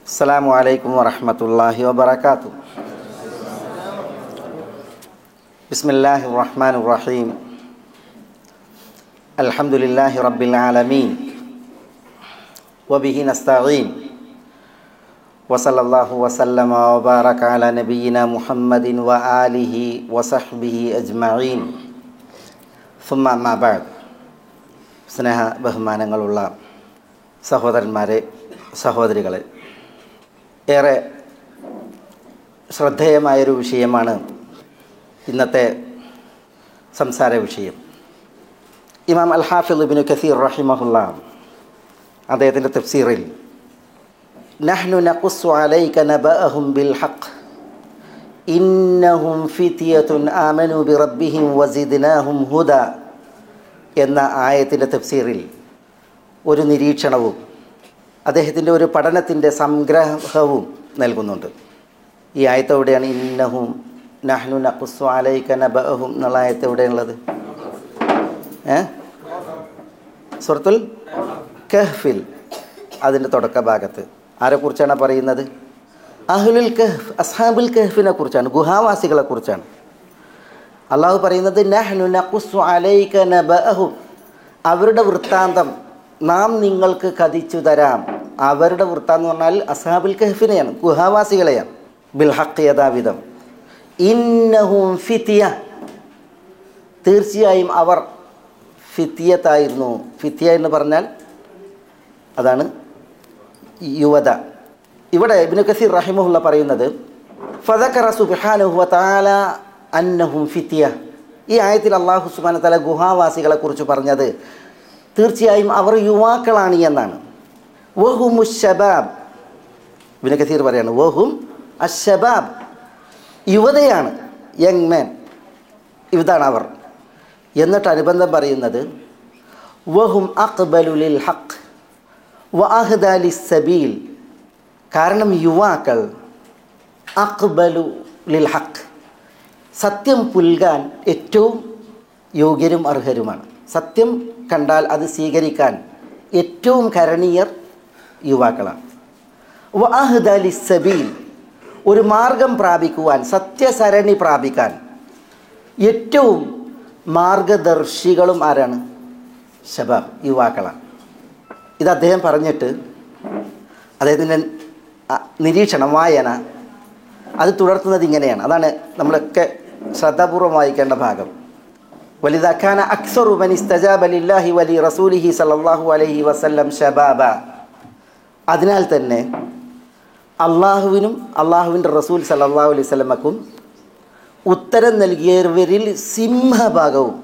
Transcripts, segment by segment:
السلام عليكم ورحمة الله وبركاته بسم الله الرحمن الرحيم الحمد لله رب العالمين وبه نستعين وصلى الله وسلم وبارك على نبينا محمد وآله وصحبه أجمعين ثم ما بعد സ്നേഹ ബഹുമാനങ്ങളുള്ള സഹോദരന്മാരെ സഹോദരികളെ ഏറെ ശ്രദ്ധേയമായൊരു വിഷയമാണ് ഇന്നത്തെ സംസാര വിഷയം ഇമാം അൽ ഹാഫിദ് ബിൻ കസീർ റഹിമഹുല്ല അദ്ദേഹത്തിൻ്റെ തഫ്സീറിൽ നഹ്നു നഖുസ്സു അലൈക നബഅഹും ബിൽ ഹഖ് ഇന്നഹും ഫിതിയത്തുൻ ആമനു ബിറബ്ബിഹിം വസിദ്നാഹും ഹുദ എന്ന ആയത്തിൻ്റെ തഫ്സീറിൽ ഒരു നിരീക്ഷണവും അദ്ദേഹത്തിൻ്റെ ഒരു പഠനത്തിൻ്റെ സംഗ്രഹവും നൽകുന്നുണ്ട് ഈ ആയത്ത് എവിടെയാണ് ഇന്നഹും നഹ്നു നഖുസ്സു അലൈക നബഅഹും എന്നുള്ള ആയത്ത് എവിടെയുള്ളത് ഏ സുഹൃത്തുൽ കഹ്ഫിൽ അതിൻ്റെ തുടക്ക ഭാഗത്ത് ആരെക്കുറിച്ചാണ് പറയുന്നത് അഹ്ലുൽ കഹ്ഫ് അസ്ഹാബുൽ കഹ്ഫിനെ കുറിച്ചാണ് ഗുഹാവാസികളെ കുറിച്ചാണ് അള്ളാഹു പറയുന്നത് നഹ്നു നഖുസ്സു അലൈക നബഅഹും അവരുടെ വൃത്താന്തം നാം നിങ്ങൾക്ക് കഥിച്ചു തരാം അവരുടെ വൃത്താന്തം എന്ന് പറഞ്ഞാൽ അസാബുൽ കഹഫിനെയാണ് ഗുഹാവാസികളെയാണ് ബിൽ ഹക്ക് യഥാവിധം ഇന്നഹും ഫിത്തിയ തീർച്ചയായും അവർ ഫിത്തിയത്തായിരുന്നു ഫിത്തിയ എന്ന് പറഞ്ഞാൽ അതാണ് യുവത ഇവിടെ ഇബ്നു കസീർ റഹിമുല്ല പറയുന്നത് ഫതക്കറ സുബ്ഹാനഹു വതആല അന്നഹും ഫിത്തിയ ഈ ആയത്തിൽ അള്ളാഹു സുബാന തല ഗുഹാവാസികളെ കുറിച്ച് പറഞ്ഞത് തീർച്ചയായും അവർ യുവാക്കളാണ് എന്നാണ് വഹും ഷബാബ് ഇബിന് കസീർ പറയാണ് വഹും അഷബാബ് യുവതയാണ് യങ് മാൻ ഇതാണ് അവർ എന്നിട്ട് അനുബന്ധം പറയുന്നത് വഹും അക്ബലുലിൽ ഹക്ക് വഅഹ്ദാലി സബീൽ കാരണം യുവാക്കൾ അക്ബലു ലിൽ ഹക്ക് സത്യം പുൽകാൻ ഏറ്റവും യോഗ്യരും അർഹരുമാണ് സത്യം കണ്ടാൽ അത് സ്വീകരിക്കാൻ ഏറ്റവും കരണീയർ യുവാക്കളാണ് വഅഹ്ദലി സബീൽ ഒരു മാർഗം പ്രാപിക്കുവാൻ സത്യസരണി പ്രാപിക്കാൻ ഏറ്റവും മാർഗദർശികളും ആരാണ് ശബാബ് യുവാക്കളാണ് ഇത് അദ്ദേഹം പറഞ്ഞിട്ട് അദ്ദേഹത്തിൻ്റെ നിരീക്ഷണം വായന അത് തുടർത്തുന്നത് ഇങ്ങനെയാണ് അതാണ് നമ്മളൊക്കെ ശ്രദ്ധാപൂർവം വായിക്കേണ്ട ഭാഗം വലിദാഖാന അക്സറു മൻ ഇസ്തജാബ ലില്ലാഹി വലി റസൂലിഹി സല്ലല്ലാഹു അലൈഹി വസല്ലം ഷബാബ അതിനാൽ തന്നെ അള്ളാഹുവിനും അള്ളാഹുവിൻ്റെ റസൂൽ സല്ലല്ലാഹു അലൈഹി വസല്ലമക്കും ഉത്തരം നൽകിയവരിൽ സിംഹഭാഗവും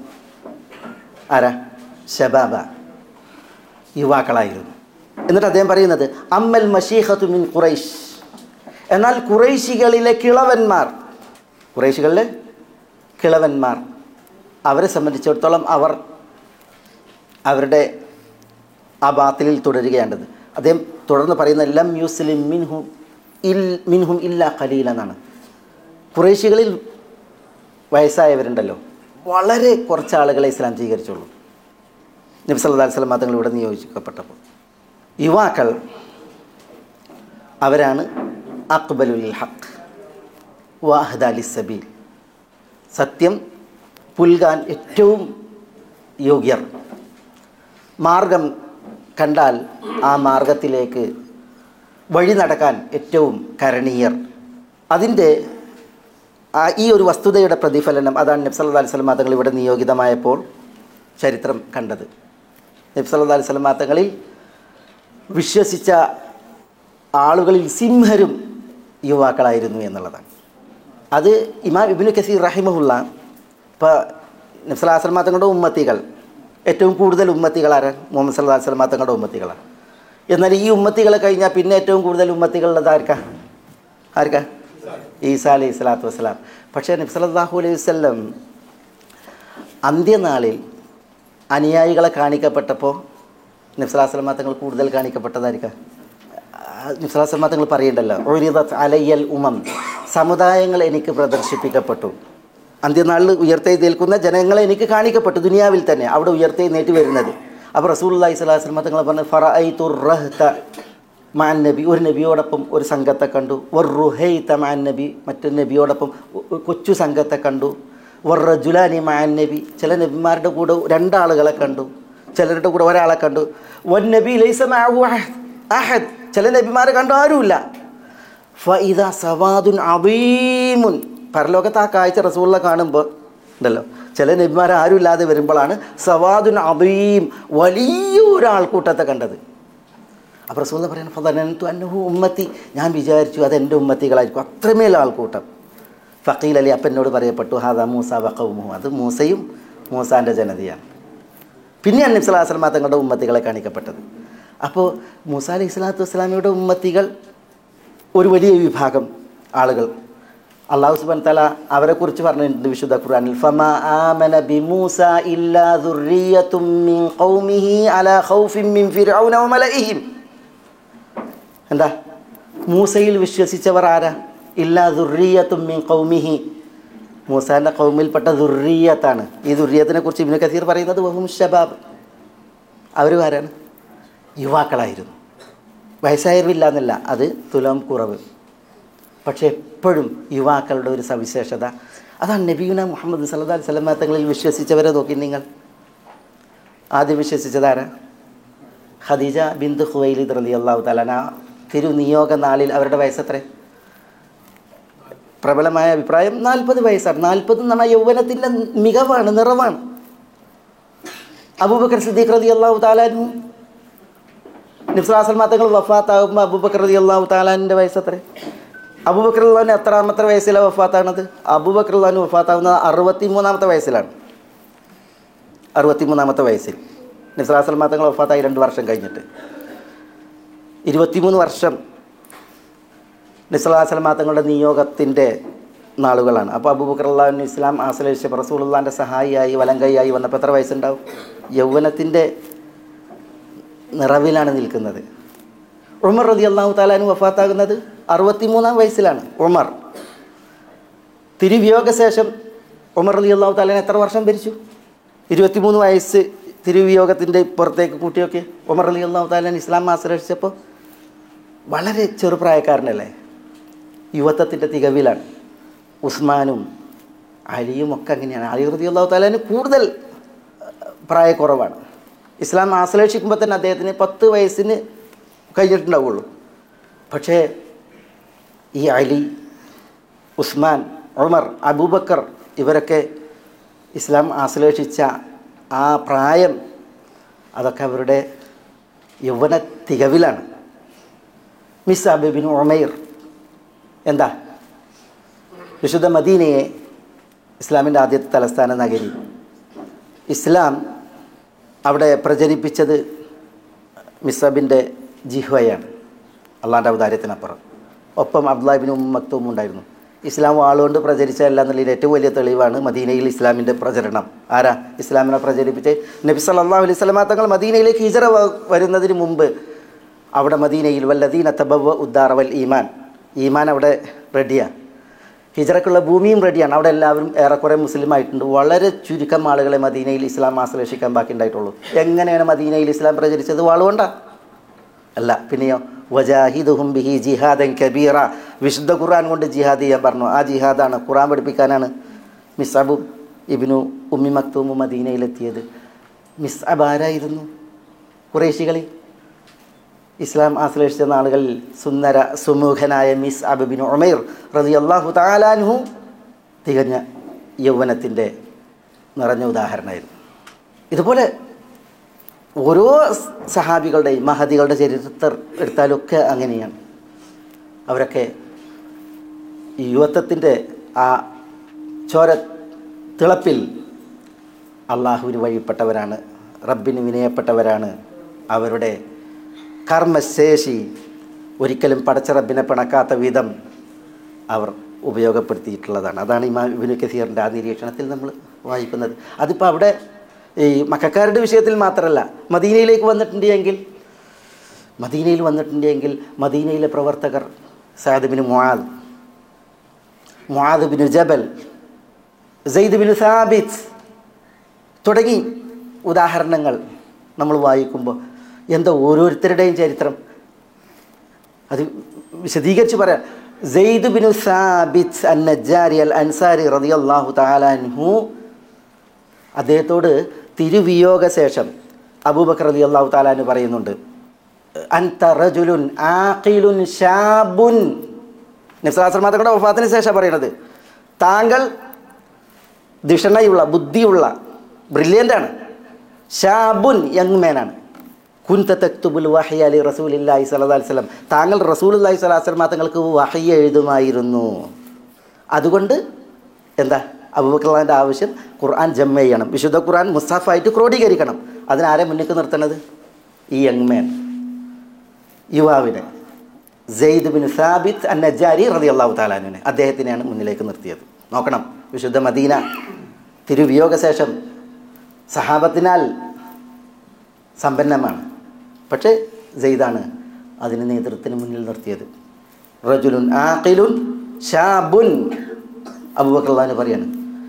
ആരാ ഷബാബ യുവാക്കളായിരുന്നു എന്നിട്ട് അദ്ദേഹം പറയുന്നത് അമ്മൽ മഷീഹത്തു മിൻ ഖുറൈഷ് എന്നാൽ കുറേശികളിലെ കിളവന്മാർ കുറേശികളിലെ കിളവന്മാർ അവരെ സംബന്ധിച്ചിടത്തോളം അവർ അവരുടെ ആ ബാത്തിലിൽ തുടരുകയാണ്ടത് അദ്ദേഹം തുടർന്ന് പറയുന്ന ലം യുസ്ലിം മിൻഹും ഇൽ മിൻഹും ഇല്ല ഖലീൽ എന്നാണ് കുറേശികളിൽ വയസ്സായവരുണ്ടല്ലോ വളരെ കുറച്ച് ആളുകളെ ഇസ്ലാം സ്വീകരിച്ചുള്ളൂ നബി സല്ലല്ലാഹു അലൈഹി വസല്ലം തങ്ങൾ ഇവിടെ നിയോഗിക്കപ്പെട്ടപ്പോൾ യുവാക്കൾ അവരാണ് അക്ബലുൽ ഹക്ക് വാഹദാലി സബീൽ സത്യം പുൽകാൻ ഏറ്റവും യോഗ്യർ മാർഗം കണ്ടാൽ ആ മാർഗത്തിലേക്ക് വഴി നടക്കാൻ ഏറ്റവും കരണീയർ അതിൻ്റെ ഈ ഒരു വസ്തുതയുടെ പ്രതിഫലനം അതാണ് നബ്സല്ലാ അലൈഹി സ്വലം തങ്ങൾ ഇവിടെ നിയോഗിതമായപ്പോൾ ചരിത്രം കണ്ടത് നബ്സല്ലാ അലൈഹി സ്വലം തങ്ങളിൽ വിശ്വസിച്ച ആളുകളിൽ സിംഹരും യുവാക്കളായിരുന്നു എന്നുള്ളതാണ് അത് ഇമാം ഇബിന് കസീർ റഹിമഹുള്ള ഇപ്പോൾ നബ്സലാസ്ലമാ തങ്ങളുടെ ഉമ്മത്തികൾ ഏറ്റവും കൂടുതൽ ഉമ്മത്തികൾ ആരാണ് മുഹമ്മദ് സല്ലാ സ്വലമാ തങ്ങളുടെ ഉമ്മത്തികളാണ് എന്നാൽ ഈ ഉമ്മത്തികളെ കഴിഞ്ഞാൽ പിന്നെ ഏറ്റവും കൂടുതൽ ഉമ്മത്തികളുള്ളത് ആർക്കാ ആർക്കാ ഈസാ അലൈഹി സ്വലാത്തു വസ്സലാം പക്ഷേ നബ്സലാഹു അലൈഹി വസ്ലം അന്ത്യനാളിൽ അനുയായികളെ കാണിക്കപ്പെട്ടപ്പോൾ നബ്സലാസ്ലമാ തങ്ങൾ കൂടുതൽ കാണിക്കപ്പെട്ടതായിരിക്കാം നിസ്ലാസമ്മ തങ്ങൾ പറയണ്ടല്ലോ ഒരിതത് അലയ്യൽ ഉമം സമുദായങ്ങൾ എനിക്ക് പ്രദർശിപ്പിക്കപ്പെട്ടു അന്ത്യനാളിൽ ഉയർത്തെഴുന്നേൽക്കുന്ന ജനങ്ങളെ എനിക്ക് കാണിക്കപ്പെട്ടു ദുനിയാവിൽ തന്നെ അവിടെ ഉയർത്തെഴുന്നേറ്റ് വരുന്നത് അപ്പോൾ റസൂൽ അള്ളഹി സ്വലാസ്ലമ തങ്ങൾ പറഞ്ഞു ഫറ ഐ തുറഹ്ത മാൻ നബി ഒരു നബിയോടൊപ്പം ഒരു സംഘത്തെ കണ്ടു വർ റുഹൈത്ത മാൻ നബി മറ്റൊരു നബിയോടൊപ്പം ഒ- കൊച്ചു സംഘത്തെ കണ്ടു വർ റജുലാനി മാൻ നബി ചില നബിമാരുടെ കൂടെ രണ്ടാളുകളെ കണ്ടു ചിലരുടെ കൂടെ ഒരാളെ കണ്ടു വൻ നബി ലൈസ മഅഹു അഹദ് അഹദ് ചില നബിമാരെ കണ്ടു ആരുമില്ല ഫഇദ സവാദുൻ അദീമുൻ പരലോകത്ത് ആ കാഴ്ച റസൂള്ള കാണുമ്പോൾ ഉണ്ടല്ലോ ചില നബിമാർ ആരും ഇല്ലാതെ വരുമ്പോഴാണ് സവാദുൻ അദീം വലിയ ഒരാൾക്കൂട്ടത്തെ കണ്ടത് അപ്പോൾ റസൂള്ള പറയുന്നത് ഫതനന്തു അന്നഹു ഉമ്മത്തി ഞാൻ വിചാരിച്ചു അത് എൻ്റെ ഉമ്മത്തികളായിരിക്കും അത്രമേൽ ആൾക്കൂട്ടം ഫക്കീൽ അലി അപ്പനോട് പറയപ്പെട്ടു ഹാദ മൂസ വഖവുമുഹു അത് മൂസയും മൂസാൻ്റെ ജനതയാണ് പിന്നെയാണ് നബ്സലാസ്ലമ തങ്ങളുടെ ഉമ്മത്തികളെ കാണിക്കപ്പെട്ടത് അപ്പോൾ മൂസ അലൈഹി സ്വലാത്തു വസ്സലാമയുടെ ഉമ്മത്തികൾ ഒരു വലിയ വിഭാഗം ആളുകൾ അള്ളാഹു സുബാൻ തല അവരെക്കുറിച്ച് പറഞ്ഞിട്ടുണ്ട് വിശുദ്ധ ഖുർആനിൽ ഫമ ആമന ബിമൂസ ഇല്ലാ ദുർരിയത്തും മിൻ ഖൗമിഹി അലാ ഖൗഫിൻ മിൻ ഫിർഔന വമലഇഹിം എന്താ മൂസയിൽ വിശ്വസിച്ചവർ ആരാ ഇല്ലാ ദുർരിയത്തും മിൻ ഖൗമിഹി മൂസാന്റെ കൗമിൽപ്പെട്ട ദുർരിയത്താണ് ഈ ദുർരിയത്തിനെ കുറിച്ച് ഇബ്നു കസീർ പറയുന്നത് വഹും ഷബാബ് അവർ ആരാണ് യുവാക്കളായിരുന്നു വയസ്സായവരില്ല എന്നല്ല അത് തുലം കുറവ് പക്ഷേ എപ്പോഴും യുവാക്കളുടെ ഒരു സവിശേഷത അതാണ് നബീന മുഹമ്മദ് സല്ലല്ലാഹു അലൈഹി വസല്ലം തങ്ങളിൽ വിശ്വസിച്ചവരെ നോക്കി നിങ്ങൾ ആദ്യം വിശ്വസിച്ചതാരാ ഖദീജ ബിന്ദു ഖുവൈലിദ് റളിയല്ലാഹു തആല തിരുനിയോഗ നാളിൽ അവരുടെ വയസ്സത്രേ പ്രബലമായ അഭിപ്രായം നാൽപ്പത് വയസ്സാണ് നാൽപ്പത് എന്ന് പറഞ്ഞാൽ യൗവനത്തിൻ്റെ മികവാണ് നിറവാണ് അബൂബക്കർ സിദ്ദീഖ് റതി അള്ളാഹു താലാനും നിഫ്ലാസൽ തങ്ങൾ വഫാത്താകുമ്പോൾ അബൂബക്കർ റതി അള്ളാഹു താലാനിൻ്റെ വയസ്സത്രേ അബൂബക്കർ അള്ളഹാന് എത്രാമത്തെ വയസ്സിലാണ് വഫാത്താണത് അബൂബക്കർ അള്ളഹാന് വഫാത്താകുന്നത് അറുപത്തി മൂന്നാമത്തെ വയസ്സിലാണ് അറുപത്തി മൂന്നാമത്തെ വയസ്സിൽ നിസ്ലാസൽ തങ്ങൾ വഫാത്തായി രണ്ട് വർഷം കഴിഞ്ഞിട്ട് ഇരുപത്തിമൂന്ന് വർഷം നിസ്ലാസൽ തങ്ങളുടെ നിയോഗത്തിൻ്റെ നാളുകളാണ് അപ്പോൾ അബൂബക്കർ അള്ളാഹുവിന് ഇസ്ലാം ആശ്രയിച്ച റസൂലുള്ളാൻ്റെ സഹായിയായി വലങ്കൈയായി വന്നപ്പോൾ എത്ര വയസ്സുണ്ടാവും യൗവനത്തിൻ്റെ നിറവിലാണ് നിൽക്കുന്നത് ഉമർ റതി അള്ളാഹു താലാനു വഫാത്താകുന്നത് അറുപത്തിമൂന്നാം വയസ്സിലാണ് ഉമർ തിരുവിയോഗ ശേഷം ഉമർ റതി അള്ളാഹു താലാൻ എത്ര വർഷം ഭരിച്ചു ഇരുപത്തിമൂന്ന് വയസ്സ് തിരുവിയോഗത്തിൻ്റെ പുറത്തേക്ക് കൂട്ടിയൊക്കെ ഉമർ അലി അള്ളാഹു താലാൻ ഇസ്ലാം ആശ്രയിച്ചപ്പോൾ വളരെ ചെറുപ്രായക്കാരനല്ലേ യുവത്വത്തിൻ്റെ തികവിലാണ് ഉസ്മാനും അലിയും ഒക്കെ അങ്ങനെയാണ് അലി റതി അള്ളാഹു താലാന് കൂടുതൽ പ്രായക്കുറവാണ് ഇസ്ലാം ആശ്ലേഷിക്കുമ്പോൾ തന്നെ അദ്ദേഹത്തിന് പത്ത് വയസ്സിന് കഴിഞ്ഞിട്ടുണ്ടാവുള്ളൂ പക്ഷേ ഈ അലി ഉസ്മാൻ ഉമർ അബൂബക്കർ ഇവരൊക്കെ ഇസ്ലാം ആശ്ലേഷിച്ച ആ പ്രായം അതൊക്കെ അവരുടെ യൗവന തികവിലാണ് മിസ് അബിബിൻ ഉമൈർ എന്താ വിശുദ്ധ മദീനയെ ഇസ്ലാമിൻ്റെ ആദ്യത്തെ തലസ്ഥാന നഗരി ഇസ്ലാം അവിടെ പ്രചരിപ്പിച്ചത് മിസബിൻ്റെ ജിഹ്വയാണ് അള്ളാൻ്റെ അവതാരത്തിനപ്പുറം ഒപ്പം അബ്ദുല്ലാഹിബിൻ ഉം മക്തൂം ഉണ്ടായിരുന്നു ഇസ്ലാം വാളുകൊണ്ട് പ്രചരിച്ചതല്ല എന്നുള്ളതിന് ഏറ്റവും വലിയ തെളിവാണ് മദീനയിൽ ഇസ്ലാമിൻ്റെ പ്രചരണം ആരാ ഇസ്ലാമിനെ പ്രചരിപ്പിച്ച് നബി സല്ലല്ലാഹു അലൈഹി സ്വലമാ തങ്ങൾ മദീനയിലേക്ക് ഹിജറ വ- വരുന്നതിന് മുമ്പ് അവിടെ മദീനയിൽ വല്ലദീന തബവ ഉദ്ദാറവൽ ഈമാൻ ഈമാൻ അവിടെ റെഡിയാണ് ഹിജറക്കുള്ള ഭൂമിയും റെഡിയാണ് അവിടെ എല്ലാവരും ഏറെക്കുറെ മുസ്ലിം ആയിട്ടുണ്ട് വളരെ ചുരുക്കം ആളുകളെ മദീനയിൽ ഇസ്ലാം ആശ്ലേഷിക്കാൻ ബാക്കി ഉണ്ടായിട്ടുള്ളൂ എങ്ങനെയാണ് മദീനയിൽ ഇസ്ലാം പ്രചരിച്ചത് വാളുകൊണ്ടാ അല്ല പിന്നെയോ വജാഹിദുഹും ബിഹി ജിഹാദൻ കബീറ വിശുദ്ധ ഖുർആൻ കൊണ്ട് ജിഹാദ് ചെയ്യാൻ പറഞ്ഞു ആ ജിഹാദാണ് ഖുർആൻ പഠിപ്പിക്കാനാണ് മിസ്അബും ഇബ്നു ഉമ്മി മക്തൂമും മദീനയിലെത്തിയത് മിസ്അബ് ആരായിരുന്നു കുറേശികളിൽ ഇസ്ലാം ആശ്ലേഷിച്ച നാളുകളിൽ സുന്ദര സുമുഖനായ മിസ് അബിബിൻ ഉമൈർ റതി അള്ളാഹു താലാൻഹു തികഞ്ഞ യൗവനത്തിൻ്റെ നിറഞ്ഞ ഉദാഹരണമായിരുന്നു ഇതുപോലെ ഓരോ സഹാബികളുടെയും മഹദികളുടെ ചരിത്രം എടുത്താലൊക്കെ അങ്ങനെയാണ് അവരൊക്കെ ഈ യുവത്വത്തിൻ്റെ ആ ചോര തിളപ്പിൽ അള്ളാഹുവിന് വഴിപ്പെട്ടവരാണ് റബ്ബിന് വിനയപ്പെട്ടവരാണ് അവരുടെ കർമ്മശേഷി ഒരിക്കലും പടച്ച റബ്ബിനെ പിണക്കാത്ത വിധം അവർ ഉപയോഗപ്പെടുത്തിയിട്ടുള്ളതാണ് അതാണ് ഇമാ ഇബിനു കസീറിൻ്റെ ആ നിരീക്ഷണത്തിൽ നമ്മൾ വായിക്കുന്നത് അതിപ്പോൾ അവിടെ ഈ മക്കാരുടെ വിഷയത്തിൽ മാത്രമല്ല മദീനയിലേക്ക് വന്നിട്ടുണ്ട് എങ്കിൽ മദീനയിൽ വന്നിട്ടുണ്ട് എങ്കിൽ മദീനയിലെ പ്രവർത്തകർ Sayed bin Muadh Muadh bin Jabal Zaid bin Thabit തുടങ്ങി ഉദാഹരണങ്ങൾ നമ്മൾ വായിക്കുമ്പോൾ എന്താ ഓരോരുത്തരുടെയും ചരിത്രം അത് വിശദീകരിച്ച് പറയാം സെയ്ദ് ബിനു സാബിത്ത് അൻ നജ്ജാരി അൽ അൻസാരി റളിയല്ലാഹു തആല അൻഹു അദ്ദേഹത്തോട് തിരുവിയോഗ ശേഷം അബൂബക്കർ റളി അള്ളാഹു താലാന് പറയുന്നുണ്ട് അൻത റജുലുൻ ആഖിലുൻ ഷാബുൻ നിസ്ലാസ്ലമാത്തങ്ങളുടെ വഫാത്തിന് ശേഷം പറയണത് താങ്കൾ ദിഷണയുള്ള ബുദ്ധിയുള്ള ബ്രില്യൻ്റ് ആണ് ഷാബുൻ യങ് മാനാണ് കുന്ത തക്തുബുൽ വഹി അലി റസൂലില്ലാഹി സ്വല്ലല്ലാഹി അലൈഹി വസല്ലം താങ്കൾ റസൂലുള്ളാഹി സ്വല്ലല്ലാഹി അലൈഹി വസല്ലം തങ്ങൾക്ക് വഹി എഴുതുമായിരുന്നു അതുകൊണ്ട് എന്താ അബൂബക്കറിന്റെ ആവശ്യം ഖുർആൻ ജമ്മ ചെയ്യണം വിശുദ്ധ ഖുർആൻ മുസ്താഫായിട്ട് ക്രോഡീകരിക്കണം അതിനാരെ മുന്നിൽ നിർത്തണത് ഈ യങ് മാൻ യുവാവിനെ സെയ്ദ് ബിൻ സാബിത്ത് അൻ നജാരി റതി അള്ളാഹു താലാനുവിനെ അദ്ദേഹത്തിനെയാണ് മുന്നിലേക്ക് നിർത്തിയത് നോക്കണം വിശുദ്ധ മദീന തിരുവിയോഗ ശേഷം സഹാബത്തിനാൽ സമ്പന്നമാണ് പക്ഷേ സെയ്ദാണ് അതിന് നേതൃത്വത്തിന് മുന്നിൽ നിർത്തിയത് റജുലുൻ ആഖിലുൻ ഷാബുൻ അബൂബക്കറുല്ലാന്ന് പറയാണ്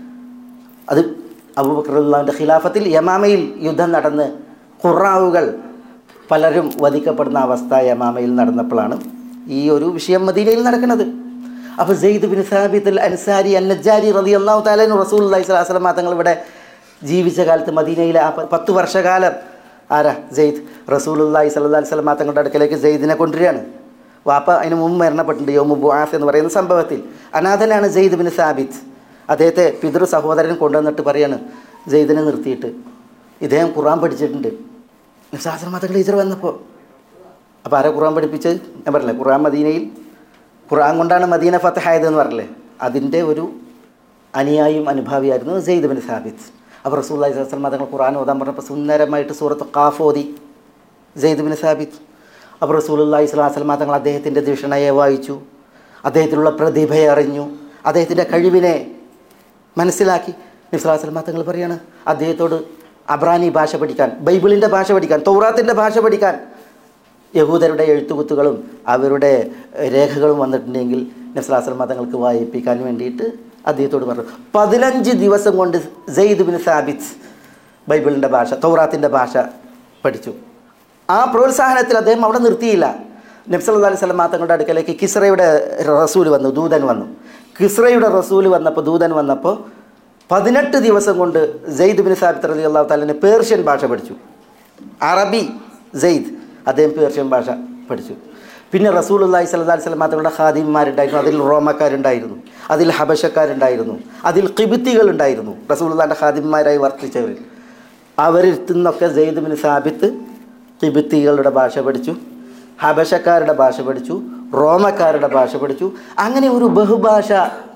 അത് അബൂബക്കറുല്ലാവിൻ്റെ ഖിലാഫത്തിൽ യമാമയിൽ യുദ്ധം നടന്ന് ഖുറാവുകൾ പലരും വധിക്കപ്പെടുന്ന അവസ്ഥ യമാമയിൽ നടന്നപ്പോഴാണ് ഈ ഒരു വിഷയം മദീനയിൽ നടക്കുന്നത് അപ്പോൾ Zaid bin Thabit al Ansari Annajari റലി അള്ളാഹു താലു റസൂൽ അള്ളഹി സ്വലാസ്ലം തങ്ങൾ ഇവിടെ ജീവിച്ച കാലത്ത് മദീനയിലെ ആ പ- പത്ത് വർഷകാലം ആരാ സെയ്ദ് റസൂൽ അള്ളഹി സല്ലാ സ്വലം തങ്ങളുടെ അടുക്കലേക്ക് സെയ്ദിനെ കൊണ്ടുവരികയാണ് വാപ്പ അതിന് മുമ്പ് മരണപ്പെട്ടിട്ടുണ്ട് യോമു ബുആസ് എന്ന് പറയുന്ന സംഭവത്തിൽ അനാഥനാണ് സെയ്ദ് ബിൻ സാബിത്ത് അദ്ദേഹത്തെ പിതൃ സഹോദരൻ കൊണ്ടുവന്നിട്ട് പറയാണ് സെയ്ദിനെ നിർത്തിയിട്ട് ഇദ്ദേഹം ഖുറാൻ പഠിച്ചിട്ടുണ്ട് ശാസ്ത്രമാതകൾ ടീച്ചർ വന്നപ്പോൾ അപ്പോൾ ആരാ ഖുറാൻ പഠിപ്പിച്ചത് ഞാൻ പറഞ്ഞില്ലേ ഖുറാൻ മദീനയിൽ ഖുറാൻ കൊണ്ടാണ് മദീന ഫത്തഹായത് എന്ന് പറഞ്ഞില്ലേ അതിൻ്റെ ഒരു അനുയായും അനുഭാവിയായിരുന്നു സെയ്ദ് ബിൻ സാബിത്ത് അപ്പോൾ റസൂല്ലായി സ്വലം തങ്ങൾ ഖുറാൻ ഓതാൻ പറഞ്ഞപ്പോൾ സുന്ദരമായിട്ട് സൂറത്ത് ഖാഫ് ഓതി സെയ്ദ് ബിൻ സാബിത്ത് അപ്പോൾ റസൂലുല്ലാഹി സ്വലാസ്ലമ തങ്ങൾ അദ്ദേഹത്തിൻ്റെ ദിഷണയെ വായിച്ചു അദ്ദേഹത്തിലുള്ള പ്രതിഭയെ അറിഞ്ഞു അദ്ദേഹത്തിൻ്റെ കഴിവിനെ മനസ്സിലാക്കി നിസ്ലാസ്ലമ തങ്ങൾ പറയാണ് അദ്ദേഹത്തോട് അബ്രാനി ഭാഷ പഠിക്കാൻ ബൈബിളിൻ്റെ ഭാഷ പഠിക്കാൻ തൗറാത്തിൻ്റെ ഭാഷ പഠിക്കാൻ യഹൂദരുടെ എഴുത്തുകുത്തുകളും അവരുടെ രേഖകളും വന്നിട്ടുണ്ടെങ്കിൽ നസ്ലാസ്ലമ തങ്ങൾക്ക് വായിപ്പിക്കാൻ വേണ്ടിയിട്ട് അദ്ദേഹത്തോട് പറഞ്ഞു പതിനഞ്ച് ദിവസം കൊണ്ട് സെയ്ദ് ബിൻ സാബിത്ത് ബൈബിളിൻ്റെ ഭാഷ തൗറാത്തിൻ്റെ ഭാഷ പഠിച്ചു ആ പ്രോത്സാഹനത്തിൽ അദ്ദേഹം അവിടെ നിർത്തിയില്ല നബ്സല്ലാ അലൈഹി സ്വലം തങ്ങളുടെ അടുക്കലേക്ക് കിസ്രയുടെ റസൂൽ വന്നു ദൂതൻ വന്നു കിസ്രയുടെ റസൂൽ വന്നപ്പോൾ ദൂതൻ വന്നപ്പോൾ പതിനെട്ട് ദിവസം കൊണ്ട് സെയ്ദ് ബിൻ സാബിത്ത് അലി അള്ളാഹു താലിന് പേർഷ്യൻ ഭാഷ പഠിച്ചു അറബി സെയ്ദ് അദ്ദേഹം പേർഷ്യൻ ഭാഷ പഠിച്ചു പിന്നെ റസൂൽ അള്ളാഹി സ്വല്ലാ സ്വലം തങ്ങളുടെ ഖാദിന്മാരുണ്ടായിരുന്നു അതിൽ റോമക്കാരുണ്ടായിരുന്നു അതിൽ ഹബശക്കാരുണ്ടായിരുന്നു അതിൽ കിബിത്തികളുണ്ടായിരുന്നു റസൂൽ അള്ളാഹിൻ്റെ ഖാദിന്മാരായി വർത്തിച്ചവർ അവരിൽ നിന്നൊക്കെ സെയ്ദ് ബിൻ സാബിത്ത് കിബിത്തികളുടെ ഭാഷ പഠിച്ചു ഹബശക്കാരുടെ ഭാഷ പഠിച്ചു റോമക്കാരുടെ ഭാഷ പഠിച്ചു അങ്ങനെ ഒരു ബഹുഭാഷ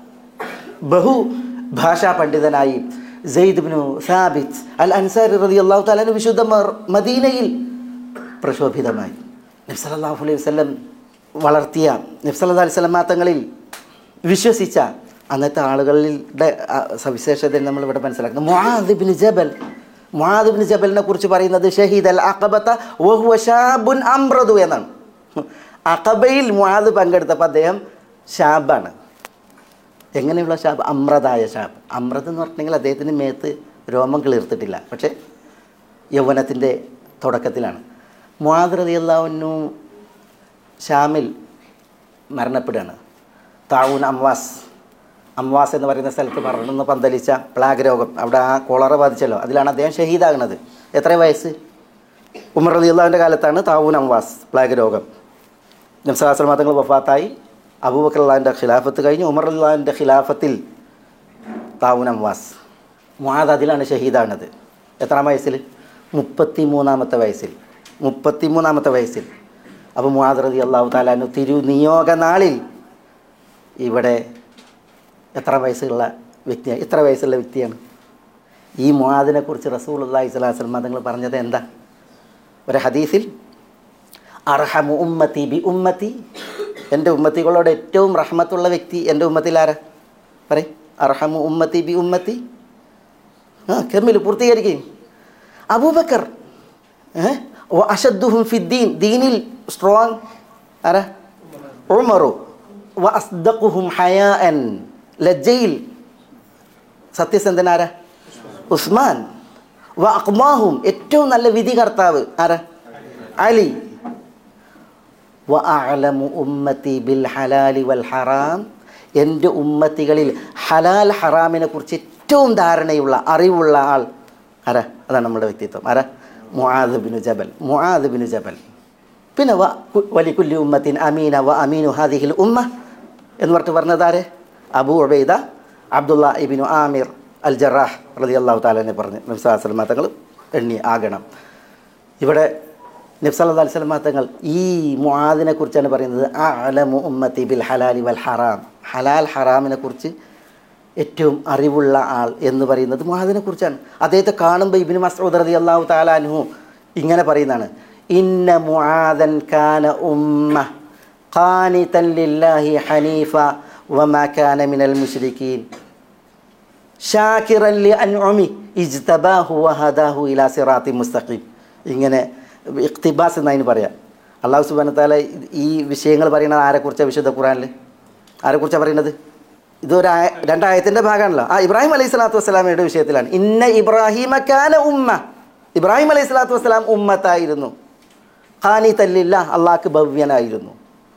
ബഹു ഭാഷാ പണ്ഡിതനായി സെയ്ദ് ബിനു സാബിത്ത് അൽ അൻസാരി റതി അള്ളാഹു താലാന് വിശുദ്ധ മർ- മദീനയിൽ പ്രശോഭിതമായി നബ്സലാഹു അലൈഹി വസ്ലം വളർത്തിയ നബ്സല്ലാ അലൈഹി സ്വലമാ തങ്ങളിൽ വിശ്വസിച്ച അന്നത്തെ ആളുകളുടെ ആ, സവിശേഷത നമ്മൾ ഇവിടെ മനസ്സിലാക്കുന്നത് മുആദിബിൻ ജബൽ മുആദിബിൻ ജബലിനെ കുറിച്ച് പറയുന്നത് ഷഹീദ് അൽ അഖബത്ത വഹുവ ഷാബുൻ അമ്രദു എന്നാണ് അഖബയിൽ മുആദ് പങ്കെടുത്തപ്പോൾ അദ്ദേഹം ഷാബാണ് എങ്ങനെയുള്ള ഷാബ് അമ്രതായ ഷാബ് അമ്രത് എന്ന് പറഞ്ഞിട്ടുണ്ടെങ്കിൽ അദ്ദേഹത്തിന് മേത്ത് രോമം കിളിർത്തിട്ടില്ല പക്ഷേ യൗവനത്തിൻ്റെ തുടക്കത്തിലാണ് മുആദ്രതിയല്ലാവുന്നു ഷാമിൽ മരണപ്പെടുകയാണ് താവൂൻ അംവാസ് അംവാസ് എന്ന് പറയുന്ന സ്ഥലത്ത് മറന്നു പന്തലിച്ച പ്ലാഗ് രോഗം അവിടെ ആ കോളറ ബാധിച്ചല്ലോ അതിലാണ് അദ്ദേഹം ഷഹീദാകുന്നത് എത്ര വയസ്സ് ഉമർ റലി അള്ളാഹുവിൻ്റെ കാലത്താണ് താവൂൻ അംവാസ് പ്ലാഗ് രോഗം നബ്സാസ്ലമ തങ്ങൾ വഫാത്തായി അബൂബക്കർ അള്ളാഹിൻ്റെ ഖിലാഫത്ത് കഴിഞ്ഞ് ഉമർ അള്ളാഹിൻ്റെ ഖിലാഫത്തിൽ താവൂൻ അംവാസ് മുആദ് അതിലാണ് ഷഹീദാണത് എത്രാം വയസ്സിൽ മുപ്പത്തി മൂന്നാമത്തെ വയസ്സിൽ മുപ്പത്തി മൂന്നാമത്തെ വയസ്സിൽ അപ്പോൾ മുആദ് റതി അള്ളാഹു താലാനു തിരുനിയോഗ നാളിൽ ഇവിടെ എത്ര വയസ്സുള്ള വ്യക്തിയാണ് എത്ര വയസ്സുള്ള വ്യക്തിയാണ് ഈ മുആദിനെ കുറിച്ച് റസൂൽ അള്ളാഹി സ്വലാസ്ലം തങ്ങൾ പറഞ്ഞത് എന്താ ഒരു ഹദീസിൽ അർഹമു ഉമ്മത്തി ബി ഉമ്മത്തി എൻ്റെ ഉമ്മത്തികളോട് ഏറ്റവും റഹ്മത്തുള്ള വ്യക്തി എൻ്റെ ഉമ്മത്തിൽ ആരാ പറയും അർഹമു ഉമ്മത്തി ബി ഉമ്മത്തി ആ കെമ്മിൽ പൂർത്തീകരിക്കുകയും അബൂബക്കർ ഏഹ് അഷദ്ദുഹും ഫിദ്ദീൻ ദീനിൽ സ്ട്രോങ് ആരാ ഉമറു വ അസ്ദഖുഹും ഹയാഅൻ ലജ്ജയിൽ സത്യസന്ധനാരാ ഉസ്മാൻ വ അക്മാഹും ഏറ്റവും നല്ല വിധി കർത്താവ് ആരാ അലി വ അലമു ഉമ്മത്തി ബിൽ ഹലാലി വൽ ഹറാം എൻ്റെ ഉമ്മത്തികളിൽ ഹലാൽ ഹറാമിനെ കുറിച്ച് ഏറ്റവും ധാരണയുള്ള അറിവുള്ള ആൾ ആരാ അതാണ് നമ്മുടെ വ്യക്തിത്വം ആരാ മുആദ് ബിനു ജബൽ മുആദ് ബിനു ജബൽ പിന്നെ വ കു- വലിക്കുല്ലി ഉമ്മത്തിൻ അമീന വ അമീനു ഹാദിഹിൽ ഉമ്മ എന്ന് പറഞ്ഞിട്ട് പറഞ്ഞതാരെ അബൂ ഉബൈദ അബ്ദുള്ള ഇബിനു ആമിർ അൽ ജറാഹ് റലി അള്ളാഹു താലനെ പറഞ്ഞ് നബ്സാസ്ലമ തങ്ങൾ എണ്ണി ആകണം ഇവിടെ നബ്സല്ലാ അലിസ്ലമ തങ്ങൾ ഈ മുആദിനെ കുറിച്ചാണ് പറയുന്നത് അലമു ഉമ്മത്തി ബിൽ ഹലാലി വൽ ഹറാം ഹലാൽ ഹറാമിനെ കുറിച്ച് ഏറ്റവും അറിവുള്ള ആൾ എന്ന് പറയുന്നത് മുഹാദിനെ കുറിച്ചാണ് അദ്ദേഹത്തെ കാണുമ്പോൾ ഇബിന് മസൂദ് റതി അള്ളാഹു താലാൻഹു ഇങ്ങനെ പറയുന്നതാണ് ഇന്ന മുആദൻ കാന ഉമ്മ ഖാനിതൻ ലില്ലാഹി ഹനീഫ വമാ കാന മിനൽ മുശ്രിക്കീൻ ഷാക്കിറൻ ലി അൻഉമി ഇജ്തബാഹു വഹദാഹു ഇലാ സിറാത്തി മുസ്തഖീം ഇങ്ങനെ ഇഖ്തിബാസ് എന്നതിന് പറയാം അള്ളാഹു സുബ്ഹാനഹു താല ഈ വിഷയങ്ങൾ പറയുന്നത് ആരെക്കുറിച്ചാണ് വിശുദ്ധ ഖുറാനിൽ ആരെക്കുറിച്ചാണ് പറയുന്നത് ഇതൊരു ആയ രണ്ടായത്തിൻ്റെ ഭാഗമാണല്ലോ ആ ഇബ്രാഹിം അലൈഹി സ്വലാത്തു വസ്സലാമയുടെ വിഷയത്തിലാണ് ഇന്ന ഇബ്രാഹിമ കാന ഉമ്മ ഇബ്രാഹിം അലൈഹി സ്വലാത്തു വസ്സലാം ഉമ്മത്തായിരുന്നു ഖാനി തല്ലില്ല അള്ളാഹ്ക്ക് ഭവ്യനായിരുന്നു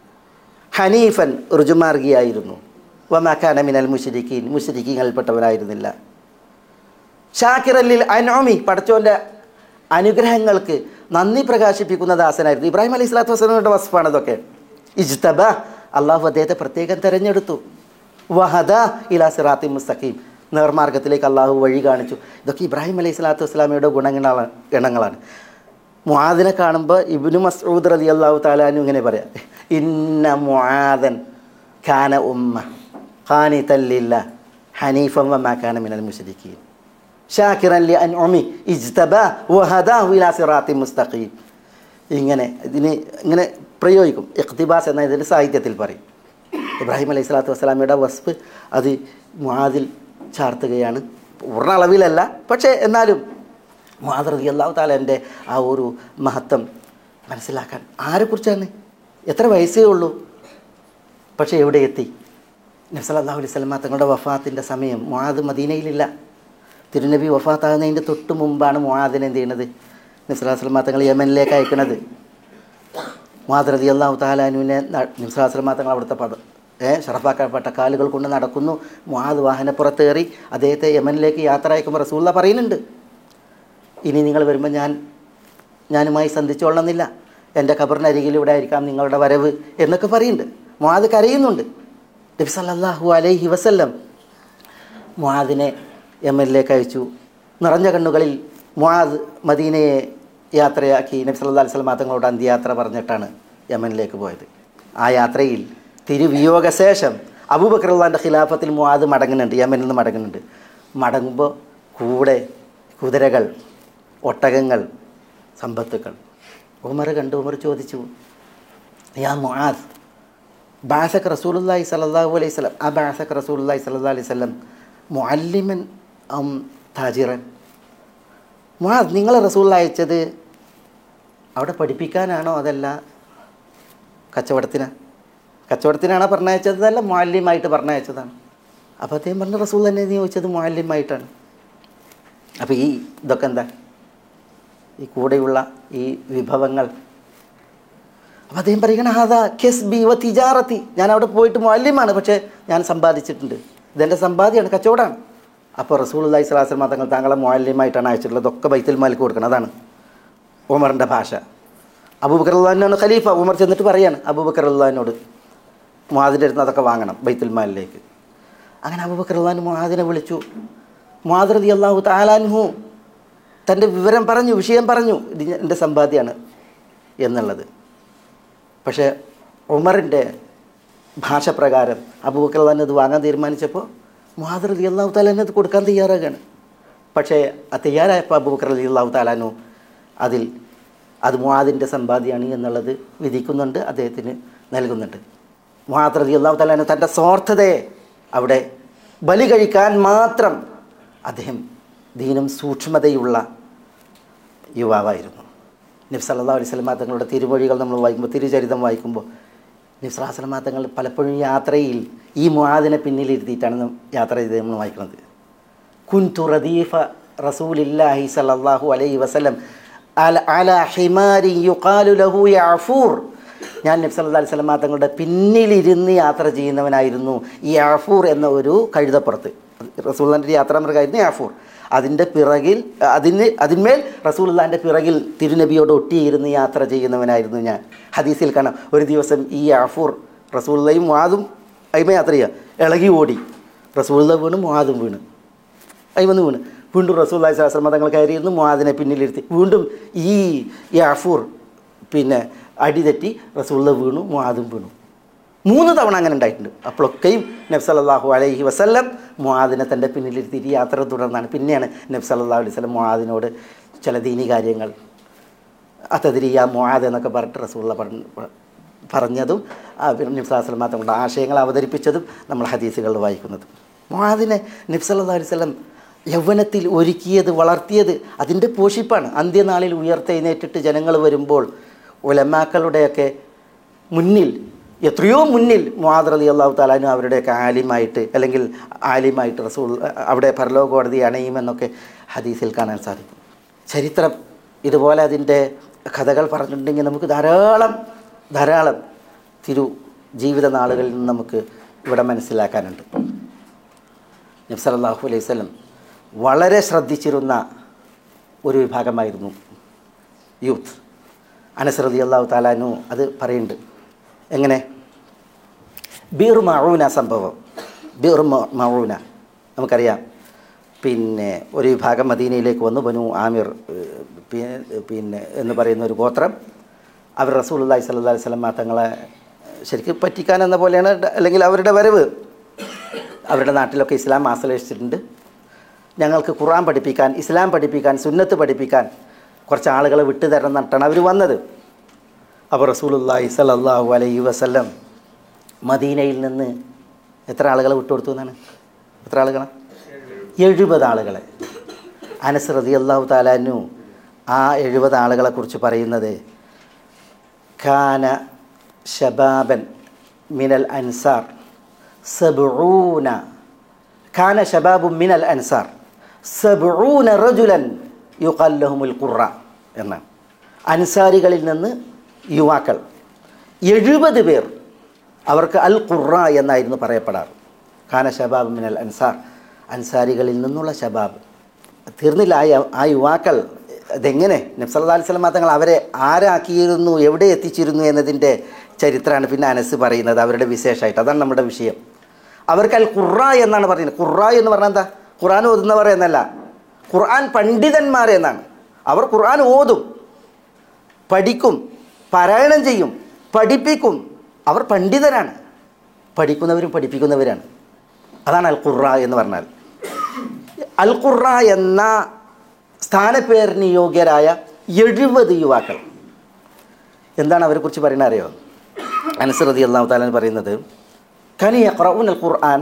ഹനീഫൻ ഋജുമാർഗിയായിരുന്നു വമാക്കാന മിനൽ മുഷരിക്കീൻ മുഷരിക്കീങ്ങളിൽപ്പെട്ടവനായിരുന്നില്ല ഷാക്കിറല്ലിൽ അനോമി പടച്ചോൻ്റെ അനുഗ്രഹങ്ങൾക്ക് നന്ദി പ്രകാശിപ്പിക്കുന്ന ദാസനായിരുന്നു ഇബ്രാഹിം അലൈഹി സ്വലാത്തു വസ്സലാമിയുടെ വസ്ഫാണ് ഇതൊക്കെ ഇജ്തബ അള്ളാഹു അദ്ദേഹത്തെ പ്രത്യേകം തിരഞ്ഞെടുത്തു വഹദ ഇലാ സിറാത്തി മുസ്തഖീം നേർമാർഗത്തിലേക്ക് അള്ളാഹു വഴി കാണിച്ചു ഇതൊക്കെ ഇബ്രാഹിം അലൈഹി സ്വലാത്തു വസ്സലാമയുടെ ഗുണങ്ങളാണ് ഗണങ്ങളാണ് മുആദിനെ കാണുമ്പോൾ ഇബ്നു മസ്ഊദ് റതി അള്ളാഹു താലാനു ഇങ്ങനെ പറയാം ഇന്ന മുആദൻ ഖാന ഉമ്മ ഖാനി തല്ലില്ല ഹനീഫം വമാ ഖാന മിനൽ മുശ്രിക്കീൻ ഷാക്കിറൻ ലി അൻഉമി ഇജ്തബ വഹദാഹു ഇലാ സിറാത്തി മുസ്തഖീം ഇങ്ങനെ ഇതിന് ഇങ്ങനെ പ്രയോഗിക്കും ഇഖ്തിബാസ് എന്ന ഇതിൻ്റെ സാഹിത്യത്തിൽ പറയും ഇബ്രാഹിം അലൈഹി സ്വലാത്തു വസ്സലാമയുടെ വസ്ഫ് അത് മുആദിൽ ചാർത്തുകയാണ് പൂർണ്ണ അളവിലല്ല പക്ഷേ എന്നാലും മുആദ് റതി അള്ളാഹു താലൻ്റെ ആ ഒരു മഹത്വം മനസ്സിലാക്കാൻ ആരെക്കുറിച്ചാണ് എത്ര വയസ്സേ ഉള്ളൂ പക്ഷേ എവിടെ എത്തി നബ്സല്ലാഹു അലൈഹി സ്വലമ തങ്ങളുടെ വഫാത്തിൻ്റെ സമയം മുആദ് മദീനയിലില്ല തിരുനബി വഫാത്താകുന്നതിൻ്റെ തൊട്ട് മുമ്പാണ് മുആദിനെ എന്ത് ചെയ്യുന്നത് നബ്സല്ലാ സ്വലമ തങ്ങൾ യമനിലേക്ക് അയക്കുന്നത് മുആദ് റതി അള്ളാഹു താലാനുവിനെ നബ്സല്ലാ സ്വലമ തങ്ങൾ അവിടുത്തെ പദ ഏ ഷറഫാക്കപ്പെട്ട കാലുകൾ കൊണ്ട് നടക്കുന്നു മുആദ് വാഹനപ്പുറത്തേറി അദ്ദേഹത്തെ യമനിലേക്ക് യാത്ര അയക്കുമ്പോൾ റസൂള്ള പറയുന്നുണ്ട് ഇനി നിങ്ങൾ വരുമ്പോൾ ഞാൻ ഞാനുമായി സന്ധിച്ചോളണമെന്നില്ല എൻ്റെ ഖബറിനരികിൽ ഇവിടെ ആയിരിക്കാം നിങ്ങളുടെ വരവ് എന്നൊക്കെ പറയുന്നുണ്ട് മുആദ് കരയുന്നുണ്ട് നബി സല്ലല്ലാഹു അലൈഹി വസല്ലം മുആദിനെ യമനിലേക്ക് അയച്ചു നിറഞ്ഞ കണ്ണുകളിൽ മുആദ് മദീനയെ യാത്രയാക്കി നബി സല്ലല്ലാഹു അലൈഹി വസല്ലം തങ്ങളോട് അന്ത്യയാത്ര പറഞ്ഞിട്ടാണ് യമനിലേക്ക് പോയത് ആ യാത്രയിൽ തിരുവിയോഗ ശേഷം അബൂബക്കറുള്ളാൻ്റെ ഖിലാഫത്തിൽ മുആദ് മടങ്ങുന്നുണ്ട് യമനിൽ നിന്ന് മടങ്ങുന്നുണ്ട് മടങ്ങുമ്പോൾ കൂടെ കുതിരകൾ ഒട്ടകങ്ങൾ സമ്പത്തുക്കൾ ഉമർ കണ്ട് ഉമർ ചോദിച്ചു യാ മുആദ് ബാസക് റസൂലുള്ളാഹി സ്വല്ലല്ലാഹു അലൈഹി വസല്ലം ആ ബാസക് റസൂലുള്ളാഹി സ്വല്ലല്ലാഹു അലൈഹി വസല്ലം മുഅല്ലിമൻ അം താജിറൻ മുആദ് നിങ്ങളെ റസൂൽ അയച്ചത് അവിടെ പഠിപ്പിക്കാനാണോ അതല്ല കച്ചവടത്തിന് കച്ചവടത്തിനാണോ പറഞ്ഞയച്ചത് അല്ല മുഅല്ലിമായിട്ട് പറഞ്ഞയച്ചതാണ് അപ്പോൾ അദ്ദേഹം പറഞ്ഞ റസൂൽ തന്നെ നീ ചോദിച്ചത് മുഅല്ലിമായിട്ടാണ് അപ്പോൾ ഈ ഇതൊക്കെ എന്താ ഈ കൂടെയുള്ള ഈ വിഭവങ്ങൾ അപ്പോൾ അദ്ദേഹം പറയുകയാണ് ഹാദാ കെസ് ബി വ തിജാറത്തി ഞാൻ അവിടെ പോയിട്ട് മൊല്യമാണ് പക്ഷേ ഞാൻ സമ്പാദിച്ചിട്ടുണ്ട് ഇതെൻ്റെ സമ്പാദ്യമാണ് കച്ചവടമാണ് അപ്പോൾ റസൂൽ അള്ളഹി സ്വലാസ്ലം തങ്ങൾ താങ്കളെ മൊല്യമായിട്ടാണ് അയച്ചിട്ടുള്ളത് ഇതൊക്കെ ബൈത്തുൽ മാലിക്ക് കൊടുക്കണം അതാണ് ഉമറിൻ്റെ ഭാഷ അബൂബക്കർ അള്ളഹാനാണ് ഖലീഫ ഉമർ ചെന്നിട്ട് പറയാണ് അബൂബക്കർ അള്ളഹാനോട് മുഹാദിൻ്റെ അടുത്ത് അതൊക്കെ വാങ്ങണം ബൈത്തുൽ മാലിലേക്ക് അങ്ങനെ അബൂബക്കർ അള്ളഹാൻ മുഹാദിനെ വിളിച്ചു മുഹാദ്രതി അള്ളാഹു താലാൻഹു തൻ്റെ വിവരം പറഞ്ഞു വിഷയം പറഞ്ഞു ഇത് ഞാൻ- എൻ്റെ സമ്പാദ്യമാണ് എന്നുള്ളത് പക്ഷേ ഉമറിൻ്റെ ഭാഷ പ്രകാരം അബൂബക്കർ തന്നെ അത് വാങ്ങാൻ തീരുമാനിച്ചപ്പോൾ മുഹാദർ അലി അള്ളാഹു താലാൻ അത് കൊടുക്കാൻ തയ്യാറാകാണ് പക്ഷേ ആ തയ്യാറായപ്പോൾ അബൂബക്കർ അലി അള്ളാഹു താലാനു അതിൽ അത് മുഹാദിൻ്റെ സമ്പാദ്യമാണ് എന്നുള്ളത് വിധിക്കുന്നുണ്ട് അദ്ദേഹത്തിന് നൽകുന്നുണ്ട് മുഹാദർ അലി അള്ളാഹു താലാനു തൻ്റെ സ്വാർത്ഥതയെ അവിടെ ബലി കഴിക്കാൻ മാത്രം അദ്ദേഹം ദീനം സൂക്ഷ്മതയുള്ള യുവാവായിരുന്നു നബി സല്ലാ അലൈഹി സ്വലമാ തങ്ങളുടെ തിരുമൊഴികൾ നമ്മൾ വായിക്കുമ്പോൾ തിരുചരിതം വായിക്കുമ്പോൾ നബി സ്വലാ സ്വലമാ തങ്ങൾ പലപ്പോഴും യാത്രയിൽ ഈ മുഹാദിനെ പിന്നിലിരുത്തിയിട്ടാണ് നം- യാത്ര ചെയ്ത് നമ്മൾ വായിക്കുന്നത് കുൻതു റദീഫ റസൂലില്ലാഹി സല്ലല്ലാഹു അലൈഹി വസല്ലം അല അല ഹിമാരി യുഖാലു ലഹു യഅഫൂർ ഞാൻ നബി സല്ലല്ലാഹു അലൈഹി വസല്ലം തങ്ങളുടെ പിന്നിലിരുന്ന് യാത്ര ചെയ്യുന്നവനായിരുന്നു ഈ യാഫൂർ എന്ന ഒരു കഴുതപ്പുറത്ത് റസൂള്ളാൻ്റെ യാത്രാമൃഗമായിരുന്നു യാഫൂർ അതിൻ്റെ പിറകിൽ അതിന് അതിന്മേൽ റസൂലുള്ളാൻ്റെ പിറകിൽ തിരുനബിയോട് ഒട്ടിയിരുന്ന് യാത്ര ചെയ്യുന്നവനായിരുന്നു ഞാൻ ഹദീസിൽ കാണാം ഒരു ദിവസം ഈ യാഫൂർ റസൂള്ളയും വാതും അയിമ യാത്ര ചെയ്യുക ഇളകി ഓടി റസൂള്ള വീണ് മുവാദും വീണ് അയിമന്ന് വീണ് വീണ്ടും റസൂല്ലായി ശാസ്ത്ര തങ്ങൾ കയറിയിരുന്നു മുവാദിനെ പിന്നിലിരുത്തി വീണ്ടും ഈ യാഫൂർ പിന്നെ അടിതെറ്റി റസൂള്ള വീണു മുവാദും വീണു മൂന്ന് തവണ അങ്ങനെ ഉണ്ടായിട്ടുണ്ട് അപ്പോഴൊക്കെയും നബ്സല്ലാഹു അലൈഹി വസല്ലം മുആദിനെ തൻ്റെ പിന്നിലിരുത്തിയിട്ട് യാത്ര തുടർന്നാണ് പിന്നെയാണ് നബ്സല്ലാഹു അലൈഹി വസല്ലം മുആദിനോട് ചില ദീനി കാര്യങ്ങൾ അത്തതിരിയ മുആദ് എന്നൊക്കെ പറഞ്ഞിട്ട് റസൂള്ള പറഞ്ഞ പറഞ്ഞതും നിബ്സാസ്ലം തങ്ങളുടെ ആശയങ്ങൾ അവതരിപ്പിച്ചതും നമ്മൾ ഹദീസുകളിൽ വായിക്കുന്നത് മുആദിനെ നബ്സല്ലാ അലൈഹി വസല്ലം യൗവനത്തിൽ ഒരുക്കിയത് വളർത്തിയത് അതിൻ്റെ പോഷിപ്പാണ് അന്ത്യനാളിൽ ഉയർത്തെഴുന്നേറ്റിട്ട് ജനങ്ങൾ വരുമ്പോൾ ഉലമാക്കളുടെയൊക്കെ മുന്നിൽ എത്രയോ മുന്നിൽ മുഹാദ് റലി അള്ളാഹു താലാനും അവരുടെയൊക്കെ ആലിമായിട്ട് അല്ലെങ്കിൽ ആലിമായിട്ട് റസൂൾ അവിടെ പരലോക കോടതി അണയുമെന്നൊക്കെ ഹദീസിൽ കാണാൻ സാധിക്കും ചരിത്രം ഇതുപോലെ അതിൻ്റെ കഥകൾ പറഞ്ഞിട്ടുണ്ടെങ്കിൽ നമുക്ക് ധാരാളം ധാരാളം തിരു ജീവിത നാളുകളിൽ നിന്ന് നമുക്ക് ഇവിടെ മനസ്സിലാക്കാനുണ്ട് നബ്സലല്ലാഹു അലൈഹി സ്വലം വളരെ ശ്രദ്ധിച്ചിരുന്ന ഒരു വിഭാഗമായിരുന്നു യൂത്ത് അനസ് റതി അള്ളാഹു താലാനു അത് പറയുന്നുണ്ട് എങ്ങനെ ബീർ മഴൂന സംഭവം ബീർ മഴൂന നമുക്കറിയാം പിന്നെ ഒരു വിഭാഗം മദീനയിലേക്ക് വന്നു ബനു ആമിർ ഏഹ്, പി- പിന്നെ എന്ന് പറയുന്ന ഒരു ഗോത്രം അവർ റസൂൽ അള്ളാഹി സല്ലാ അലൈഹി സ്വലം തങ്ങളെ ശരിക്കും പറ്റിക്കാൻ എന്ന പോലെയാണ് ഡ- അല്ലെങ്കിൽ അവരുടെ വരവ് അവരുടെ നാട്ടിലൊക്കെ ഇസ്ലാം ആശ്രയിച്ചിട്ടുണ്ട് ഞങ്ങൾക്ക് ഖുർആൻ പഠിപ്പിക്കാൻ ഇസ്ലാം പഠിപ്പിക്കാൻ സുന്നത്ത് പഠിപ്പിക്കാൻ കുറച്ച് ആളുകളെ വിട്ടു തരണം എന്നിട്ടാണ് അവർ വന്നത് അപ്പോൾ റസൂലുള്ളാഹി സ്വല്ലല്ലാഹു അലൈഹി വസല്ലം മദീനയിൽ നിന്ന് എത്ര ആളുകളെ വിട്ടുകൊടുത്തു എന്നാണ് എത്ര ആളുകളാണ് എഴുപത് ആളുകളെ അനസ് റതി അള്ളാഹു താലാനു ആ എഴുപത് ആളുകളെ കുറിച്ച് പറയുന്നത് ഖാന ഷബാബൻ മിനൽ അൻസാർ സബൂന ഖാന ഷബാബു മിനൽ അൻസാർ സബൂന റജുലൻ യുഖല്ലഹുമുൽ ഖുറ എന്നാണ് അൻസാരികളിൽ നിന്ന് യുവാക്കൾ എഴുപത് പേർ അവർക്ക് അൽ ഖുറ എന്നായിരുന്നു പറയപ്പെടാറ് ഖാന ഷബാബ് മിനൽ അൻസാർ അൻസാരികളിൽ നിന്നുള്ള ഷബാബ് തീർന്നില്ല ആ യ- ആ യുവാക്കൾ ഇതെങ്ങനെ നബ്സല്ലാ അലൈഹി സ്വലം തങ്ങൾ അവരെ ആരാക്കിയിരുന്നു എവിടെ എത്തിച്ചിരുന്നു എന്നതിൻ്റെ ചരിത്രമാണ് പിന്നെ അനസ് പറയുന്നത് അവരുടെ വിശേഷമായിട്ട് അതാണ് നമ്മുടെ വിഷയം അവർക്ക് അൽ ഖുറ എന്നാണ് പറയുന്നത് ഖുറ എന്ന് പറഞ്ഞാൽ എന്താ ഖുർആൻ ഓതുന്നവർ എന്നല്ല ഖുർആൻ പണ്ഡിതന്മാർ എന്നാണ് അവർ ഖുർആൻ ഓതും പഠിക്കും പാരായണം ചെയ്യും പഠിപ്പിക്കും അവർ പണ്ഡിതരാണ് പഠിക്കുന്നവരും പഠിപ്പിക്കുന്നവരാണ് അതാണ് അൽ ഖുറ എന്ന് പറഞ്ഞാൽ അൽ ഖുറ എന്ന സ്ഥാനപ്പേരിന് യോഗ്യരായ എഴുപത് യുവാക്കൾ എന്താണ് അവരെക്കുറിച്ച് പറയുന്നത് അറിയോ അനുസൃതി അള്ളാഹു താലാൻ പറയുന്നത് കനി യഖ്റഊന അൽ ഖുർആൻ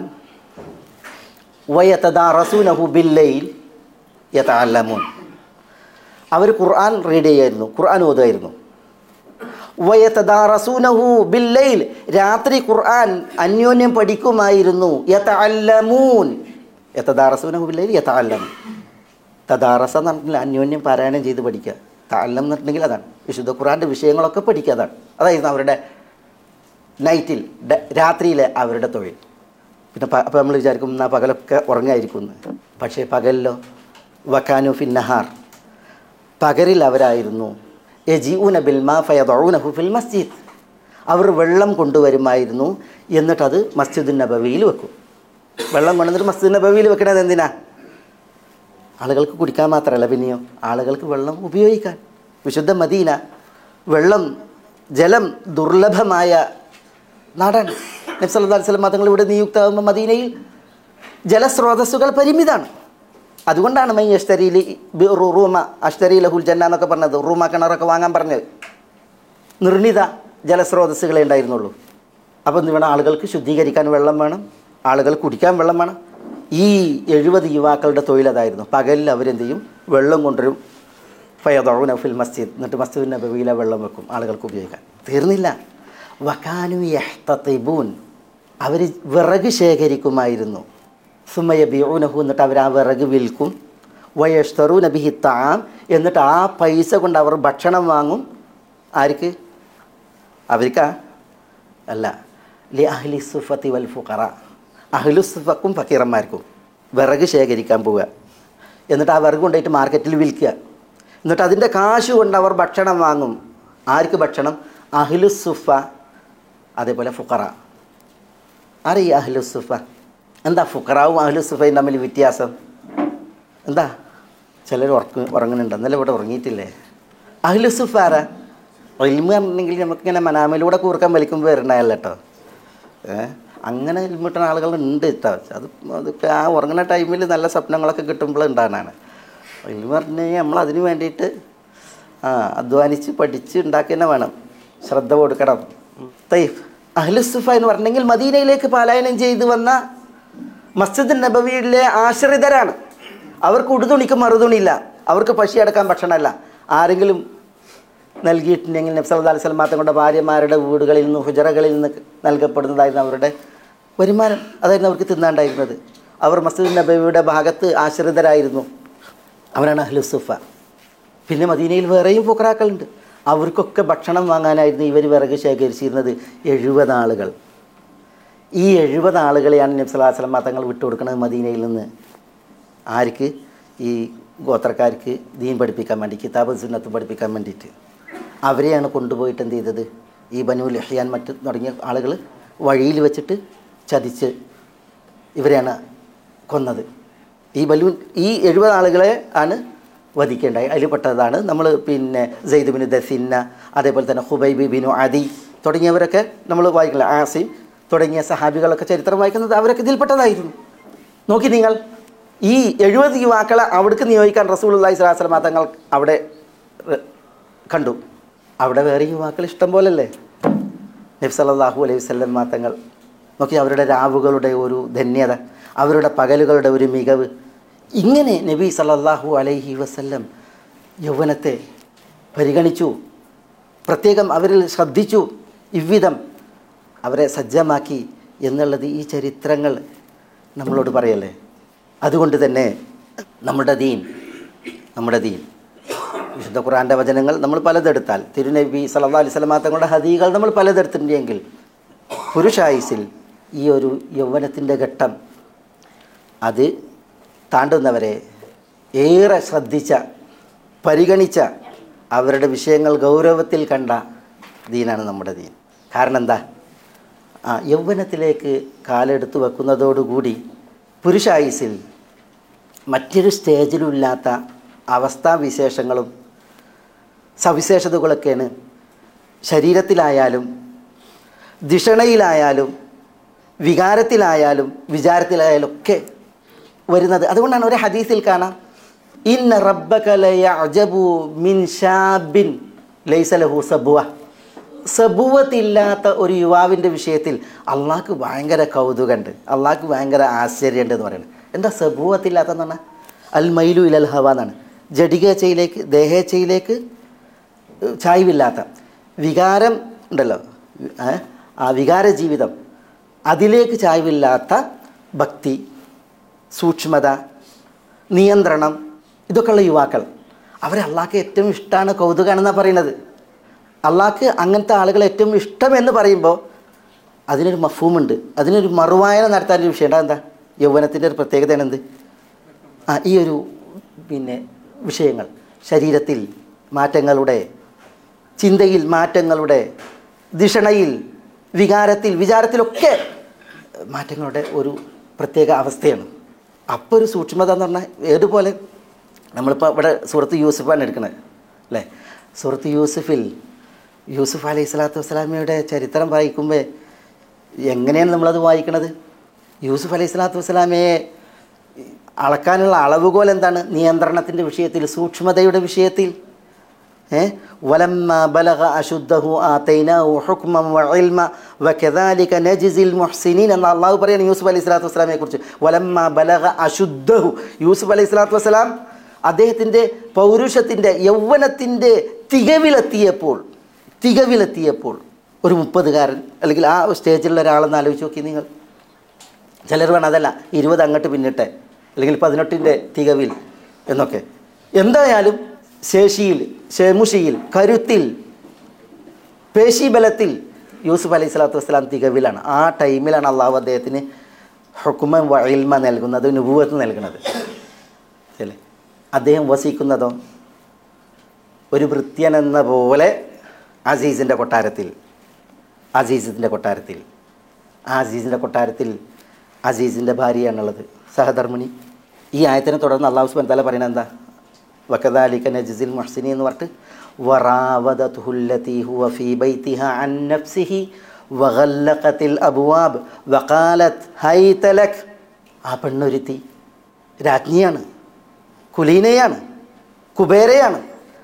വയതദാറസൂനഹു ബില്ലൈൽ യതഅല്ലമൂൻ അവർ ഖുർആൻ റീഡ് ചെയ്യായിരുന്നു ഖുർആൻ ഓതുമായിരുന്നു വയതദാറസൂനഹു ബില്ലൈൽ രാത്രി ഖുർആൻ അന്യോന്യം പഠിക്കുമായിരുന്നു യതഅല്ലമൂൻ യതദാറസൂനഹു ബില്ലൈൽ യതഅല്ലമൂൻ തദാറസ എന്ന് പറഞ്ഞിട്ടുണ്ടെങ്കിൽ അന്യോന്യം പാരായണം ചെയ്ത് പഠിക്കുക താലം എന്ന് പറഞ്ഞിട്ടുണ്ടെങ്കിൽ അതാണ് വിശുദ്ധ ഖുർആൻ്റെ വിഷയങ്ങളൊക്കെ പഠിക്കുക അതാണ് അതായിരുന്നു അവരുടെ നൈറ്റിൽ ഡ- രാത്രിയിലെ അവരുടെ തൊഴിൽ പിന്നെ പ- അപ്പോൾ നമ്മൾ വിചാരിക്കും എന്നാൽ പകലൊക്കെ ഉറങ്ങായിരിക്കും എന്ന് പക്ഷേ പകലിലോ വക്കാനു ഫിന്നഹാർ പകരിൽ അവരായിരുന്നു യജീഊന ബിൽമാ ഫയദഊനഹു ഫിൽ മസ്ജിദ് അവർ വെള്ളം കൊണ്ടുവരുമായിരുന്നു എന്നിട്ടത് മസ്ജിദുൻ നബവിയിൽ വെക്കും വെള്ളം കൊണ്ടുവന്നിട്ട് മസ്ജിദ് നബവിയിൽ വെക്കണത് എന്തിനാ ആളുകൾക്ക് കുടിക്കാൻ മാത്രമല്ല പിന്നെയോ ആളുകൾക്ക് വെള്ളം ഉപയോഗിക്കാൻ വിശുദ്ധ മദീന വെള്ളം ജലം ദുർലഭമായ നാടാണ് നബ്സല്ലാ അലൈഹി സ്വലം തങ്ങൾ ഇവിടെ നിയുക്തമാകുമ്പോൾ മദീനയിൽ ജലസ്രോതസ്സുകൾ പരിമിതമാണ് അതുകൊണ്ടാണ് മൈ അഷ്തരിയിൽ റൂമ അഷ്തരി ലഹുൽ ജന്ന എന്നൊക്കെ പറഞ്ഞത് റൂമ കിണറൊക്കെ വാങ്ങാൻ പറഞ്ഞത് നിർണിത ജലസ്രോതസ്സുകളെ ഉണ്ടായിരുന്നുള്ളൂ അപ്പം ഇവിടെ ആളുകൾക്ക് ശുദ്ധീകരിക്കാൻ വെള്ളം വേണം ആളുകൾ കുടിക്കാൻ വെള്ളം വേണം ഈ എഴുപത് യുവാക്കളുടെ തൊഴിലതായിരുന്നു പകലിൽ അവരെന്ത് ചെയ്യും വെള്ളം കൊണ്ടുവരും ഫയദൗന ഫിൽ മസ്ജിദ് എന്നിട്ട് മസ്ജിദ് നബവിയിലെ വെള്ളം വെക്കും ആളുകൾക്ക് ഉപയോഗിക്കാൻ തീർന്നില്ല വക്കാനു യഹ്തത്തിബൂൻ അവർ വിറക് ശേഖരിക്കുമായിരുന്നു സുമയ ബിഊനഹു എന്നിട്ട് അവർ ആ വിറക് വിൽക്കും വയഷ്തറു നബിഹി താം എന്നിട്ട് ആ പൈസ കൊണ്ട് അവർ ഭക്ഷണം വാങ്ങും ആർക്ക് അവർക്കാ അല്ല ലി അഹ്ലി സുഫത്തി വൽ ഫുഖറ അഹ്ലു സുഫക്കും ഫക്കീറന്മാർക്കും വിറക് ശേഖരിക്കാൻ പോവുക എന്നിട്ട് ആ വിറക് കൊണ്ടുപോയിട്ട് മാർക്കറ്റിൽ വിൽക്കുക എന്നിട്ട് അതിൻ്റെ കാശ് കൊണ്ട് അവർ ഭക്ഷണം വാങ്ങും ആർക്ക് ഭക്ഷണം അഹ്ലു സുഫ അതേപോലെ ഫുഖറ ആരെ ഈ അഹ്ലു സുഫ എന്താ ഫുഖറാവും അഹ്ലു സുഫയും തമ്മിൽ വ്യത്യാസം എന്താ ചിലർ ഉറക്ക ഉറങ്ങുന്നുണ്ട് എന്നാലും ഇവിടെ ഉറങ്ങിയിട്ടില്ലേ അഹ്ലു സുഫ ആരാ ഇൽമ പറഞ്ഞിട്ടുണ്ടെങ്കിൽ നമുക്കിങ്ങനെ മനാമയിലൂടെ കൂർക്കാൻ വലിക്കുമ്പോൾ വരണതല്ല കേട്ടോ ഏ അങ്ങനെ ഇൽമിട്ടുന്ന ആളുകളുണ്ട് കേട്ടോ അത് അതിപ്പോൾ ആ ഉറങ്ങുന്ന ടൈമിൽ നല്ല സ്വപ്നങ്ങളൊക്കെ കിട്ടുമ്പോൾ ഉണ്ടാകാനാണ് ഇൽമ പറഞ്ഞു കഴിഞ്ഞാൽ നമ്മൾ അതിന് വേണ്ടിയിട്ട് ആ അധ്വാനിച്ച് പഠിച്ച് ഉണ്ടാക്കി തന്നെ വേണം ശ്രദ്ധ കൊടുക്കണം തൈഫ് അഹ്ലുസുഫ എന്ന് പറഞ്ഞെങ്കിൽ മദീനയിലേക്ക് പലായനം ചെയ്തു വന്ന മസ്ജിദ് നബവിയിലെ ആശ്രിതരാണ് അവർക്ക് ഉടുതുണിക്ക് മറുതുണിയില്ല അവർക്ക് പശി അടക്കാൻ ഭക്ഷണമല്ല ആരെങ്കിലും നൽകിയിട്ടുണ്ടെങ്കിൽ നബ്സല്ലാ അലൈഹി സ്വലം തങ്ങളുടെ ഭാര്യമാരുടെ വീടുകളിൽ നിന്ന് ഹുജറകളിൽ നിന്ന് നൽകപ്പെടുന്നതായിരുന്നു അവരുടെ വരുമാനം അതായിരുന്നു അവർക്ക് തിന്നാണ്ടായിരുന്നത് അവർ മസ്ജിദ് നബവിയുടെ ഭാഗത്ത് ആശ്രിതരായിരുന്നു അവരാണ് അഹ്ലുസുഫ പിന്നെ മദീനയിൽ വേറെയും ഫുക്രാക്കളുണ്ട് അവർക്കൊക്കെ ഭക്ഷണം വാങ്ങാനായിരുന്നു ഇവർ വിറക് ശേഖരിച്ചിരുന്നത് എഴുപത് ആളുകൾ ഈ എഴുപത് ആളുകളെയാണ് നബ്സല്ലാ സ്വലം തങ്ങൾ വിട്ടുകൊടുക്കുന്നത് മദീനയിൽ നിന്ന് ആർക്ക് ഈ ഗോത്രക്കാർക്ക് ദീൻ പഠിപ്പിക്കാൻ വേണ്ടി കിതാബ് സുന്നത്ത് പഠിപ്പിക്കാൻ വേണ്ടിയിട്ട് അവരെയാണ് കൊണ്ടുപോയിട്ട് എന്ത് ചെയ്തത് ഈ ബനു ലഹിയാൻ മറ്റ് തുടങ്ങിയ ആളുകൾ വഴിയിൽ വെച്ചിട്ട് ചതിച്ച് ഇവരെയാണ് കൊന്നത് ഈ ബലൂൺ ഈ എഴുപത് ആളുകളെ ആണ് വധിക്കേണ്ടായി അതിൽ പെട്ടതാണ് നമ്മൾ പിന്നെ സെയ്ദ് ബിൻ ദസിന്ന അതേപോലെ തന്നെ ഹുബൈബി ബിനു അദി തുടങ്ങിയവരൊക്കെ നമ്മൾ വായിക്കില്ല ആസിം തുടങ്ങിയ സഹാബികളൊക്കെ ചരിത്രം വായിക്കുന്നത് അവരൊക്കെ ഇതിൽപ്പെട്ടതായിരുന്നു നോക്കി നിങ്ങൾ ഈ എഴുപത് യുവാക്കളെ അവിടേക്ക് നിയോഗിക്കാൻ റസൂൽ അള്ളഹി സ്വലാസ്ലമ തങ്ങൾ അവിടെ റെ- കണ്ടു അവിടെ വേറെ യുവാക്കൾ ഇഷ്ടം പോലല്ലേ നബ്സല്ലാഹു അലൈഹി വല്ലം തങ്ങൾ നോക്കി അവരുടെ രാവുകളുടെ ഒരു ധന്യത അവരുടെ പകലുകളുടെ ഒരു മികവ് ഇങ്ങനെ നബി സല്ലല്ലാഹു അലൈഹി വസല്ലം യൗവനത്തെ പരിഗണിച്ചു പ്രത്യേകം അവരിൽ ശ്രദ്ധിച്ചു ഇவ்விധം അവരെ സജ്ജമാക്കി എന്നുള്ളത് ഈ ചരിത്രങ്ങൾ നമ്മളോട് പറയല്ലേ അതുകൊണ്ട് തന്നെ നമ്മുടെ ദീൻ നമ്മുടെ ദീൻ വിശുദ്ധ ഖുറാൻ്റെ വചനങ്ങൾ നമ്മൾ പലതെടുത്താൽ തിരുനബി സല്ലല്ലാഹു അലൈഹി വസല്ലമ തങ്ങളുടെ ഹദീകൾ നമ്മൾ പലതെടുത്തിട്ടുണ്ടെങ്കിൽ പുരുഷായുസിൽ ഈ ഒരു യൗവനത്തിൻ്റെ ഘട്ടം അത് താണ്ടുന്നവരെ ഏറെ ശ്രദ്ധിച്ച പരിഗണിച്ച അവരുടെ വിഷയങ്ങൾ ഗൗരവത്തിൽ കണ്ട ദീനാണ് നമ്മുടെ ദീൻ കാരണം എന്താ ആ യൗവനത്തിലേക്ക് കാലെടുത്ത് വെക്കുന്നതോടുകൂടി പുരുഷായുസിൽ മറ്റൊരു സ്റ്റേജിലുമില്ലാത്ത അവസ്ഥാവിശേഷങ്ങളും സവിശേഷതകളൊക്കെയാണ് ശരീരത്തിലായാലും ധിഷണയിലായാലും വികാരത്തിലായാലും വിചാരത്തിലായാലും ഒക്കെ വരുന്നത് അതുകൊണ്ടാണ് ഒരു ഹദീസിൽ കാണാം ഇന്ന റബ്ബകലയഅജബു മിൻ ഷാബിൻ ലൈസലഹു സബുവ സബുവത്തില്ലാത്ത ഒരു യുവാവിൻ്റെ വിഷയത്തിൽ അള്ളാഹ്ക്ക് ഭയങ്കര കൗതുകമുണ്ട് അള്ളാഹ്ക്ക് ഭയങ്കര ആശ്ചര്യമുണ്ട് എന്ന് പറയുന്നത് എന്താ സബുവത്തില്ലാത്തെന്ന് പറഞ്ഞാൽ അൽ മൈലു ഇലൽ ഹവ എന്നാണ് ജഡികേച്ചയിലേക്ക് ദേഹേച്ചയിലേക്ക് ചായ്വില്ലാത്ത വികാരം ഉണ്ടല്ലോ ഏ? ആ വികാര ജീവിതം അതിലേക്ക് ചായ്വില്ലാത്ത ഭക്തി സൂക്ഷ്മത നിയന്ത്രണം ഇതൊക്കെയുള്ള യുവാക്കൾ അവരെ അള്ളാഹ്ക്ക് ഏറ്റവും ഇഷ്ടമാണ് കൗതുകമാണെന്നാണ് പറയുന്നത് അള്ളാഹ്ക്ക് അങ്ങനത്തെ ആളുകളെ ഏറ്റവും ഇഷ്ടമെന്ന് പറയുമ്പോൾ അതിനൊരു മഫൂമുണ്ട് അതിനൊരു മറുവായന നടത്താനൊരു വിഷയം എന്താ യൗവനത്തിൻ്റെ ഒരു പ്രത്യേകതയാണ് എന്ത് ആ ഈ ഒരു പിന്നെ വിഷയങ്ങൾ ശരീരത്തിൽ മാറ്റങ്ങളുടെ ചിന്തയിൽ മാറ്റങ്ങളുടെ ധിഷണയിൽ വികാരത്തിൽ വിചാരത്തിലൊക്കെ മാറ്റങ്ങളുടെ ഒരു പ്രത്യേക അവസ്ഥയാണ് അപ്പോൾ ഒരു സൂക്ഷ്മത എന്ന് പറഞ്ഞാൽ ഏതുപോലെ നമ്മളിപ്പോൾ ഇവിടെ സുഹൃത്ത് യൂസുഫാണ് എടുക്കുന്നത് അല്ലേ സുഹൃത്ത് യൂസുഫിൽ യൂസുഫ് അലൈഹി സ്വലാത്തു വസ്സലാമയുടെ ചരിത്രം വായിക്കുമ്പോൾ എങ്ങനെയാണ് നമ്മളത് വായിക്കണത് യൂസുഫ് അലൈഹി സ്വലാത്തു വസ്സലാമയെ അളക്കാനുള്ള അളവുകോൽ എന്താണ് നിയന്ത്രണത്തിൻ്റെ വിഷയത്തിൽ സൂക്ഷ്മതയുടെ വിഷയത്തിൽ ഏ വലമ്മ ബലഗ അശുദ്ധഹു ആതൈനാഹു ഹുക്മം വഇൽമ വകദാലിക നജ്സിൽ മുഹ്സിനീൻ എന്ന് അള്ളാഹു പറയുന്നു യൂസുഫ് അലൈഹി സ്വലാത്തു വസ്സലാമയെ കുറിച്ച് വലമ്മ ബലഗ അശുദ്ധഹു യൂസുഫ് അലൈഹി സ്വലാത്തു വസ്സലാം അദ്ദേഹത്തിൻ്റെ പൗരുഷത്തിൻ്റെ യൗവനത്തിൻ്റെ തികവിലെത്തിയപ്പോൾ തികവിലെത്തിയപ്പോൾ ഒരു മുപ്പതുകാരൻ അല്ലെങ്കിൽ ആ സ്റ്റേജിലുള്ള ഒരാളെന്ന് ആലോചിച്ച് നോക്കി നിങ്ങൾ ചിലർ വേണം അതല്ല ഇരുപത് അങ്ങോട്ട് പിന്നിട്ടെ അല്ലെങ്കിൽ പതിനെട്ടിൻ്റെ തികവിൽ എന്നൊക്കെ എന്തായാലും ശേഷിയിൽ ശേമുഷിയിൽ കരുത്തിൽ പേശി ബലത്തിൽ യൂസുഫ് അലൈഹി സ്വലാത്തു വസ്സലാം തികവിലാണ് ആ ടൈമിലാണ് അള്ളാഹു അദ്ദേഹത്തിന് ഹുക്കുമ വയിൽമ നൽകുന്നത് നുപൂവത്ത് നൽകുന്നത് അല്ലേ അദ്ദേഹം വസിക്കുന്നതോ ഒരു ഭൃത്യൻ എന്ന പോലെ അസീസിൻ്റെ കൊട്ടാരത്തിൽ അസീസിൻ്റെ കൊട്ടാരത്തിൽ ആ അസീസിൻ്റെ കൊട്ടാരത്തിൽ അസീസിൻ്റെ ഭാര്യയാണുള്ളത് സഹധർമ്മിണി ഈ ആയത്തിനെ തുടർന്ന് അള്ളാഹു സുബൻ തല പറയുന്നത് എന്താ വക്കദാലിക നജിസിൽ മുഹ്സിനി എന്ന് പറഞ്ഞിട്ട് വറാവദതുഹു അല്ലതി ഹുവ ഫീ ബൈതിഹ അൻ നഫ്സിഹി വഗല്ലഖത്തിൽ അബ്വാബ് വഖാലത് ഹൈത ലക് ആ പെണ്ണൊരുത്തി രാജ്ഞിയാണ് കുലീനയാണ് കുബേരയാണ്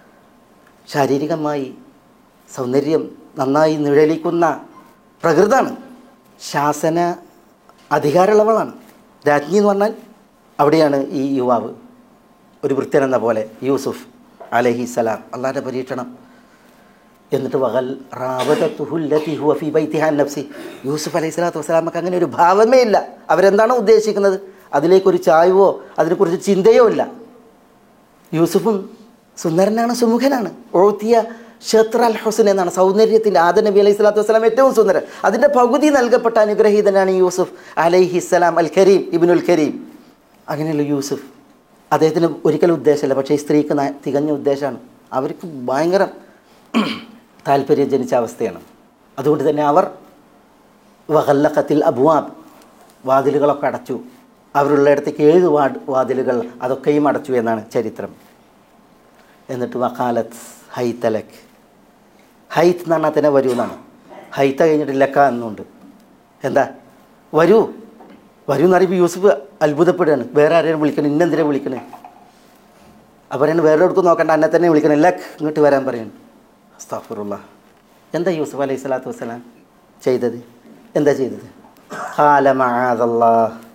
ശാരീരികമായി സൗന്ദര്യം നന്നായി നിഴലിക്കുന്ന പ്രകൃതാണ് ശാസന അധികാരമുള്ളവളാണ് രാജ്ഞി എന്ന് പറഞ്ഞാൽ അവിടെയാണ് ഈ യുവാവ് ഒരു വൃത്യൻ എന്ന പോലെ യൂസുഫ് അലഹിസലാം അള്ളാൻ്റെ പരീക്ഷണം എന്നിട്ട് വകൽ റാവതത്തുഹുല്ലത്തി ഹുവ ഫി ബൈത്തിഹാൻ നഫ്സി യൂസുഫ് അലൈഹി സ്വലാത്തു വസ്സലാമക്ക് അങ്ങനെ ഒരു ഭാവമേ ഇല്ല അവരെന്താണോ ഉദ്ദേശിക്കുന്നത് അതിലേക്കൊരു ചായവോ അതിനെക്കുറിച്ച് ചിന്തയോ ഇല്ല യൂസുഫും സുന്ദരനാണ് സുമുഖനാണ് ഓത്തിയ ഷത്ര അൽ ഹുസൻ എന്നാണ് സൗന്ദര്യത്തിൻ്റെ ആദ നബി അലൈഹി സ്വലാത്തു വസ്സലാം ഏറ്റവും സുന്ദരൻ അതിൻ്റെ പകുതി നൽകപ്പെട്ട അനുഗ്രഹീതനാണ് യൂസുഫ് അലൈഹിസ്സലാം അൽ കരീം ഇബിനുൽ കരീം അങ്ങനെയുള്ള യൂസുഫ് അദ്ദേഹത്തിന് ഒരിക്കലും ഉദ്ദേശമല്ല പക്ഷേ ഈ സ്ത്രീക്ക് ന- തികഞ്ഞ ഉദ്ദേശമാണ് അവർക്ക് ഭയങ്കര താല്പര്യം ജനിച്ച അവസ്ഥയാണ് അതുകൊണ്ട് തന്നെ അവർ വഹല്ലക്കത്തിൽ അബുവാബ് വാതിലുകളൊക്കെ അടച്ചു അവരുള്ളിടത്തേക്ക് ഏഴ് വാ വാതിലുകൾ അതൊക്കെയും അടച്ചു എന്നാണ് ചരിത്രം എന്നിട്ട് വക്കാലത്ത് ഹൈത്തലക് ഹൈത്ത് എന്ന് പറഞ്ഞാൽ തന്നെ വരൂ എന്നാണ് ഹൈത്ത കഴിഞ്ഞിട്ട് ലക്ക എന്നുണ്ട് എന്താ വരൂ വരൂ എന്ന് പറയുമ്പോൾ യൂസുഫ് അത്ഭുതപ്പെടുകയാണ് വേറെ ആരെയും വിളിക്കണം ഇന്നെന്തിനാ വിളിക്കണേ അപ്പോൾ പറയുന്നത് വേറെ എടുക്കും നോക്കണ്ട എന്നെ തന്നെ വിളിക്കണം ലക്ക് ഇങ്ങോട്ട് വരാൻ പറയുന്നു അസ്താഫുറുള്ള എന്താ യൂസുഫ് അലൈഹി സ്വലാത്തു വസ്സലാം ചെയ്തത് എന്താ ചെയ്തത് ഖാലമഅദല്ലാ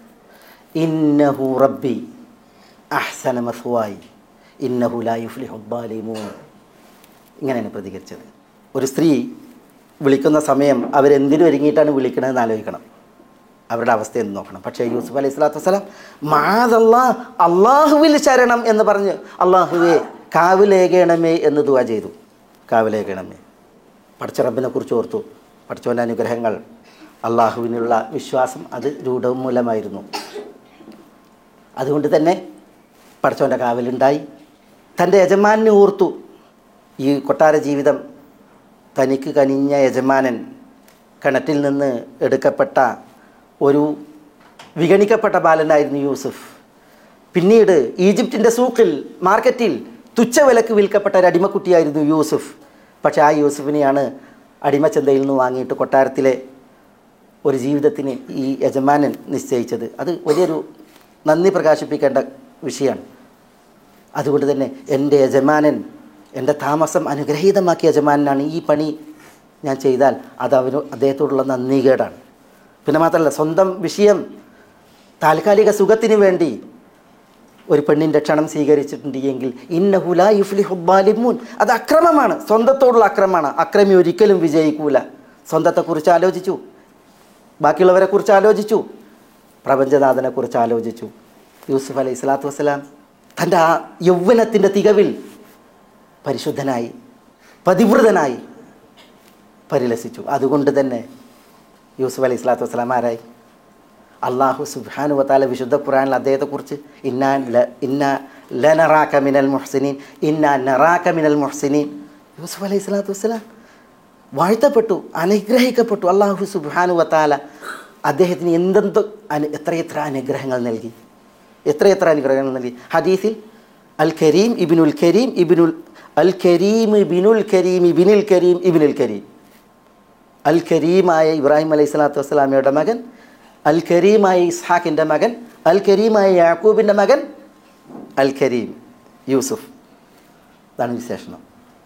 ഇന്നഹു റബ്ബി അഹ്സന മസ്വായി ഇന്നഹു ലാ യുഫ്ലിഹു ദ്ദാലിമൂൻ ഇങ്ങനെയാണ് പ്രതികരിച്ചത് ഒരു സ്ത്രീ വിളിക്കുന്ന സമയം അവരെന്തിനു ഒരുങ്ങിയിട്ടാണ് വിളിക്കണതെന്ന് ആലോചിക്കണം അവരുടെ അവസ്ഥ എന്ന് നോക്കണം പക്ഷേ യൂസുഫ് അലൈഹി സ്വലാത്തു വസ്സലാം മാതല്ലാ അള്ളാഹുവിൽ ശരണം എന്ന് പറഞ്ഞ് അള്ളാഹുവെ കാവിലേകണമേ എന്ന് ദുവാ ചെയ്തു കാവിലേകണമേ പഠിച്ച റബ്ബിനെ കുറിച്ച് ഓർത്തു പഠിച്ചവൻ്റെ അനുഗ്രഹങ്ങൾ അള്ളാഹുവിനുള്ള വിശ്വാസം അത് രൂഢമൂലമായിരുന്നു അതുകൊണ്ട് തന്നെ പഠിച്ചവൻ്റെ കാവലുണ്ടായി തൻ്റെ യജമാനെ ഓർത്തു ഈ കൊട്ടാര ജീവിതം തനിക്ക് കനിഞ്ഞ യജമാനൻ കിണറ്റിൽ നിന്ന് എടുക്കപ്പെട്ട ഒരു വിഗണിക്കപ്പെട്ട ബാലനായിരുന്നു യൂസുഫ് പിന്നീട് ഈജിപ്തിൻ്റെ സൂക്കിൽ മാർക്കറ്റിൽ തുച്ഛവിലക്ക് വിൽക്കപ്പെട്ട ഒരു അടിമക്കുട്ടിയായിരുന്നു യൂസുഫ് പക്ഷേ ആ യൂസുഫിനെയാണ് അടിമച്ചന്തയിൽ നിന്ന് വാങ്ങിയിട്ട് കൊട്ടാരത്തിലെ ഒരു ജീവിതത്തിന് ഈ യജമാനൻ നിശ്ചയിച്ചത് അത് വലിയൊരു നന്ദി പ്രകാശിപ്പിക്കേണ്ട വിഷയമാണ് അതുകൊണ്ട് തന്നെ എൻ്റെ യജമാനൻ എൻ്റെ താമസം അനുഗ്രഹീതമാക്കിയ യജമാനാണ് ഈ പണി ഞാൻ ചെയ്താൽ അത് അവന് അദ്ദേഹത്തോടുള്ള നന്ദികേടാണ് പിന്നെ മാത്രമല്ല സ്വന്തം വിഷയം താൽക്കാലിക സുഖത്തിന് വേണ്ടി ഒരു പെണ്ണിൻ്റെ ക്ഷണം സ്വീകരിച്ചിട്ടുണ്ട് എങ്കിൽ ഇന്ന ഹുലാ യുഫ്ലി ഹുബാലിമൂൻ അത് അക്രമമാണ് സ്വന്തത്തോടുള്ള അക്രമമാണ് അക്രമി ഒരിക്കലും വിജയിക്കൂല സ്വന്തത്തെക്കുറിച്ച് ആലോചിച്ചു ബാക്കിയുള്ളവരെ കുറിച്ച് ആലോചിച്ചു പ്രപഞ്ചനാഥനെ കുറിച്ച് ആലോചിച്ചു യൂസുഫ് അലൈഹി സ്വലാത്തു വസ്സലാം തൻ്റെ ആ യൗവനത്തിൻ്റെ തികവിൽ പരിശുദ്ധനായി പതിവൃതനായി പരിലസിച്ചു അതുകൊണ്ട് തന്നെ യൂസുഫ് അലൈഹി സ്വലാത്തു വസ്സലാം ആരായി അള്ളാഹു സുബ്ഹാനു വത്താല വിശുദ്ധ ഖുറാനിൽ അദ്ദേഹത്തെക്കുറിച്ച് ഇന്നാ ല ഇന്ന ലനറാക്ക മിനൽ മുഹ്സിനീൻ ഇന്നാ നറാക്ക മിനൽ മുഹ്സിനീൻ യൂസുഫ് അലൈഹി സ്വലാത്തു വസ്സലാം വാഴ്ത്തപ്പെട്ടു അനുഗ്രഹിക്കപ്പെട്ടു അള്ളാഹു സുബ്ഹാനു വത്താല അദ്ദേഹത്തിന് എന്തെന്തോ അനു എത്രയെത്ര അനുഗ്രഹങ്ങൾ നൽകി എത്രയെത്ര അനുഗ്രഹങ്ങൾ നൽകി ഹദീസിൽ അൽ കരീം ഇബിനുൽ കരീം ഇബിനുൽ അൽ കരീം ഇബിനുൽ കരീം ഇബിനുൽ കരീം ഇബിനുൽ കരീം അൽ കരീമായ ഇബ്രാഹിം അലൈഹി സ്വലാത്തു വസ്സലാമയുടെ മകൻ അൽ കരീമായ ഇസ്ഹാഖിൻ്റെ മകൻ അൽ കരീമായ യാക്കൂബിൻ്റെ മകൻ അൽ കരീം യൂസുഫ് ഇതാണ് വിശേഷണം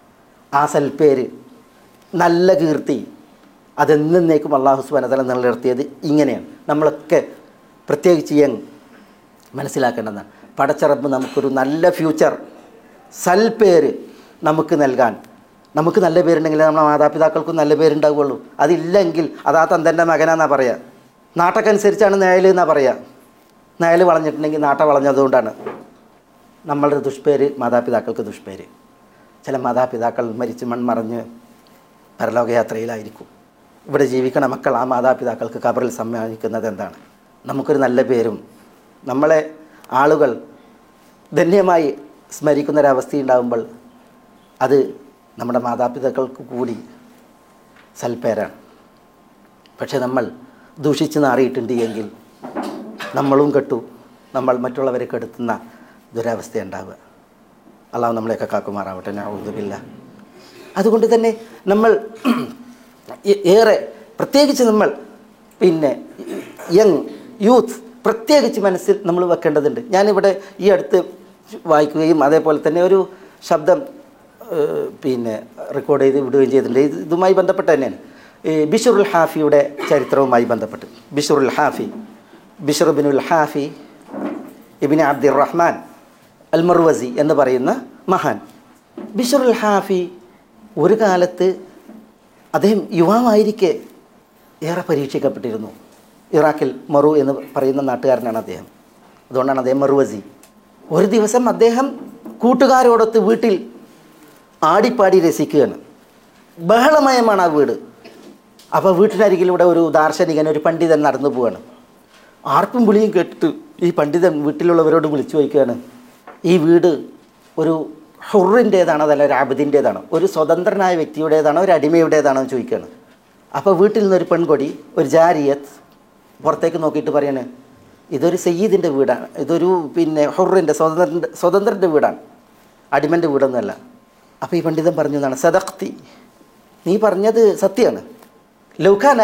ആ സൽപ്പേര് നല്ല കീർത്തി അതെന്നേക്കും അള്ളാഹു സുബാനതല നിലനിർത്തിയത് ഇങ്ങനെയാണ് നമ്മളൊക്കെ പ്രത്യേകിച്ച് യങ് മനസ്സിലാക്കേണ്ടതാണ് പടച്ചറപ്പ് നമുക്കൊരു നല്ല ഫ്യൂച്ചർ സൽപ്പേര് നമുക്ക് നൽകാൻ നമുക്ക് നല്ല പേരുണ്ടെങ്കിൽ നമ്മുടെ മാതാപിതാക്കൾക്കും നല്ല പേരുണ്ടാവുകയുള്ളൂ അതില്ലെങ്കിൽ അതാ തന്തൻ്റെ മകനാന്നാ പറയുക നാട്ടക്കനുസരിച്ചാണ് നേയൽ എന്നാ പറയുക നേയൽ വളഞ്ഞിട്ടുണ്ടെങ്കിൽ നാട്ട വളഞ്ഞതുകൊണ്ടാണ് നമ്മളുടെ ദുഷ്പേര് മാതാപിതാക്കൾക്ക് ദുഷ്പേര് ചില മാതാപിതാക്കൾ മരിച്ച് മൺമറഞ്ഞ് പരലോകയാത്രയിലായിരിക്കും ഇവിടെ ജീവിക്കണ മക്കൾ ആ മാതാപിതാക്കൾക്ക് കബറിൽ സമ്മാനിക്കുന്നത് എന്താണ് നമുക്കൊരു നല്ല പേരും നമ്മളെ ആളുകൾ ധന്യമായി സ്മരിക്കുന്നൊരവസ്ഥയുണ്ടാകുമ്പോൾ അത് നമ്മുടെ മാതാപിതാക്കൾക്ക് കൂടി സൽപ്പേരാണ് പക്ഷെ നമ്മൾ ദൂഷിച്ച് നാറിയിട്ടുണ്ട് എങ്കിൽ നമ്മളും കെട്ടു നമ്മൾ മറ്റുള്ളവരെ കെടുത്തുന്ന ദുരവസ്ഥ ഉണ്ടാവുക അള്ളാഹു നമ്മളെയൊക്കെ കാക്കുമാറാവട്ടെ ഞാൻ അതുകൊണ്ട് തന്നെ നമ്മൾ ഏ- ഏറെ പ്രത്യേകിച്ച് നമ്മൾ പിന്നെ യങ് യൂത്ത് പ്രത്യേകിച്ച് മനസ്സിൽ നമ്മൾ വെക്കേണ്ടതുണ്ട് ഞാനിവിടെ ഈ അടുത്ത് വായിക്കുകയും അതേപോലെ തന്നെ ഒരു ശബ്ദം ഏഹ്, പിന്നെ റെക്കോർഡ് ചെയ്ത് വിടുകയും ചെയ്തിട്ടുണ്ട് ഇത് ഇതുമായി ബന്ധപ്പെട്ട് തന്നെയാണ് ഈ ബിഷറുൽ ഹാഫിയുടെ ചരിത്രവുമായി ബന്ധപ്പെട്ട് ബിഷറുൽ ഹാഫി ബിഷർ ബിനുൽ ഹാഫി ഇബിൻ അബ്ദുർ റഹ്മാൻ അൽ മർവസി എന്ന് പറയുന്ന മഹാൻ ബിഷറുൽ ഹാഫി ഒരു കാലത്ത് അദ്ദേഹം യുവാവായിരിക്കെ ഏറെ പരീക്ഷിക്കപ്പെട്ടിരുന്നു ഇറാഖിൽ മറു എന്ന് പറയുന്ന നാട്ടുകാരനാണ് അദ്ദേഹം അതുകൊണ്ടാണ് അദ്ദേഹം മറുവസി ഒരു ദിവസം അദ്ദേഹം കൂട്ടുകാരോടൊത്ത് വീട്ടിൽ ആടിപ്പാടി രസിക്കുകയാണ് ബഹളമയമാണ് ആ വീട് അപ്പോൾ വീട്ടിനരികിലൂടെ ഒരു ദാർശനികൻ ഒരു പണ്ഡിതൻ നടന്നു പോവാണ് ആർപ്പും വിളിയും കേട്ടിട്ട് ഈ പണ്ഡിതൻ വീട്ടിലുള്ളവരോട് വിളിച്ചു ചോദിക്കുകയാണ് ഈ വീട് ഒരു ഹുറിൻ്റേതാണോ അതല്ല ഒരു അബദിൻ്റേതാണോ ഒരു സ്വതന്ത്രനായ വ്യക്തിയുടേതാണോ ഒരു അടിമയുടേതാണോ എന്ന് ചോദിക്കുകയാണ് അപ്പോൾ വീട്ടിൽ നിന്നൊരു പെൺകൊടി ഒരു ജാരിയത്ത് പുറത്തേക്ക് നോക്കിയിട്ട് പറയാണ് ഇതൊരു സയ്യിദിൻ്റെ വീടാണ് ഇതൊരു പിന്നെ ഹുറിൻ്റെ സ്വതന്ത്രൻ്റെ സ്വതന്ത്രൻ്റെ വീടാണ് അടിമൻ്റെ വീടൊന്നുമല്ല അപ്പോൾ ഈ പണ്ഡിതൻ പറഞ്ഞു എന്നാണ് സദക്തി നീ പറഞ്ഞത് സത്യമാണ് ലൗഖാന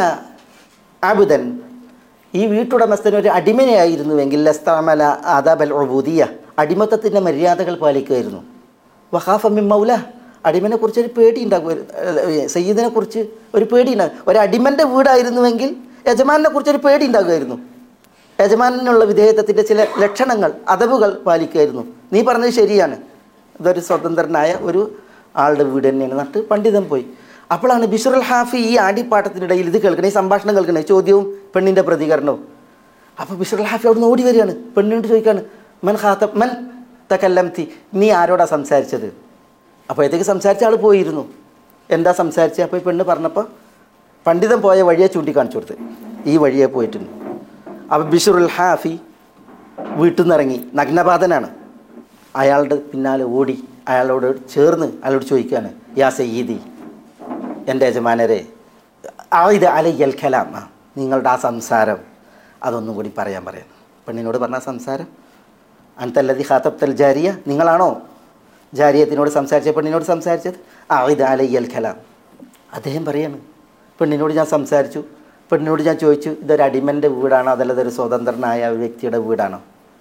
ആബുദൻ ഈ വീട്ടുടമസ്ഥൻ ഒരു അടിമനെയായിരുന്നുവെങ്കിൽ ലസ്താമല ആദാബൽ ഒബൂദിയ അടിമത്തത്തിൻ്റെ മര്യാദകൾ പാലിക്കുമായിരുന്നു വഹാഫമിൻ മൗല അടിമനെ കുറിച്ച് ഒരു പേടി ഉണ്ടാകുമായിരുന്നു സയ്യിദിനെ കുറിച്ച് ഒരു പേടി ഉണ്ടാകും ഒരു അടിമൻ്റെ വീടായിരുന്നുവെങ്കിൽ യജമാനെ കുറിച്ച് ഒരു പേടി ഉണ്ടാകുമായിരുന്നു യജമാനുള്ള വിധേയത്വത്തിൻ്റെ ചില ലക്ഷണങ്ങൾ അതവുകൾ പാലിക്കുമായിരുന്നു നീ പറഞ്ഞത് ശരിയാണ് ഇതൊരു സ്വതന്ത്രനായ ഒരു ആളുടെ വീട് തന്നെയാണ് നട്ട് പണ്ഡിതൻ പോയി അപ്പോഴാണ് ബിഷറുൽ ഹാഫി ഈ ആടിപ്പാട്ടത്തിനിടയിൽ ഇത് കേൾക്കണേ ഈ സംഭാഷണം കേൾക്കണേ ചോദ്യവും പെണ്ണിൻ്റെ പ്രതികരണവും അപ്പോൾ ബിഷറുൽ ഹാഫി അവിടെ നിന്ന് ഓടി വരികയാണ് പെണ്ണിനോട് ചോദിക്കുകയാണ് മൻ ഖാത്ത മൻ തക്കല്ലം തി നീ ആരോടാ സംസാരിച്ചത് അപ്പോഴത്തേക്ക് സംസാരിച്ച ആൾ പോയിരുന്നു എന്താ സംസാരിച്ചത് അപ്പോൾ ഈ പെണ്ണ് പറഞ്ഞപ്പോൾ പണ്ഡിതൻ പോയ വഴിയെ ചൂണ്ടിക്കാണിച്ചു കൊടുത്ത് ഈ വഴിയെ പോയിട്ടുണ്ട് അപ്പോൾ ബിഷറുൽ ഹാഫി വീട്ടിൽ നിന്ന് ഇറങ്ങി നഗ്നപാതനാണ് അയാളുടെ പിന്നാലെ ഓടി അയാളോട് ചേർന്ന് അയാളോട് ചോദിക്കുകയാണ് യാ സയ്യീദി എൻ്റെ യജമാനരെ ആ ഇത് അലയ്യൽ ഖലാം ആ നിങ്ങളുടെ ആ സംസാരം അതൊന്നും കൂടി പറയാൻ പറയാം പെണ്ണിനോട് പറഞ്ഞ ആ സംസാരം അൻതല്ലതി ഖാത്തബ്തൽ ജാരിയ നിങ്ങളാണോ ജാരിയത്തിനോട് സംസാരിച്ച പെണ്ണിനോട് സംസാരിച്ചത് ആ ഇത് അലയ്യൽ ഖലാം അദ്ദേഹം പറയാണ് പെണ്ണിനോട് ഞാൻ സംസാരിച്ചു പെണ്ണിനോട് ഞാൻ ചോദിച്ചു ഇതൊരു അടിമൻ്റെ വീടാണോ അതല്ല ഇതൊരു സ്വതന്ത്രനായ ഒരു വ്യക്തിയുടെ വീടാണോ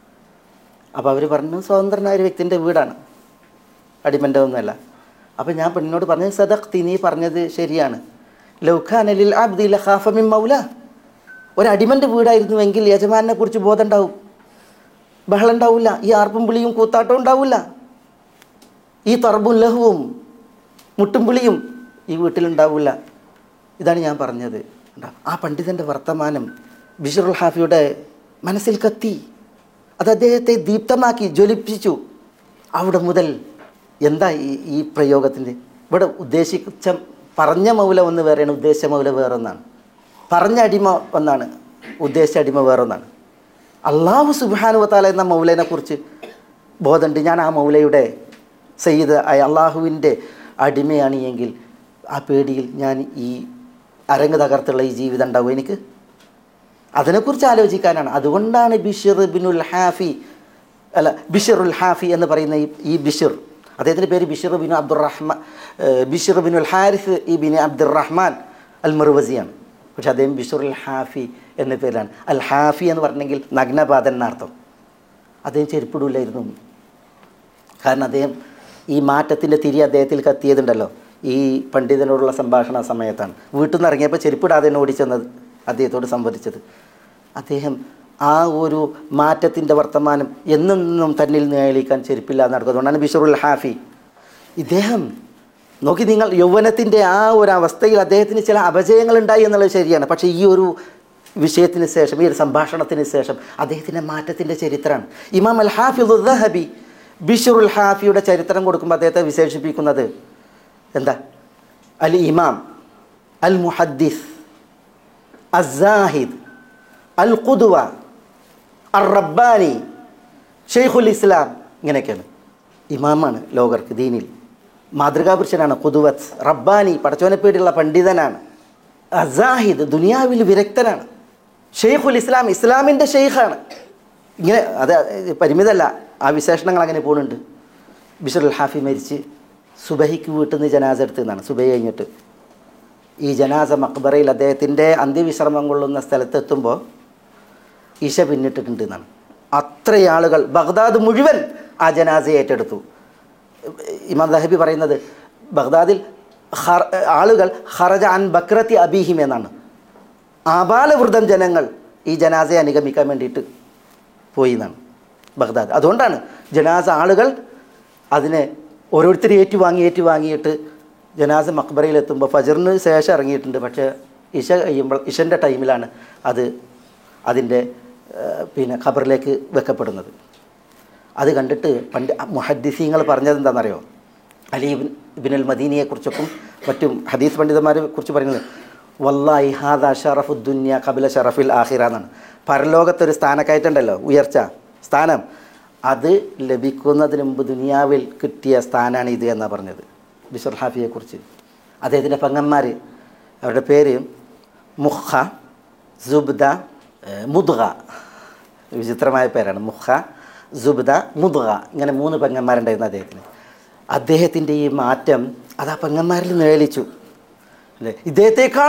അപ്പോൾ അവർ പറഞ്ഞു സ്വതന്ത്രനായ ഒരു വ്യക്തിൻ്റെ വീടാണ് അടിമൻ്റെ ഒന്നുമല്ല അപ്പോൾ ഞാൻ പെണ്ണിനോട് പറഞ്ഞത് സദക്തി നീ പറഞ്ഞത് ശരിയാണ് ലൗഖാനലിൽ അബ്ദി ലഖാഫമിൻ മൗല ഒരു അടിമൻ്റെ വീടായിരുന്നുവെങ്കിൽ യജമാനെ കുറിച്ച് ബോധം ഉണ്ടാവും ബഹളം ഉണ്ടാവില്ല ഈ ആർപ്പും വിളിയും കൂത്താട്ടവും ഉണ്ടാവില്ല ഈ തറബും ലഹുവും മുട്ടും വിളിയും ഈ വീട്ടിലുണ്ടാവില്ല ഇതാണ് ഞാൻ പറഞ്ഞത് കണ്ടോ? ആ പണ്ഡിതൻ്റെ വർത്തമാനം ബിഷറുൽ ഹാഫിയുടെ മനസ്സിൽ കത്തി അത് അദ്ദേഹത്തെ ദീപ്തമാക്കി ജ്വലിപ്പിച്ചു അവിടെ മുതൽ എന്താ ഈ ഈ പ്രയോഗത്തിൻ്റെ ഇവിടെ ഉദ്ദേശിച്ച പറഞ്ഞ മൗല ഒന്ന് വേറെയാണ് ഉദ്ദേശിച്ച മൗല വേറൊന്നാണ് പറഞ്ഞ അടിമ ഒന്നാണ് ഉദ്ദേശിച്ച അടിമ വേറൊന്നാണ് അള്ളാഹു സുബാനുവത്താല എന്ന മൗലനെ കുറിച്ച് ബോധമുണ്ട് ഞാൻ ആ മൗലയുടെ സയ്യിദ് ആയ അള്ളാഹുവിൻ്റെ അടിമയാണ് എങ്കിൽ ആ പേടിയിൽ ഞാൻ ഈ അരങ്ങ് തകർത്തുള്ള ഈ ജീവിതം ഉണ്ടാവും എനിക്ക് അതിനെക്കുറിച്ച് ആലോചിക്കാനാണ് അതുകൊണ്ടാണ് ബിഷിർ ബിനുൽ ഹാഫി അല്ല ബിഷിറുൽ ഹാഫി എന്ന് പറയുന്ന ഈ ഈ ബിഷിർ അദ്ദേഹത്തിൻ്റെ പേര് ബിഷിർ ബിൻ അബ്ദുറഹ്മാൻ ബിഷിർ ബിനുൽ ഹാരിസ് ഈ ബിൻ അബ്ദുറഹ്മാൻ അൽ മറുവസിയാണ് പക്ഷെ അദ്ദേഹം ബിഷിറുൽ ഹാഫി എന്ന പേരാണ് അൽ ഹാഫി എന്ന് പറഞ്ഞെങ്കിൽ നഗ്നപാതൻ എന്നർത്ഥം അദ്ദേഹം ചെരുപ്പിടില്ലായിരുന്നു കാരണം അദ്ദേഹം ഈ മാറ്റത്തിൻ്റെ തിരി അദ്ദേഹത്തിൽ കത്തിയതുണ്ടല്ലോ ഈ പണ്ഡിതനോടുള്ള സംഭാഷണ സമയത്താണ് വീട്ടിൽ നിന്ന് ഇറങ്ങിയപ്പോൾ ചെരുപ്പിടാതെ തന്നെ ഓടിച്ചെന്നത് അദ്ദേഹത്തോട് സംവദിച്ചത് അദ്ദേഹം ആ ഒരു മാറ്റത്തിൻ്റെ വർത്തമാനം എന്നെന്നും തന്നിൽ നിയലിക്കാൻ ചെരുപ്പില്ലാതെ നടക്കും അതുകൊണ്ടാണ് ബിഷറുൽ ഹാഫി ഇദ്ദേഹം നോക്കി നിങ്ങൾ യൗവനത്തിൻ്റെ ആ ഒരു അവസ്ഥയിൽ അദ്ദേഹത്തിന് ചില അപജയങ്ങൾ ഉണ്ടായി എന്നുള്ളത് ശരിയാണ് പക്ഷേ ഈ ഒരു വിഷയത്തിന് ശേഷം ഈ ഒരു സംഭാഷണത്തിന് ശേഷം അദ്ദേഹത്തിൻ്റെ മാറ്റത്തിൻ്റെ ചരിത്രമാണ് ഇമാം അൽ ഹാഫിദ് ദഹബി ബിഷറുൽ ഹാഫിയുടെ ചരിത്രം കൊടുക്കുമ്പോൾ അദ്ദേഹത്തെ വിശേഷിപ്പിക്കുന്നത് എന്താ അൽ ഇമാം അൽ മുഹദ്ദിസ് അസാഹിദ് അൽ ഖുദ്വ അർ റബ്ബാനി ഷെയ്ഖുൽ ഇസ്ലാം ഇങ്ങനെയൊക്കെയാണ് ഇമാമാണ് ലോകർക്ക് ദീനിൽ മാതൃകാപുരുഷനാണ് ഖുദുവത്ത് റബ്ബാനി പടച്ചോനെ പേടിയുള്ള പണ്ഡിതനാണ് അസാഹിദ് ദുനിയാവിൽ വിരക്തനാണ് ഷെയ്ഖുൽ ഇസ്ലാം ഇസ്ലാമിൻ്റെ ഷെയ്ഖാണ് ഇങ്ങനെ അത് പരിമിതമല്ല ആ വിശേഷണങ്ങൾ അങ്ങനെ പോകുന്നുണ്ട് ബിഷറുൽ ഹാഫി മരിച്ച് സുബഹിക്ക് വീട്ടിൽ നിന്ന് ജനാസ എടുത്തു എന്നാണ് സുബഹി കഴിഞ്ഞിട്ട് ഈ ജനാസ മക്ബറയിൽ അദ്ദേഹത്തിൻ്റെ അന്ത്യവിശ്രമം കൊള്ളുന്ന സ്ഥലത്തെത്തുമ്പോൾ ഈശ പിന്നിട്ടിട്ടുണ്ട് എന്നാണ് അത്രയും ആളുകൾ ബഗ്ദാദ് മുഴുവൻ ആ ജനാസയെ ഏറ്റെടുത്തു ഇമാം ദഹബി പറയുന്നത് ബഗ്ദാദിൽ ഹർ- ആളുകൾ ഹറജ അൻ ബക്രത്തി അബീഹിം എന്നാണ് ആബാലവൃദ്ധം ജനങ്ങൾ ഈ ജനാസയെ അനുഗമിക്കാൻ വേണ്ടിയിട്ട് പോയി എന്നാണ് ബഗ്ദാദ് അതുകൊണ്ടാണ് ജനാസ ആളുകൾ അതിനെ ഓരോരുത്തർ ഏറ്റുവാങ്ങി ഏറ്റുവാങ്ങിയിട്ട് ജനാസ മക്ബറയിലെത്തുമ്പോൾ ഫജറിന് ശേഷം ഇറങ്ങിയിട്ടുണ്ട് പക്ഷേ ഇഷ കഴിയുമ്പോൾ ഇഷൻ്റെ ടൈമിലാണ് അത് അതിൻ്റെ ഏഹ്, പിന്നെ ഖബറിലേക്ക് വെക്കപ്പെടുന്നത് അത് കണ്ടിട്ട് പണ്ട് മുഹദ്ദിസീങ്ങൾ പറഞ്ഞത് എന്താണെന്നറിയോ അലി ഇബിൻ ഇബിനുൽ മദീനിയെക്കുറിച്ചൊക്കെ മറ്റും ഹദീസ് പണ്ഡിതന്മാരെ കുറിച്ച് പറയുന്നത് വല്ലാഹി ഹാദ ഷറഫുദ്ദുന്യ കപില ഷറഫിൽ ആഹിറ എന്നാണ് പരലോകത്തൊരു സ്ഥാനക്കയറ്റുണ്ടല്ലോ ഉയർച്ച സ്ഥാനം അത് ലഭിക്കുന്നതിന് മുമ്പ് ദുനിയാവിൽ കിട്ടിയ സ്ഥാനമാണ് ഇത് എന്നാണ് പറഞ്ഞത് ബിഷർ ഹാഫിയെക്കുറിച്ച് അദ്ദേഹത്തിൻ്റെ പെങ്ങന്മാർ അവരുടെ പേര് മുഖ സുബ്ദ ഏഹ്, മുദ്ഗ വിചിത്രമായ പേരാണ് മുഖ സുബ്ദ മുദ്ഗ ഇങ്ങനെ മൂന്ന് പെങ്ങന്മാരുണ്ടായിരുന്നു അദ്ദേഹത്തിന് അദ്ദേഹത്തിൻ്റെ ഈ മാറ്റം അത് ആ പെങ്ങന്മാരിൽ നിഴലിച്ചു അല്ലേ ഇദ്ദേഹത്തേക്കാൾ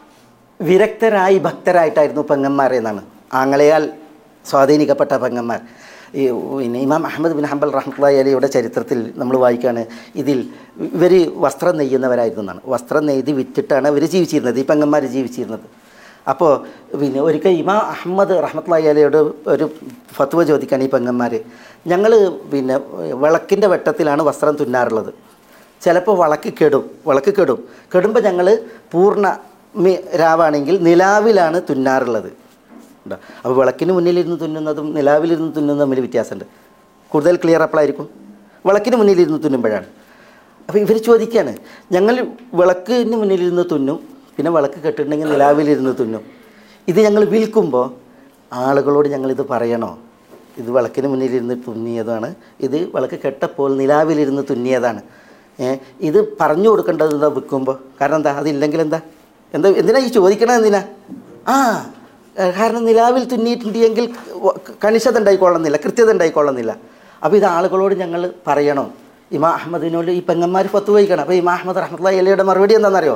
വിരക്തരായി ഭക്തരായിട്ടായിരുന്നു പെങ്ങന്മാർ എന്നാണ് ആങ്ങളയാൽ സ്വാധീനിക്കപ്പെട്ട പെങ്ങന്മാർ ഈ പിന്നെ ഇമാം അഹമ്മദ് ബിൻ ഹംബൽ റഹ്മത്തുള്ളി അലിയുടെ ചരിത്രത്തിൽ നമ്മൾ വായിക്കുകയാണ് ഇതിൽ ഇവർ വസ്ത്രം നെയ്യുന്നവരായിരുന്നു എന്നാണ് വസ്ത്രം നെയ്ത് വിറ്റിട്ടാണ് ഇവർ ജീവിച്ചിരുന്നത് ഈ പെങ്ങന്മാർ ജീവിച്ചിരുന്നത് അപ്പോൾ പിന്നെ ഒരിക്കൽ ഇമാം അഹമ്മദ് റഹ്മത്തുള്ളി അലിയോട് ഒരു ഫത്വ ചോദിക്കാൻ ഈ പെങ്ങന്മാർ ഞങ്ങൾ പിന്നെ വിളക്കിൻ്റെ വെട്ടത്തിലാണ് വസ്ത്രം തുന്നാറുള്ളത് ചിലപ്പോൾ വിളക്ക് കെടും വിളക്ക് കെടും കെടുമ്പോൾ ഞങ്ങൾ പൂർണ്ണ മി- രാവാണെങ്കിൽ നിലാവിലാണ് തുന്നാറുള്ളത് ഉണ്ടോ അപ്പോൾ വിളക്കിന് മുന്നിലിരുന്ന് തുന്നുന്നതും നിലാവിലിരുന്ന് തുന്നുന്നതും തമ്മിൽ വ്യത്യാസമുണ്ട് കൂടുതൽ ക്ലിയർ അപ്പോഴായിരിക്കും വിളക്കിന് മുന്നിലിരുന്ന് തുന്നുമ്പോഴാണ് അപ്പോൾ ഇവർ ചോദിക്കുകയാണ് ഞങ്ങൾ വിളക്കിന് മുന്നിലിരുന്ന് തുന്നും പിന്നെ വിളക്ക് കെട്ടിട്ടുണ്ടെങ്കിൽ നിലാവിലിരുന്ന് തുന്നും ഇത് ഞങ്ങൾ വിൽക്കുമ്പോൾ ആളുകളോട് ഞങ്ങളിത് പറയണോ ഇത് വിളക്കിന് മുന്നിലിരുന്ന് തുന്നിയതാണ് ഇത് വിളക്ക് കെട്ടപ്പോൾ നിലാവിലിരുന്ന് തുന്നിയതാണ് ഏ, ഇത് പറഞ്ഞു കൊടുക്കേണ്ടത് എന്താ വിൽക്കുമ്പോൾ കാരണം എന്താ അതില്ലെങ്കിൽ എന്താ എന്താ എന്തിനാ ഈ ചോദിക്കണത് എന്തിനാ ആ ഏ, കാരണം നിലാവിൽ തുന്നിയിട്ടുണ്ടെങ്കിൽ വ- കണിശത ഉണ്ടായിക്കൊള്ളുന്നില്ല കൃത്യത ഉണ്ടായിക്കൊള്ളുന്നില്ല അപ്പോൾ ഇത് ആളുകളോട് ഞങ്ങൾ പറയണോ ഇമാ അഹമ്മദിനോട് ഈ പെങ്ങന്മാർ പത്ത് വഹിക്കണം അപ്പോൾ ഇമാ അഹമ്മദ് റഹ്മത്തുള്ള അലിയുടെ മറുപടി എന്താണെന്നറിയോ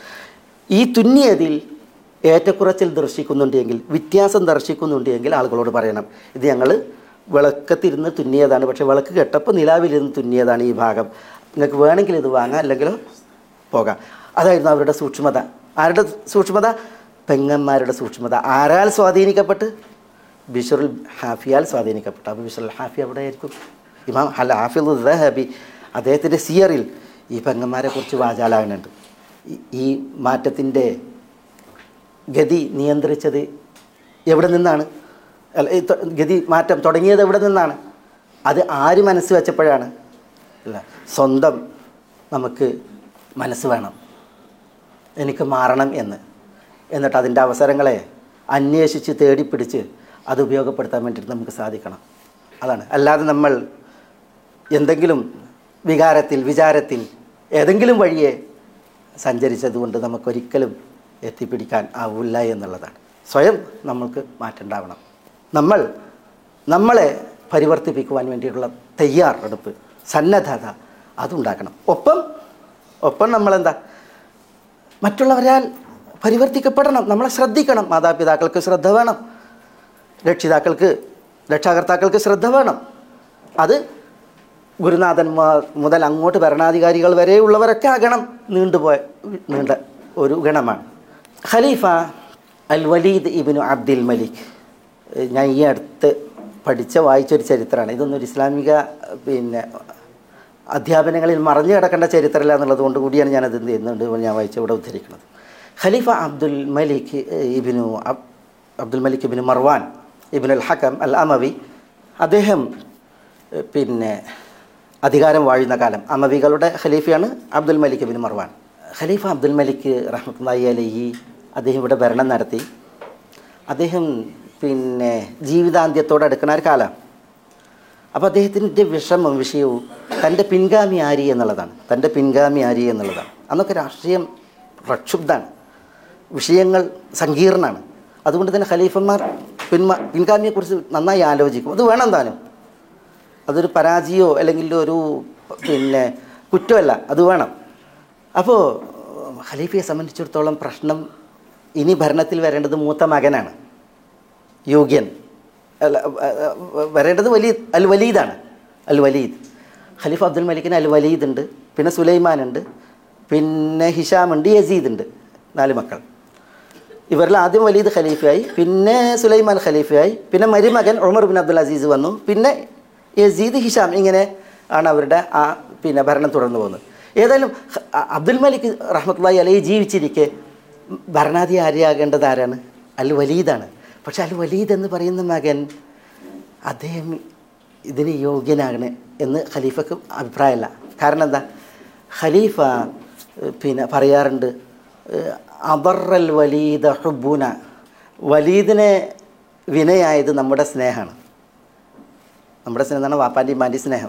ഈ തുന്നിയതിൽ ഏറ്റക്കുറച്ചിൽ ദർശിക്കുന്നുണ്ടെങ്കിൽ വ്യത്യാസം ദർശിക്കുന്നുണ്ടെങ്കിൽ ആളുകളോട് പറയണം ഇത് ഞങ്ങൾ വിളക്കത്തിരുന്ന് തുന്നിയതാണ് പക്ഷേ വിളക്ക് കെട്ടപ്പോൾ നിലാവിലിരുന്ന് തുന്നിയതാണ് ഈ ഭാഗം നിങ്ങൾക്ക് വേണമെങ്കിൽ ഇത് വാങ്ങാം അല്ലെങ്കിലോ പോകാം അതായിരുന്നു അവരുടെ സൂക്ഷ്മത ആരുടെ സൂക്ഷ്മത പെങ്ങന്മാരുടെ സൂക്ഷ്മത ആരാൽ സ്വാധീനിക്കപ്പെട്ട് ബിഷറുൽ ഹാഫിയാൽ സ്വാധീനിക്കപ്പെട്ടു അപ്പോൾ ബിഷറുൽ ഹാഫി എവിടെ ആയിരിക്കും ഇമാം അല്ല ഹാഫിൽ ദഹബി അദ്ദേഹത്തിൻ്റെ സിയറിൽ ഈ പെങ്ങന്മാരെ കുറിച്ച് വാചാലാകുന്നുണ്ട് ഈ- ഈ മാറ്റത്തിൻ്റെ ഗതി നിയന്ത്രിച്ചത് എവിടെ നിന്നാണ് അല്ല ഈ ത- ഗതി മാറ്റം തുടങ്ങിയത് എവിടെ നിന്നാണ് അത് ആര് മനസ്സ് വെച്ചപ്പോഴാണ് അല്ല സ്വന്തം നമുക്ക് മനസ്സ് വേണം എനിക്ക് മാറണം എന്ന് എന്നിട്ട് അതിൻ്റെ അവസരങ്ങളെ അന്വേഷിച്ച് തേടിപ്പിടിച്ച് അത് ഉപയോഗപ്പെടുത്താൻ വേണ്ടിയിട്ട് നമുക്ക് സാധിക്കണം അതാണ് അല്ലാതെ നമ്മൾ എന്തെങ്കിലും വികാരത്തിൽ വിചാരത്തിൽ ഏതെങ്കിലും വഴിയെ സഞ്ചരിച്ചതുകൊണ്ട് നമുക്കൊരിക്കലും എത്തിപ്പിടിക്കാൻ ആവില്ല എന്നുള്ളതാണ് സ്വയം നമ്മൾക്ക് മാറ്റണ്ടാവണം നമ്മൾ നമ്മളെ പരിവർത്തിപ്പിക്കുവാൻ വേണ്ടിയിട്ടുള്ള തയ്യാറെടുപ്പ് സന്നദ്ധത അതുണ്ടാക്കണം ഒപ്പം ഒപ്പം നമ്മളെന്താ മറ്റുള്ളവരാൽ പരിവർത്തിക്കപ്പെടണം നമ്മളെ ശ്രദ്ധിക്കണം മാതാപിതാക്കൾക്ക് ശ്രദ്ധ വേണം രക്ഷിതാക്കൾക്ക് രക്ഷാകർത്താക്കൾക്ക് ശ്രദ്ധ വേണം അത് ഗുരുനാഥന്മാർ മുതൽ അങ്ങോട്ട് ഭരണാധികാരികൾ വരെയുള്ളവരൊക്കെ ആകണം നീണ്ടുപോയ നീണ്ട ഒരു ഗണമാണ് ഖലീഫ അൽ വലീദ് ഇബിനു അബ്ദുൽ മലിക് ഏഹ് ഞാൻ ഈ അടുത്ത് പഠിച്ച വായിച്ചൊരു ചരിത്രമാണ് ഇതൊന്നും ഒരു ഇസ്ലാമിക പിന്നെ അധ്യാപനങ്ങളിൽ മറഞ്ഞു കിടക്കേണ്ട ചരിത്രമില്ല എന്നുള്ളത് കൊണ്ട് കൂടിയാണ് ഞാനത് എന്ത് ചെയ്യുന്നുണ്ട് ഞാൻ വായിച്ച ഇവിടെ ഉദ്ധരിക്കുന്നത് ഖലീഫ അബ്ദുൽ മലിക് ഇബിനു അബ് അബ്ദുൽ മലിക് ഇബിനു മർവാൻ ഇബിനുൽ ഹക്കം അൽ അമവി അദ്ദേഹം ഏഹ് പിന്നെ അധികാരം വാഴുന്ന കാലം അമവികളുടെ ഖലീഫയാണ് Abdul Malik bin Marwan Khalifa Abdul Malik റഹ്മത്തുള്ളാഹി അലൈഹി അദ്ദേഹം ഇവിടെ ഭരണം നടത്തി അദ്ദേഹം പിന്നെ ജീവിതാന്ത്യത്തോട് അടുക്കുന്ന ഒരു കാലം അപ്പോൾ അദ്ദേഹത്തിൻ്റെ വിഷമം വിഷയവും തൻ്റെ പിൻഗാമി ആരി എന്നുള്ളതാണ് തൻ്റെ പിൻഗാമി ആരി എന്നുള്ളതാണ് അന്നൊക്കെ രാഷ്ട്രീയം പ്രക്ഷുബ്ധാണ് വിഷയങ്ങൾ സങ്കീർണമാണ് അതുകൊണ്ട് തന്നെ ഖലീഫന്മാർ പിന്മ പിൻഗാമിയെക്കുറിച്ച് നന്നായി ആലോചിക്കും അത് വേണം താനും അതൊരു പരാജയമോ അല്ലെങ്കിൽ ഒരു പിന്നെ കുറ്റമല്ല അത് വേണം അപ്പോൾ ഖലീഫയെ സംബന്ധിച്ചിടത്തോളം പ്രശ്നം ഇനി ഭരണത്തിൽ വരേണ്ടത് മൂത്ത മകനാണ് യോഗ്യൻ അല്ല അ- അ- വരേണ്ടത് വലിയ അൽ വലീദാണ് അൽ വലീദ് ഖലീഫ അബ്ദുൽ മലിക്കിന് അൽ വലീദ് ഉണ്ട് പിന്നെ സുലൈമാൻ ഉണ്ട് പിന്നെ ഹിഷാം ഉണ്ട് യസീദ് ഉണ്ട് നാല് മക്കൾ ഇവരിൽ ആദ്യം വലീദ് ഖലീഫയായി പിന്നെ സുലൈമാൻ ഖലീഫയായി പിന്നെ മരുമകൻ ഉമർ ബിൻ അബ്ദുൽ അസീസ് വന്നു പിന്നെ യസീദ് ഹിഷാം ഇങ്ങനെ ആണ് അവരുടെ ആ പിന്നെ ഭരണം തുടർന്നു പോകുന്നത് ഏതായാലും ഹ- അ- അബ്ദുൽ മലിക് റഹ്മത്തുള്ളാഹി അലൈഹി ജീവിച്ചിരിക്കെ ഭരണാധികാരിയാകേണ്ടത് ആരാണ് അൽ വലീദാണ് പക്ഷെ അൽ വലീദ് എന്ന് പറയുന്ന മകൻ അദ്ദേഹം ഇതിന് യോഗ്യനാകണേ എന്ന് ഖലീഫക്ക് അഭിപ്രായമല്ല കാരണം എന്താ ഖലീഫ ഏഹ്, പിന്നെ പറയാറുണ്ട് ഏഹ്, അബറൽ വലീദ ഹുബൂന വലീദിനെ വിനയായത് നമ്മുടെ സ്നേഹമാണ് നമ്മുടെ സ്നേഹം എന്നാണ് വാപ്പാൻ്റെ ഇമ്മാൻ്റെ സ്നേഹം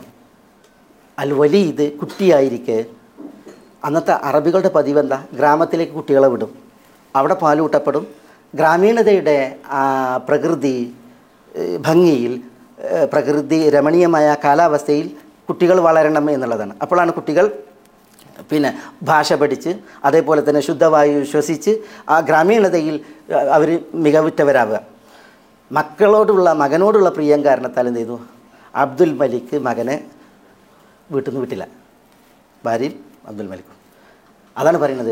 അൽ വലീദ് കുട്ടിയായിരിക്കെ അന്നത്തെ അറബികളുടെ പതിവ് എന്താ ഗ്രാമത്തിലേക്ക് കുട്ടികളെ വിടും അവിടെ പാലൂട്ടപ്പെടും ഗ്രാമീണതയുടെ ആ പ്രകൃതി ഏഹ്, ഭംഗിയിൽ ഏഹ്, പ്രകൃതി രമണീയമായ കാലാവസ്ഥയിൽ കുട്ടികൾ വളരണം എന്നുള്ളതാണ് അപ്പോഴാണ് കുട്ടികൾ പിന്നെ ഭാഷ പഠിച്ച് അതേപോലെ തന്നെ ശുദ്ധവായു ശ്വസിച്ച് ആ ഗ്രാമീണതയിൽ അവർ മികവുറ്റവരാവുക മക്കളോടുള്ള മകനോടുള്ള പ്രിയം കാരണത്താൽ എന്ത് ചെയ്തു അബ്ദുൽ മലിക് മകനെ വീട്ടിൽ നിന്ന് വിട്ടില്ല ഭാര്യയും അബ്ദുൽ മലിക്കും അതാണ് പറയുന്നത്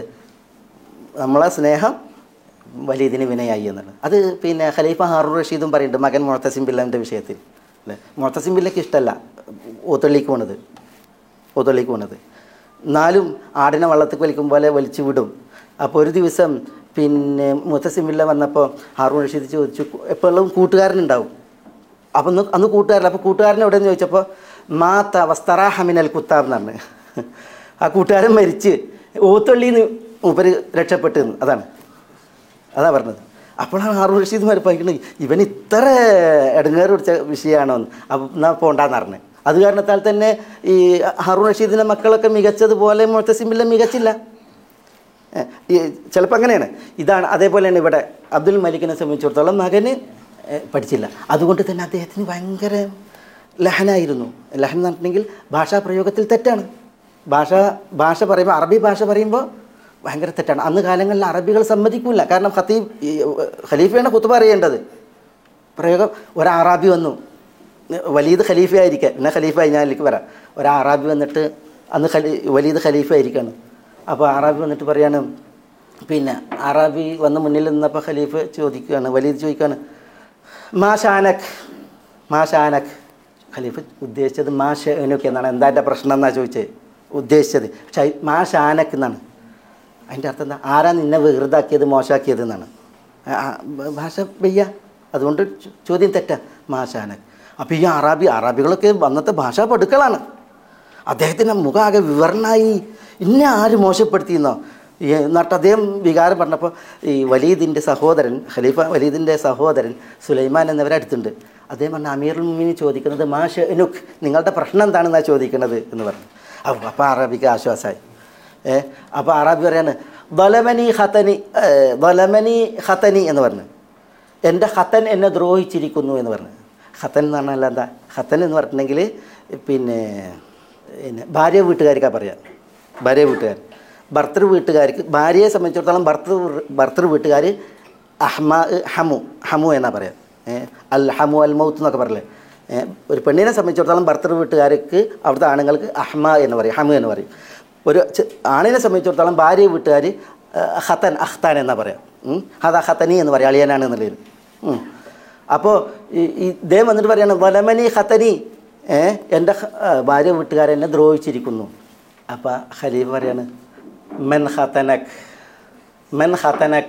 നമ്മളെ സ്നേഹം വലിയതിന് വിനയായി എന്നുള്ളത് അത് പിന്നെ ഖലീഫ ഹാറൂർ റഷീദും പറയുന്നുണ്ട് മകൻ മുഴത്തസിം ബില്ലാൻ്റെ വിഷയത്തിൽ അല്ലേ മുഴത്തസിം ബില്ലയ്ക്ക് ഇഷ്ടമല്ല ഓത്തള്ളിക്ക് പോണത് ഓത്തള്ളിക്ക് പോണത് എന്നാലും ആടിനെ വള്ളത്തിൽ വലിക്കും പോലെ വലിച്ചു വിടും അപ്പോൾ ഒരു ദിവസം പിന്നെ മുത്തസിം ബില്ല വന്നപ്പോൾ ഹാറൂൺ റഷീദ് ചോദിച്ചു എപ്പോഴും കൂട്ടുകാരനുണ്ടാവും അപ്പം അന്ന് അന്ന് കൂട്ടുകാരല്ല അപ്പോൾ കൂട്ടുകാരൻ എവിടെയെന്ന് ചോദിച്ചപ്പോൾ മാത്ത വസ്തറാഹമിനൽ കുത്താബ് എന്നാണ് ആ കൂട്ടുകാരൻ മരിച്ച് ഓത്തള്ളിന്ന് മൂപ്പര് രക്ഷപ്പെട്ടു എന്ന് അതാണ് അതാ പറഞ്ഞത് അപ്പോഴാണ് ഹാറൂൺ റഷീദ് മാർ പറയുന്നത് ഇവൻ ഇത്ര ഇടങ്ങേറ് പിടിച്ച വിഷയമാണോ എന്ന് അപ്പം എന്നാൽ പോണ്ടാന്ന് പറഞ്ഞു അത് കാരണത്താൽ തന്നെ ഈ ഹാറൂൺ റഷീദിൻ്റെ മക്കളൊക്കെ മികച്ചതുപോലെ മുഴത്തസിമില്ല മികച്ചില്ല ഏ, ഈ ചിലപ്പോൾ അങ്ങനെയാണ് ഇതാണ് അതേപോലെ തന്നെ ഇവിടെ അബ്ദുൽ മലിക്കിനെ സംബന്ധിച്ചിടത്തോളം മകന് ഏ, പഠിച്ചില്ല അതുകൊണ്ട് തന്നെ അദ്ദേഹത്തിന് ഭയങ്കര ലഹനായിരുന്നു ലഹൻ എന്ന് പറഞ്ഞിട്ടുണ്ടെങ്കിൽ ഭാഷാ പ്രയോഗത്തിൽ തെറ്റാണ് ഭാഷ ഭാഷ പറയുമ്പോൾ അറബി ഭാഷ പറയുമ്പോൾ ഭയങ്കര തെറ്റാണ് അന്ന് കാലങ്ങളിൽ അറബികൾ സമ്മതിക്കില്ല കാരണം ഖത്തീബ് ഈ, ഖലീഫയാണ് കുത്തുബ അറിയേണ്ടത് പ്രയോഗം ഒരു അറാബി വന്നു വലീദ് ഖലീഫ ആയിരിക്കാം പിന്നെ ഖലീഫ ഞാൻ അതിലേക്ക് വരാം ഒരു അറാബി വന്നിട്ട് അന്ന് ഖലീ വലീദ് ഖലീഫ ആയിരിക്കാണ് അപ്പോൾ അറാബി വന്നിട്ട് പറയാണ് പിന്നെ അറാബി വന്ന് മുന്നിൽ നിന്നപ്പോൾ ഖലീഫ് ചോദിക്കുകയാണ് വലീദ് ചോദിക്കുകയാണ് മാ ഷാനക് മാ ഷാനക് ഖലീഫ് ഉദ്ദേശിച്ചത് മാ ഷെനുക്ക് എന്നാണ് എന്താ എൻ്റെ പ്രശ്നം എന്നാണ് ചോദിച്ചത് ഉദ്ദേശിച്ചത് പക്ഷേ അത് മാ ഷാനക് എന്നാണ് അതിൻ്റെ അർത്ഥം എന്താ ആരാ നിന്നെ വെറുതാക്കിയത് മോശമാക്കിയത് എന്നാണ് ആ, ആ, ഭാഷ വയ്യ അതുകൊണ്ട് ചോ- ചോദ്യം തെറ്റാ മാഷാനക് അപ്പോൾ ഈ അറാബി അറാബികളൊക്കെ അന്നത്തെ ഭാഷാ പടുക്കളാണ് അദ്ദേഹത്തിൻ്റെ മുഖം ആകെ വിവരണമായി ഇന്നെ ആര് മോശപ്പെടുത്തിയെന്നോ ഈ എന്നിട്ട് അദ്ദേഹം വികാരം പറഞ്ഞപ്പോൾ ഈ വലീദിൻ്റെ സഹോദരൻ ഖലീഫ വലീദിൻ്റെ സഹോദരൻ സുലൈമാൻ എന്നിവരെ അടുത്തുണ്ട് അദ്ദേഹം പറഞ്ഞ അമീറുൽ മുമിനി ചോദിക്കുന്നത് മാ ഷെനുഖ് നിങ്ങളുടെ പ്രശ്നം എന്താണെന്നാണ് ചോദിക്കുന്നത് എന്ന് പറഞ്ഞു അപ്പോൾ അപ്പോൾ അറബിക്ക് ആശ്വാസമായി ഏ അപ്പോൾ അറാബി പറയാണ് ദലമനി ഖത്തനി ഏ, ദലമനി ഖത്തനി എന്ന് പറഞ്ഞു എൻ്റെ ഖത്തൻ എന്നെ ദ്രോഹിച്ചിരിക്കുന്നു എന്ന് പറഞ്ഞു ഖത്തൻ എന്ന് പറഞ്ഞാൽ എന്താ ഖത്തൻ എന്ന് പറഞ്ഞിട്ടുണ്ടെങ്കിൽ പിന്നെ പിന്നെ ഭാര്യ വീട്ടുകാർക്കാ പറയാം ഭാര്യ വീട്ടുകാർ ഭർത്തൃ വീട്ടുകാർക്ക് ഭാര്യയെ സംബന്ധിച്ചിടത്തോളം ഭർത്തൃ ഭർത്തൃ വീട്ടുകാർ അഹ്മ ഹമു ഹമു എന്നാ പറയാം ഏ, അൽ ഹമു അൽ മൗത്ത് എന്നൊക്കെ പറയില്ലേ ഏ, ഒരു പെണ്ണിനെ സംബന്ധിച്ചിടത്തോളം ഭർത്തൃ വീട്ടുകാർക്ക് അവിടുത്തെ ആണുങ്ങൾക്ക് അഹ്മ എന്ന് പറയും ഹമു എന്ന് പറയും ഒരു ചെ- ആണിനെ സംബന്ധിച്ചിടത്തോളം ഭാര്യ വീട്ടുകാർ ഹത്തൻ അഖ്താൻ എന്നാ പറയാം ഉം. ഹദ ഹത്തനി എന്ന് പറയും അളിയനാണ് എന്നുള്ളതിന് ഉം. അപ്പോൾ ഈ ഈ ഇദ്ദേഹം വന്നിട്ട് പറയാണ് വലമനി ഹത്തനി ഏ എൻ്റെ ഹ- ആ, ഭാര്യ വീട്ടുകാരെന്നെ ദ്രോഹിച്ചിരിക്കുന്നു അപ്പോൾ ഖലീഫ് പറയാണ് മെൻ ഹത്തനക് മെൻ ഹത്തനക്ക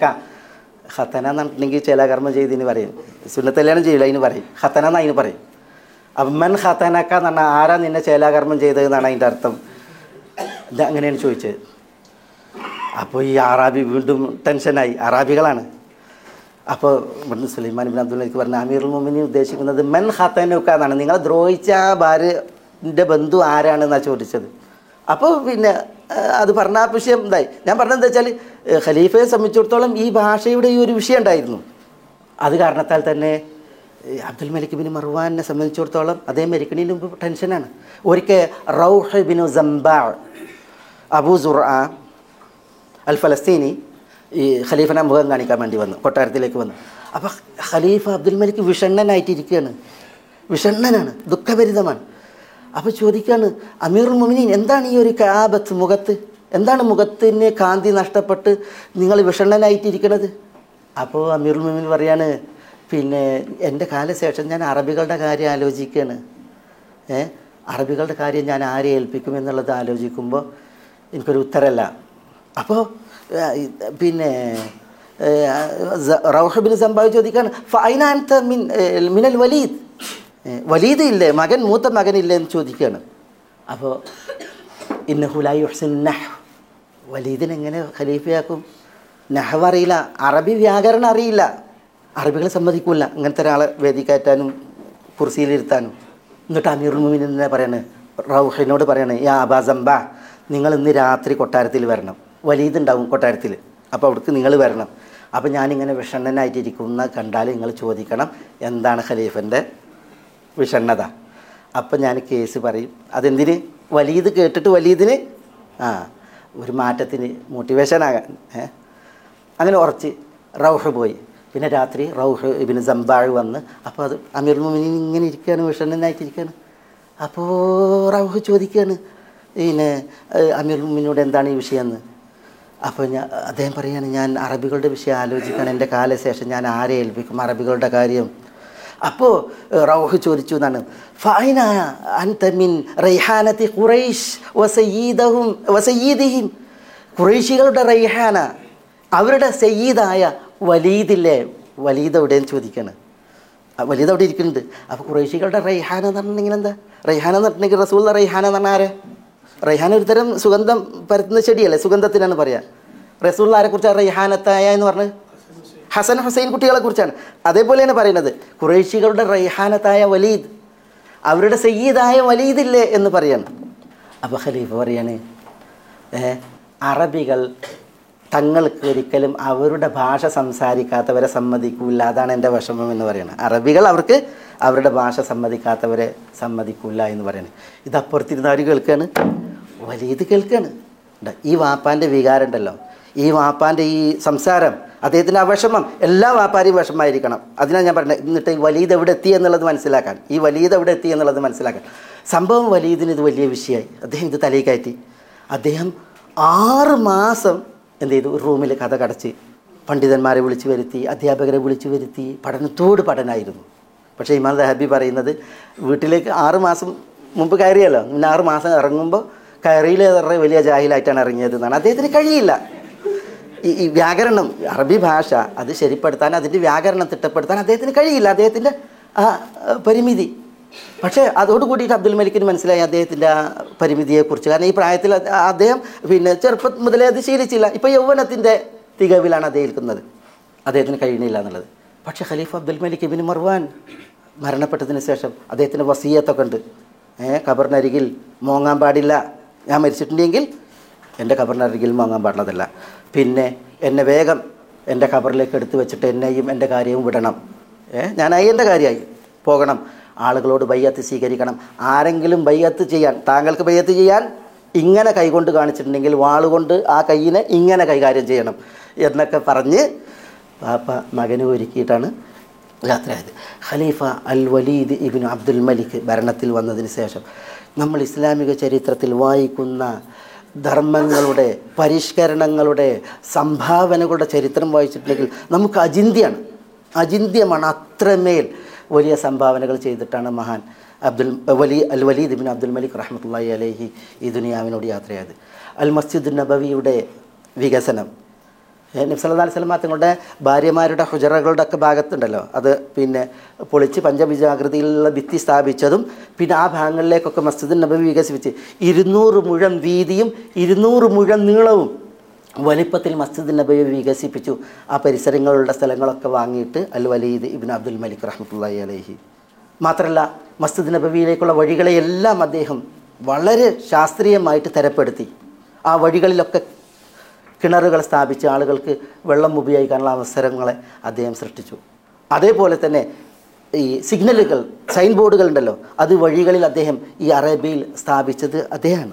ഹത്തന എന്ന് പറഞ്ഞിട്ടുണ്ടെങ്കിൽ ചേലാകർമ്മം ചെയ്തിന് പറയും സുന്നത്തല്യാണം ചെയ്യില്ല അതിന് പറയും ഹത്തന എന്ന് അതിന് പറയും അപ്പം മെൻ ഹത്തനക്ക എന്ന് പറഞ്ഞാൽ ആരാ നിന്നെ ചേലാകർമ്മം ചെയ്തതെന്നാണ് അതിൻ്റെ അർത്ഥം ഇത് അങ്ങനെയാണ് ചോദിച്ചത് അപ്പോൾ ഈ അറാബി വീണ്ടും ടെൻഷനായി അറാബികളാണ് അപ്പോൾ ഇവിടുന്ന് സുലൈമാൻ ഇബിൻ അബ്ദുള്ളക്ക് പറഞ്ഞ അമീറുൽ മൊമിനി ഉദ്ദേശിക്കുന്നത് മെൻ ഹത്തനുക്ക എന്നാണ് നിങ്ങളെ ദ്രോഹിച്ച ആ ഭാര്യൻ്റെ ബന്ധു ആരാണെന്നാണ് ചോദിച്ചത് അപ്പോൾ പിന്നെ ആ, അത് പറഞ്ഞ ആ വിഷയം ഇതായി ഞാൻ പറഞ്ഞത് എന്താ വെച്ചാൽ ഏ, ഖലീഫയെ സംബന്ധിച്ചിടത്തോളം ഈ ഭാഷയുടെ ഈ ഒരു വിഷയം ഉണ്ടായിരുന്നു അത് കാരണത്താൽ തന്നെ ഈ അബ്ദുൽ മലിക് ബിൻ മർവാനെ സംബന്ധിച്ചിടത്തോളം അദ്ദേഹം മരിക്കണതിന് മുമ്പ് ടെൻഷനാണ് ഒരിക്കൽ റൗഹ് ബിൻ സംബാ അബൂ സുർ അൽ ഫലസ്തീനി ഈ ഖലീഫനെ മുഖം കാണിക്കാൻ വേണ്ടി വന്നു കൊട്ടാരത്തിലേക്ക് വന്നു അപ്പോൾ ഖലീഫ അബ്ദുൽ മലിക് വിഷണ്ണനായിട്ടിരിക്കുകയാണ് വിഷണ്ണനാണ് ദുഃഖഭരിതമാണ് അപ്പോൾ ചോദിക്കുകയാണ് അമീറുൽ മുമിനീൻ എന്താണ് ഈ ഒരു കാബത്ത് മുഖത്ത് എന്താണ് മുഖത്തിന് കാന്തി നഷ്ടപ്പെട്ട് നിങ്ങൾ വിഷണ്ണനായിട്ടിരിക്കണത് അപ്പോൾ അമീറുൽ മുമിൻ പറയാണ് പിന്നെ എൻ്റെ കാലശേഷം ഞാൻ അറബികളുടെ കാര്യം ആലോചിക്കുകയാണ് ഏ അറബികളുടെ കാര്യം ഞാൻ ആരെ ഏൽപ്പിക്കും എന്നുള്ളത് ആലോചിക്കുമ്പോൾ എനിക്കൊരു ഉത്തരമല്ല അപ്പോൾ പിന്നെ റൗഹബിന് സംഭവം ചോദിക്കാണ് ഫൈനാൻത മിൻ ഏ, മിനൽ വലീദ് ഏ, വലീദ് ഇല്ലേ മകൻ മൂത്ത മകനില്ലേ എന്ന് ചോദിക്കുകയാണ് അപ്പോൾ ഇന്നഹുലായി ഹുസൈൻ നഹ് വലീദിനെ എങ്ങനെ ഖലീഫയാക്കും നഹവ് അറിയില്ല അറബി വ്യാകരണം അറിയില്ല അറബികളെ സമ്മതിക്കില്ല അങ്ങനത്തെ ഒരാളെ വേദി കയറ്റാനും കുർസിയിലിരുത്താനും എന്നിട്ട് അമീറുൽ മുമിൻ എന്നെ പറയാണ് റൗഹിനോട് പറയാണ് യാ അബാസംബ നിങ്ങൾ ഇന്ന് രാത്രി കൊട്ടാരത്തിൽ വരണം വലീദ് ഉണ്ടാവും കൊട്ടാരത്തിൽ അപ്പോൾ അവിടേക്ക് നിങ്ങൾ വരണം അപ്പോൾ ഞാനിങ്ങനെ വിഷണ്ണനായിട്ടിരിക്കുന്ന കണ്ടാൽ നിങ്ങൾ ചോദിക്കണം എന്താണ് ഖലീഫൻ്റെ വിഷണ്ണത അപ്പം ഞാൻ കേസ് പറയും അതെന്തിന് വലീത് കേട്ടിട്ട് വലീദിന് ആ ഒരു മാറ്റത്തിന് മോട്ടിവേഷനാകാൻ ഏ അങ്ങനെ ഉറച്ച് റൗഹ് പോയി പിന്നെ രാത്രി റൗഹ് ഇബിന് ജംബാഴ് വന്ന് അപ്പോൾ അത് അമീർ മുമിനി ഇങ്ങനെ ഇരിക്കുകയാണ് വിഷണ്ണനായിട്ടിരിക്കുകയാണ് അപ്പോൾ റൗഹ് ചോദിക്കുകയാണ് പിന്നെ ഏഹ്, അമീർ മുമിനോട് എന്താണ് ഈ വിഷയമെന്ന് അപ്പോൾ ഞാൻ അദ്ദേഹം പറയാണ് ഞാൻ അറബികളുടെ വിഷയം ആലോചിക്കണം എൻ്റെ കാലശേഷം ഞാൻ ആരെ ഏൽപ്പിക്കും അറബികളുടെ കാര്യം അപ്പോൾ റൗഹ് ചോദിച്ചു എന്നാണ് ഫൈന അൻത മിൻ റൈഹാനത്തി ഖുറൈഷ് വസയ്യീദഹും വസയ്യീദിഹിം ഖുറൈശികളുടെ റൈഹാന അവരുടെ സയ്യീദായ വലീദില്ലേ വലീദ് എവിടെയെന്ന് ചോദിക്കാണ് ആ വലീദ് അവിടെ ഇരിക്കുന്നുണ്ട് അപ്പോൾ ഖുറൈശികളുടെ റൈഹാന എന്ന് പറഞ്ഞിട്ടുണ്ടെങ്കിൽ എന്താ റൈഹാന എന്ന് പറഞ്ഞിട്ടുണ്ടെങ്കിൽ റസൂൽ റൈഹാന എന്ന് പറഞ്ഞാൽ ആരെ റൈഹാന ഒരു തരം സുഗന്ധം പരത്തുന്ന ചെടിയല്ലേ സുഗന്ധത്തിനാണ് പറയുക റസൂൽ ആരെക്കുറിച്ചാണ് റൈഹാനത്തായ എന്ന് പറഞ്ഞ് ഹസൻ ഹുസൈൻ കുട്ടികളെ കുറിച്ചാണ് അതേപോലെയാണ് പറയുന്നത് ഖുറൈശികളുടെ റൈഹാനത്തായ വലീദ് അവരുടെ സയ്യീദായ വലീദില്ലേ എന്ന് പറയാണ് അപ്പോൾ ഖലീഫ പറയാണ് ഏ, അറബികൾ തങ്ങൾക്ക് ഒരിക്കലും അവരുടെ ഭാഷ സംസാരിക്കാത്തവരെ സമ്മതിക്കൂല അതാണ് എൻ്റെ വിഷമം എന്ന് പറയുന്നത് അറബികൾ അവർക്ക് അവരുടെ ഭാഷ സമ്മതിക്കാത്തവരെ സമ്മതിക്കൂല എന്ന് പറയുന്നത് ഇത് അപ്പുറത്തിരുന്ന് ആര് കേൾക്കുകയാണ് വലീത് കേൾക്കുകയാണ് ഉണ്ട്. ഈ വാപ്പാൻ്റെ വികാരം ഉണ്ടല്ലോ ഈ വാപ്പാൻ്റെ ഈ സംസാരം അദ്ദേഹത്തിൻ്റെ ആ വിഷമം എല്ലാ വാപ്പാരെയും വിഷമമായിരിക്കണം അതിനാണ് ഞാൻ പറഞ്ഞത് എന്നിട്ട് ഈ വലീദ് എവിടെ എത്തി എന്നുള്ളത് മനസ്സിലാക്കാൻ ഈ വലീദ് എവിടെ എത്തി എന്നുള്ളത് മനസ്സിലാക്കാൻ സംഭവം വലീദിന് ഇത് വലിയ വിഷയമായി അദ്ദേഹം ഇത് തലയിൽ കയറ്റി അദ്ദേഹം ആറ് മാസം എന്ത് ചെയ്തു ഒരു റൂമിൽ കഥ കടച്ച് പണ്ഡിതന്മാരെ വിളിച്ചു വരുത്തി അധ്യാപകരെ വിളിച്ചു വരുത്തി പഠനത്തോട് പഠനമായിരുന്നു പക്ഷേ ഇമാം ദഹബി പറയുന്നത് വീട്ടിലേക്ക് ആറ് മാസം മുമ്പ് കയറിയല്ലോ പിന്നെ ആറ് മാസം ഇറങ്ങുമ്പോൾ കയറിയിലേറെ വലിയ ജാഹിലായിട്ടാണ് ഇറങ്ങിയത് എന്നാണ് അദ്ദേഹത്തിന് കഴിയില്ല ഈ ഈ വ്യാകരണം അറബി ഭാഷ അത് ശരിപ്പെടുത്താൻ അതിൻ്റെ വ്യാകരണം തിട്ടപ്പെടുത്താൻ അദ്ദേഹത്തിന് കഴിയില്ല അദ്ദേഹത്തിൻ്റെ ആ ആ, പരിമിതി പക്ഷേ അതോട് കൂടിയിട്ട് അബ്ദുൽ മലിക്കിന് മനസ്സിലായി അദ്ദേഹത്തിൻ്റെ ആ പരിമിതിയെക്കുറിച്ച് കാരണം ഈ പ്രായത്തിൽ അത് അദ്ദേഹം പിന്നെ ചെറുപ്പം മുതലേ അത് ശീലിച്ചില്ല ഇപ്പോൾ യൗവനത്തിൻ്റെ തികവിലാണ് അദ്ദേഹം ഇരിക്കുന്നത് അദ്ദേഹത്തിന് കഴിയണില്ല എന്നുള്ളത് പക്ഷേ Khalif Abdul Malik ibn Marwan മരണപ്പെട്ടതിന് ശേഷം അദ്ദേഹത്തിൻ്റെ വസീയത്തൊക്കെ ഉണ്ട് ഏ ഖബറിനരികിൽ മോങ്ങാൻ പാടില്ല ഞാൻ മരിച്ചിട്ടുണ്ടെങ്കിൽ എൻ്റെ ഖബറിനരികിൽ മോങ്ങാൻ പാടുള്ളതല്ല പിന്നെ എന്നെ വേഗം എൻ്റെ ഖബറിലേക്ക് എടുത്തു വെച്ചിട്ട് എന്നെയും എൻ്റെ കാര്യവും വിടണം ഏ ഞാനായി എൻ്റെ കാര്യമായി പോകണം ആളുകളോട് ബയ്യത്ത് സ്വീകരിക്കണം ആരെങ്കിലും ബയ്യത്ത് ചെയ്യാൻ താങ്കൾക്ക് ബയ്യത്ത് ചെയ്യാൻ ഇങ്ങനെ കൈകൊണ്ട് കാണിച്ചിട്ടുണ്ടെങ്കിൽ വാളുകൊണ്ട് ആ കയ്യിനെ ഇങ്ങനെ കൈകാര്യം ചെയ്യണം എന്നൊക്കെ പറഞ്ഞ് പാപ്പ മകന് ഒരുക്കിയിട്ടാണ് യാത്രയായത് ഖലീഫ അൽ വലീദ് ഇബിൻ അബ്ദുൽ മലിക് ഭരണത്തിൽ വന്നതിന് ശേഷം നമ്മൾ ഇസ്ലാമിക ചരിത്രത്തിൽ വായിക്കുന്ന ധർമ്മങ്ങളുടെ പരിഷ്കരണങ്ങളുടെ സംഭാവനകളുടെ ചരിത്രം വായിച്ചിട്ടുണ്ടെങ്കിൽ നമുക്ക് അചിന്തിയാണ് അചിന്ത്യമാണ് അത്രമേൽ വലിയ സംഭാവനകൾ ചെയ്തിട്ടാണ് മഹാൻ അബ്ദുൽ വലി അൽ വലീദ് ഇബിൻ അബ്ദുൽ മലിക് റഹ്മത്തുള്ളി അലൈഹി ഈ ദുനിയാവിനോട് യാത്രയായത് അൽ മസ്ജിദ് നബവിയുടെ വികസനം നബ്സല്ലാ സ്വലമ തങ്ങളുടെ ഭാര്യമാരുടെ ഹുജറകളുടെ ഒക്കെ ഭാഗത്തുണ്ടല്ലോ അത് പിന്നെ പൊളിച്ച് പഞ്ചബിജാകൃതിയിലുള്ള ഭിത്തി സ്ഥാപിച്ചതും പിന്നെ ആ ഭാഗങ്ങളിലേക്കൊക്കെ മസ്ജിദ് നബവി വികസിപ്പിച്ച് ഇരുന്നൂറ് മുഴം വീതിയും ഇരുന്നൂറ് മുഴം നീളവും വലിപ്പത്തിൽ മസ്ജിദ് നബി വികസിപ്പിച്ചു ആ പരിസരങ്ങളുള്ള സ്ഥലങ്ങളൊക്കെ വാങ്ങിയിട്ട് അൽ വലീദ് ഇബിൻ അബ്ദുൽ മലിക് റഹ്മത്തുള്ളി അലഹി മാത്രമല്ല മസ്ജിദ് നബവിയിലേക്കുള്ള വഴികളെയെല്ലാം അദ്ദേഹം വളരെ ശാസ്ത്രീയമായിട്ട് തരപ്പെടുത്തി ആ വഴികളിലൊക്കെ കിണറുകൾ സ്ഥാപിച്ച് ആളുകൾക്ക് വെള്ളം ഉപയോഗിക്കാനുള്ള അവസരങ്ങളെ അദ്ദേഹം സൃഷ്ടിച്ചു അതേപോലെ തന്നെ ഈ സിഗ്നലുകൾ സൈൻ ബോർഡുകൾ ഉണ്ടല്ലോ അത് വഴികളിൽ അദ്ദേഹം ഈ അറേബ്യയിൽ സ്ഥാപിച്ചത് അദ്ദേഹമാണ്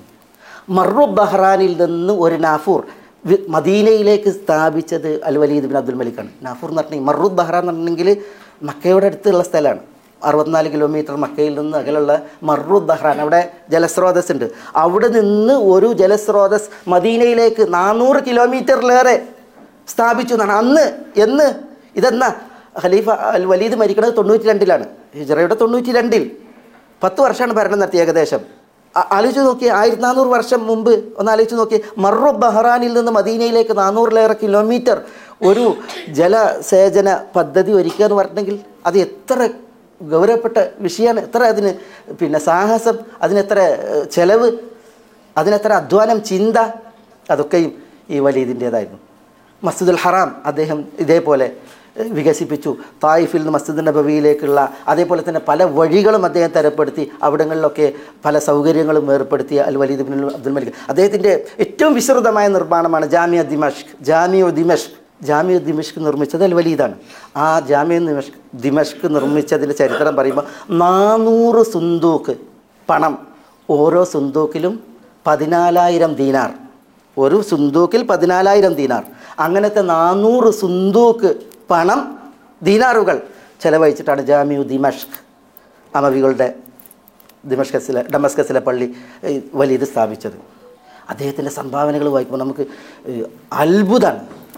മറു ബഹ്റാനിൽ നിന്ന് ഒരു നാഫൂർ വി- മദീനയിലേക്ക് സ്ഥാപിച്ചത് അൽ വലീദ് ബിൻ അബ്ദുൽ മലിക്കാണ് നാഫൂർ എന്ന് പറഞ്ഞാൽ മറു ബഹ്റാൻ എന്ന് പറഞ്ഞിട്ടുണ്ടെങ്കിൽ മക്കയുടെ അടുത്തുള്ള സ്ഥലമാണ് അറുപത്തിനാല് കിലോമീറ്റർ മക്കയിൽ നിന്ന് അകലുള്ള മറു ബഹ്റാൻ അവിടെ ജലസ്രോതസ് ഉണ്ട് അവിടെ നിന്ന് ഒരു ജലസ്രോതസ് മദീനയിലേക്ക് നാനൂറ് കിലോമീറ്ററിലേറെ സ്ഥാപിച്ചു എന്നാണ് അന്ന് എന്ന് ഇതെന്നാ ഖലീഫ അൽ വലീദ് മരിക്കുന്നത് തൊണ്ണൂറ്റി രണ്ടിലാണ് ഹിജറയുടെ തൊണ്ണൂറ്റി രണ്ടിൽ പത്ത് വർഷമാണ് ഭരണം നടത്തി ഏകദേശം ആ- ആലോചിച്ച് നോക്കി ആയിരത്തി നാനൂറ് വർഷം മുമ്പ് ഒന്ന് ആലോചിച്ച് നോക്കി മറു ബഹ്റാനിൽ നിന്ന് മദീനയിലേക്ക് നാനൂറിലേറെ കിലോമീറ്റർ ഒരു ജലസേചന പദ്ധതി ഒരുക്കുക എന്ന് പറഞ്ഞിട്ടുണ്ടെങ്കിൽ അത് എത്ര ഗൗരവപ്പെട്ട വിഷയമാണ് എത്ര അതിന് പിന്നെ സാഹസം അതിനെത്ര ഏഹ്, ചെലവ് അതിനെത്ര അധ്വാനം ചിന്ത അതൊക്കെയും ഈ വലീദിൻ്റേതായിരുന്നു മസ്ജിദുൽ ഹറാം അദ്ദേഹം ഇതേപോലെ ഏഹ്, വികസിപ്പിച്ചു തായിഫിൽ നിന്ന് മസ്ജിദ് നബവിയിലേക്കുള്ള അതേപോലെ തന്നെ പല വഴികളും അദ്ദേഹം തരപ്പെടുത്തി അവിടങ്ങളിലൊക്കെ പല സൗകര്യങ്ങളും ഏർപ്പെടുത്തിയ al Walid bin Abdul Malik അദ്ദേഹത്തിൻ്റെ ഏറ്റവും വിശ്രുതമായ നിർമ്മാണമാണ് ജാമിയ ദിമഷ്ക് ജാമിയ ദിമഷ്ക് ജാമിയ ദിമഷ്ക് നിർമ്മിച്ചത് അൽ വലീദാണ് ആ ജാമിയ ദിമഷ്ക് ദിമഷ്ക് നിർമ്മിച്ചതിൻ്റെ ചരിത്രം പറയുമ്പോൾ നാനൂറ് സുന്തൂക്ക് പണം ഓരോ സുന്തൂക്കിലും പതിനാലായിരം ദീനാർ ഒരു സുന്തൂക്കിൽ പതിനാലായിരം ദീനാർ അങ്ങനത്തെ നാനൂറ് സുന്തൂക്ക് പണം ദീനാറുകൾ ചെലവഴിച്ചിട്ടാണ് ജാമിയു ദിമഷ്ക് അമവികളുടെ ദിമഷ്കസിലെ ഡമസ്കസിലെ പള്ളി ഈ വലീദ് സ്ഥാപിച്ചത് അദ്ദേഹത്തിൻ്റെ സംഭാവനകൾ വായിക്കുമ്പോൾ നമുക്ക് ഈ അത്ഭുതമാണ്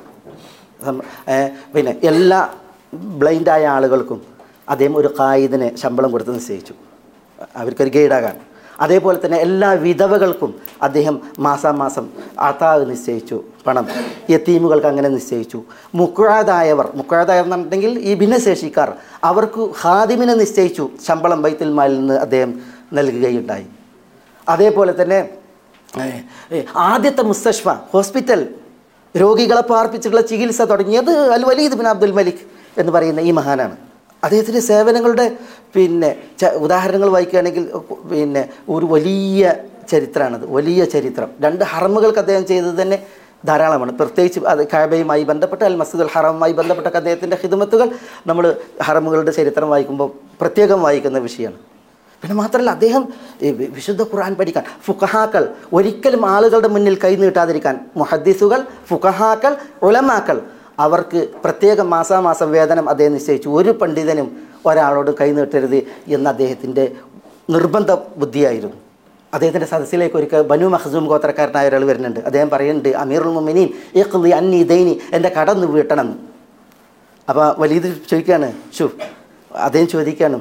സം- ഏ, പിന്നെ എല്ലാ ബ്ലൈൻഡായ ആളുകൾക്കും അദ്ദേഹം ഒരു കായിദിന് ശമ്പളം കൊടുത്ത് നിശ്ചയിച്ചു അവർക്കൊരു ഗൈഡാകാൻ അതേപോലെ തന്നെ എല്ലാ വിധവകൾക്കും അദ്ദേഹം മാസാമാസം അതാവ് നിശ്ചയിച്ചു പണം യത്തീമുകൾക്ക് അങ്ങനെ നിശ്ചയിച്ചു മുക്കുഴാതായവർ മുക്കുഴാതായവർ എന്നുണ്ടെങ്കിൽ ഈ ഭിന്നശേഷിക്കാർ അവർക്ക് ഹാദിമിനെ നിശ്ചയിച്ചു ശമ്പളം ബൈത്തുൽ മാലിൽ നിന്ന് അദ്ദേഹം നൽകുകയുണ്ടായി അതേപോലെ തന്നെ ഏ, ഏ, ആദ്യത്തെ മുസ്തഷ്ഫ ഹോസ്പിറ്റൽ രോഗികളെ പാർപ്പിച്ചിട്ടുള്ള ചികിത്സ തുടങ്ങിയത് al Walid bin Abdul Malik എന്ന് പറയുന്ന ഈ മഹാനാണ് അദ്ദേഹത്തിൻ്റെ സേവനങ്ങളുടെ പിന്നെ ച ഉദാഹരണങ്ങൾ വായിക്കുകയാണെങ്കിൽ പിന്നെ ഒരു വലിയ ചരിത്രമാണത് വലിയ ചരിത്രം രണ്ട് ഹറമുകൾക്ക് അദ്ദേഹം ചെയ്തത് തന്നെ ധാരാളമാണ് പ്രത്യേകിച്ച് അത് കാബയുമായി ബന്ധപ്പെട്ട അൽ മസ്ജിദുൽ ഹറമുമായി ബന്ധപ്പെട്ട അദ്ദേഹത്തിൻ്റെ ഹിദമത്തുകൾ നമ്മൾ ഹറമുകളുടെ ചരിത്രം വായിക്കുമ്പോൾ പ്രത്യേകം വായിക്കുന്ന വിഷയമാണ് പിന്നെ മാത്രമല്ല അദ്ദേഹം ഈ വി- വിശുദ്ധ ഖുർആൻ പഠിക്കാൻ ഫുഖഹാക്കൾ ഒരിക്കലും ആളുകളുടെ മുന്നിൽ കൈ നീട്ടാതിരിക്കാൻ മുഹദ്ദിസുകൾ ഫുഖഹാക്കൾ ഉലമാക്കൾ അവർക്ക് പ്രത്യേകം മാസാമാസം വേതനം അദ്ദേഹം നിശ്ചയിച്ചു ഒരു പണ്ഡിതനും ഒരാളോട് കൈ നീട്ടരുത് എന്ന അദ്ദേഹത്തിൻ്റെ നിർബന്ധ ബുദ്ധിയായിരുന്നു അദ്ദേഹത്തിൻ്റെ സദസ്സിലേക്ക് ഒരിക്കൽ ബനു മഹസൂം ഗോത്രക്കാരനായ ഒരാൾ വരുന്നുണ്ട് അദ്ദേഹം പറയുന്നുണ്ട് അമീറുൽ മുമിനീൻ ഇഖ്ലി അന്നി ദൈനി എൻ്റെ കടന്ന് വീട്ടണം അപ്പോൾ വലീദ് ചോദിക്കുകയാണ് ഷു അദ്ദേഹം ചോദിക്കുകയാണ്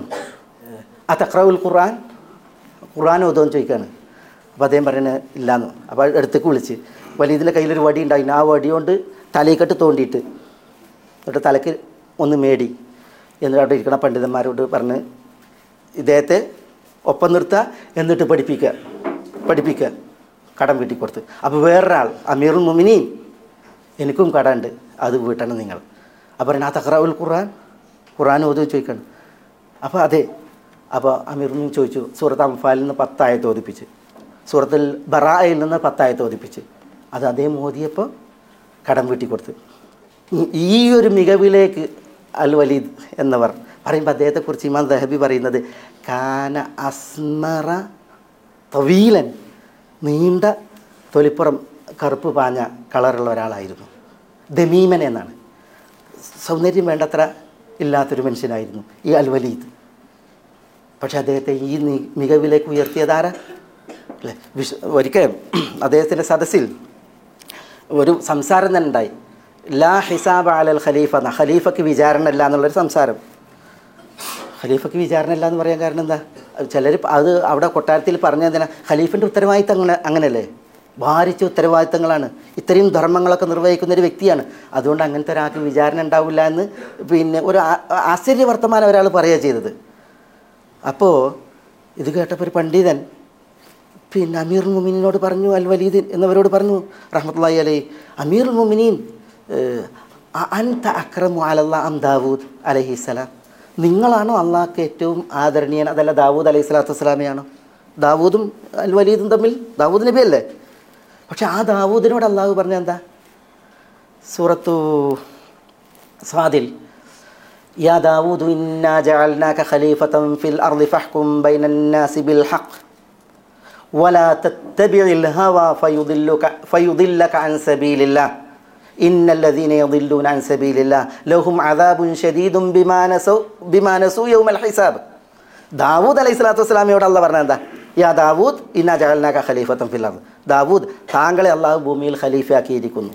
ആ തക്രവുൽ ഖുർആൻ ഖുർആൻ ഓതോന്ന് ചോദിക്കുകയാണ് അപ്പോൾ അദ്ദേഹം പറയുന്നത് ഇല്ലാന്ന് അപ്പോൾ അടുത്തേക്ക് വിളിച്ച് വലീദിൻ്റെ കയ്യിലൊരു വടി ഉണ്ടായിരുന്നു ആ വടി കൊണ്ട് തലയിക്കെട്ട് തോണ്ടിയിട്ട് എന്നിട്ട് തലക്ക് ഒന്ന് മേടി എന്നിട്ട് അവിടെ ഇരിക്കുന്ന പണ്ഡിതന്മാരോട് പറഞ്ഞ് ഇദ്ദേഹത്തെ ഒപ്പം നിർത്തുക എന്നിട്ട് പഠിപ്പിക്കുക പഠിപ്പിക്കുക കടം വീട്ടി കൊടുത്ത് അപ്പോൾ വേറൊരാൾ അമീറുൽ മുമിനീൻ എനിക്കും കടമുണ്ട് അത് വീട്ടണം നിങ്ങൾ അപ്പോൾ പറയുന്നത് ആ തക്രാവുൽ ഖുർആൻ ഖുർആൻ ഓതും ചോദിക്കണം അപ്പോൾ അതെ അപ്പോൾ അമീറും ചോദിച്ചു സൂറത്ത് അംഫാലിൽ നിന്ന് പത്തായത്ത് ഓതിപ്പിച്ച് സൂറത്തിൽ ബറായിൽ നിന്ന് പത്തായത്ത് ഓതിപ്പിച്ച് അത് അദ്ദേഹം ഓതിയപ്പോൾ കടം വീട്ടി കൊടുത്ത് ഈ- ഈ ഒരു മികവിലേക്ക് അൽ വലീദ് എന്നവർ പറയുമ്പോൾ അദ്ദേഹത്തെക്കുറിച്ച് ഇമാം ദഹബി പറയുന്നത് കാന അസ്മറ തവീലൻ നീണ്ട തൊലിപ്പുറം കറുപ്പ് പാഞ്ഞ കളറുള്ള ഒരാളായിരുന്നു ദമീമൻ എന്നാണ് സൗന്ദര്യം വേണ്ടത്ര ഇല്ലാത്തൊരു മനുഷ്യനായിരുന്നു ഈ അൽ വലീദ് പക്ഷെ അദ്ദേഹത്തെ ഈ നി- മികവിലേക്ക് ഉയർത്തിയതാരാ അല്ലേ വിശ ഒരിക്കൽ അദ്ദേഹത്തിൻ്റെ സദസ്സിൽ ഒരു സംസാരം തന്നെ ഉണ്ടായി ലാ ഹിസാബ് അലൽ ഖലീഫ എന്ന ഖലീഫക്ക് വിചാരണ ഇല്ല എന്നുള്ളൊരു സംസാരം ഖലീഫക്ക് വിചാരണ ഇല്ല എന്ന് പറയാൻ കാരണം എന്താ ചിലർ അത് അവിടെ കൊട്ടാരത്തിൽ പറഞ്ഞതിനാ ഖലീഫിൻ്റെ ഉത്തരവാദിത്തം അങ്ങനെ അങ്ങനെയല്ലേ ഭാരിച്ച ഉത്തരവാദിത്തങ്ങളാണ് ഇത്രയും ധർമ്മങ്ങളൊക്കെ നിർവഹിക്കുന്ന ഒരു വ്യക്തിയാണ് അതുകൊണ്ട് അങ്ങനത്തെ ഒരാൾക്ക് വിചാരണ ഉണ്ടാവില്ല എന്ന് പിന്നെ ഒരു ആ- ആശ്ചര്യ വർത്തമാനം ഒരാൾ പറയുക ചെയ്തത് അപ്പോൾ ഇത് കേട്ടപ്പോൾ ഒരു പണ്ഡിതൻ പിന്നെ അമീർ മുമിനോട് പറഞ്ഞു അൽ വലീദ് എന്നവരോട് പറഞ്ഞു റഹ്മത്തുള്ളാഹി അലൈ അമീർ മുമിനീൻ അൻത അക്രമു അലല്ലാ അം ദാവൂദ് അലഹിസ്സലാം നിങ്ങളാണോ അള്ളാഹ്ക്ക് ഏറ്റവും ആദരണീയൻ അതല്ല ദാവൂദ് അലൈഹി സ്വലാത്തു വസ്സലാമയാണോ ദാവൂദും അൽ വലീദും തമ്മിൽ ദാവൂദ് നബി അല്ലേ പക്ഷെ ആ ദാവൂദിനോട് അള്ളാഹു പറഞ്ഞ എന്താ സൂറത്തു സ്വാദിൽ يا داود إنا جعلناك خليفة في الأرض فاحكم بين الناس بالحق ولا تتبع الهوى فيضلك, فيضلك عن سبيل الله إن الذين يضلون عن سبيل الله لهم عذاب شديد بما نسوا بما نسوا يوم الحساب ദാവൂദ് അലൈഹി സ്വലാത്തു വസ്സലാമയോട് അല്ല പറഞ്ഞ എന്താ യാ ദാവൂദ് ഇന്നാ ജഹൽനാക്ക ഖലീഫത്തം ഫില്ലാർ ദാവൂദ് താങ്കളെ അള്ളാഹു ഭൂമിയിൽ ഖലീഫയാക്കിയിരിക്കുന്നു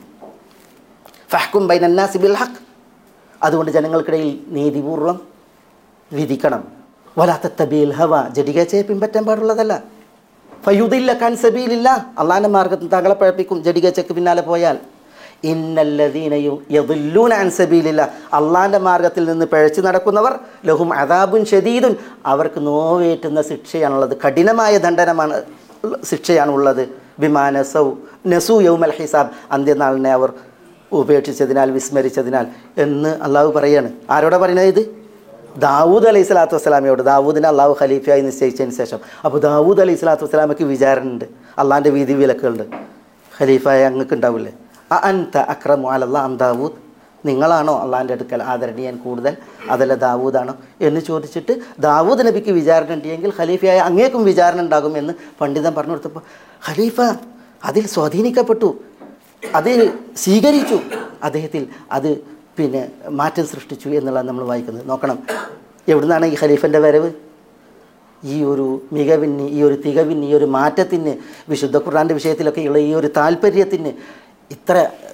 ഫഹ്കും ബൈനന്നാസി ബിൽ ഹക്ക് അതുകൊണ്ട് ജനങ്ങൾക്കിടയിൽ നീതിപൂർവം വിധിക്കണം വലാത്തബീൽ ഹവ ജഡികച്ചയെ പിൻപറ്റാൻ പാടുള്ളതല്ല ഫയുദില്ല കാൻ സബീലില്ല അള്ളാഹിൻ്റെ മാർഗത്തിൽ താങ്കളെ പഴപ്പിക്കും ജഡികച്ചക്ക് പിന്നാലെ പോയാൽ ഇന്നല്ലദീനയും യദുല്ലൂന അൻ സബീലില്ല അള്ളാഹിൻ്റെ മാർഗത്തിൽ നിന്ന് പിഴച്ചു നടക്കുന്നവർ ലഹും അദാബുൻ ഷദീദുൻ അവർക്ക് നോവേറ്റുന്ന ശിക്ഷയാണുള്ളത് കഠിനമായ ദണ്ഡനമാണ് ശിക്ഷയാണ് ഉള്ളത് ബിമാനസൗ നസു യൗമൽ ഹിസാബ് അന്ത്യനാളിനെ അവർ ഉപേക്ഷിച്ചതിനാൽ വിസ്മരിച്ചതിനാൽ എന്ന് അള്ളാഹു പറയാണ് ആരോടെ പറയുന്നത് ഇത് ദാവൂദ് അലൈഹി സ്വലാത്തു വസ്സലാമയോട് ദാവൂദിനെ അള്ളാഹു ഖലീഫയായി നിശ്ചയിച്ചതിന് ശേഷം അപ്പോൾ ദാവൂദ് അലൈഹി സ്വലാത്തു വസ്സലാമയ്ക്ക് വിചാരണയുണ്ട് അള്ളാഹിൻ്റെ വിധി വിലക്കുകളുണ്ട് ഖലീഫായ അങ്ങക്ക് ഉണ്ടാവില്ലേ അ അൻത അക്രമു അലല്ലാ അം ദാവൂദ് നിങ്ങളാണോ അള്ളാഹിൻ്റെ അടുക്കൽ ആദരണീയൻ കൂടുതൽ അതല്ല ദാവൂദാണോ എന്ന് ചോദിച്ചിട്ട് ദാവൂദ് നബിക്ക് വിചാരണ ഉണ്ടെങ്കിൽ ഖലീഫയായ അങ്ങേക്കും വിചാരണ ഉണ്ടാകും എന്ന് പണ്ഡിതൻ പറഞ്ഞു കൊടുത്തപ്പോൾ ഖലീഫ അതിൽ സ്വാധീനിക്കപ്പെട്ടു അത് സ്വീകരിച്ചു അദ്ദേഹത്തിൽ അത് പിന്നെ മാറ്റം സൃഷ്ടിച്ചു എന്നുള്ളത് നമ്മൾ വായിക്കുന്നത് നോക്കണം എവിടുന്നാണ് ഈ ഖലീഫൻ്റെ വരവ് ഈ ഒരു മികവിന് ഈ ഒരു തികവിന് ഈ ഒരു മാറ്റത്തിന് വിശുദ്ധ ഖുർആൻ്റെ വിഷയത്തിലൊക്കെ ഉള്ള ഈ ഒരു താല്പര്യത്തിന് ഇത്ര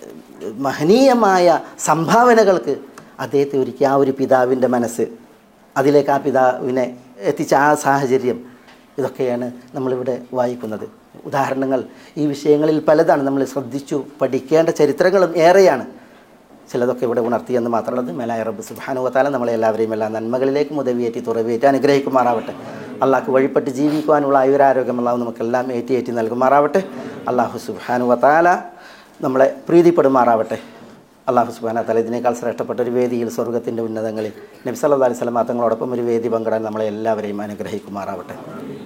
മഹനീയമായ സംഭാവനകൾക്ക് അദ്ദേഹത്തെ ഒരുക്കി ആ ഒരു പിതാവിൻ്റെ മനസ്സ് അതിലേക്ക് ആ പിതാവിനെ എത്തിച്ച ആ സാഹചര്യം ഇതൊക്കെയാണ് നമ്മളിവിടെ വായിക്കുന്നത് ഉദാഹരണങ്ങൾ ഈ വിഷയങ്ങളിൽ പലതാണ് നമ്മൾ ശ്രദ്ധിച്ചു പഠിക്കേണ്ട ചരിത്രങ്ങളും ഏറെയാണ് ചിലതൊക്കെ ഇവിടെ ഉണർത്തിയെന്ന് മാത്രമുള്ളത് മേലായ റബ്ബ് സുബാനുവത്താല നമ്മളെ എല്ലാവരെയും എല്ലാ നന്മകളിലേക്ക് മുതവിയേറ്റി തുറവിയേറ്റി അനുഗ്രഹിക്കുമാറാവട്ടെ അള്ളാഹ്ക്ക് വഴിപ്പെട്ട് ജീവിക്കുവാനുള്ള ആയുരാരോഗ്യം അള്ളാഹു നമുക്കെല്ലാം ഏറ്റി ഏറ്റി നൽകുമാറാവട്ടെ അള്ളാഹു സുബാനുവത്താല നമ്മളെ പ്രീതിപ്പെടുമാറാവട്ടെ അള്ളാഹു സുബാന തല ഇതിനേക്കാൾ ശ്രേഷ്ഠപ്പെട്ട ഒരു വേദിയിൽ സ്വർഗത്തിൻ്റെ ഉന്നതങ്ങളിൽ നബി സല്ലല്ലാഹു അലൈഹി വസല്ലം തങ്ങളോടൊപ്പം ഒരു വേദി പങ്കിടാൻ നമ്മളെ എല്ലാവരെയും അനുഗ്രഹിക്കുമാറാവട്ടെ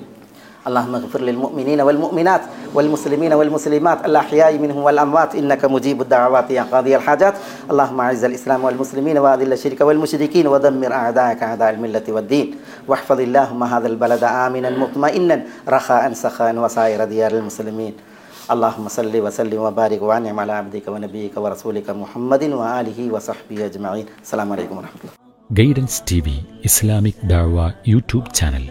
اللهم اغفر للمؤمنين والمؤمنات والمسلمين والمسلمات الأحياء منهم والأموات إنك مجيب الدعوات يا قاضي الحاجات اللهم أعز الإسلام والمسلمين وأذل الشرك والمشركين ودمر أعداءك أعداء الملة والدين واحفظ اللهم هذا البلد آمنا مطمئنا رخاء سخاء وسائر ديار المسلمين اللهم صل وسلم وبارك وانعم على عبدك ونبيك ورسولك محمد وآله وصحبه أجمعين السلام عليكم ورحمة الله ഗൈഡൻസ് ടി വി ഇസ്ലാമിക് ദാവ യൂട്യൂബ് ചാനൽ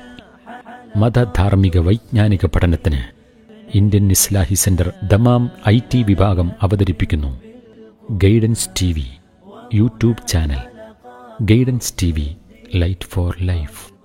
മതധാർമ്മിക വൈജ്ഞാനിക പഠനത്തിന് Indian Islahi centre Dammam I T വിഭാഗം അവതരിപ്പിക്കുന്നു guidance T V YouTube channel guidance T V light for life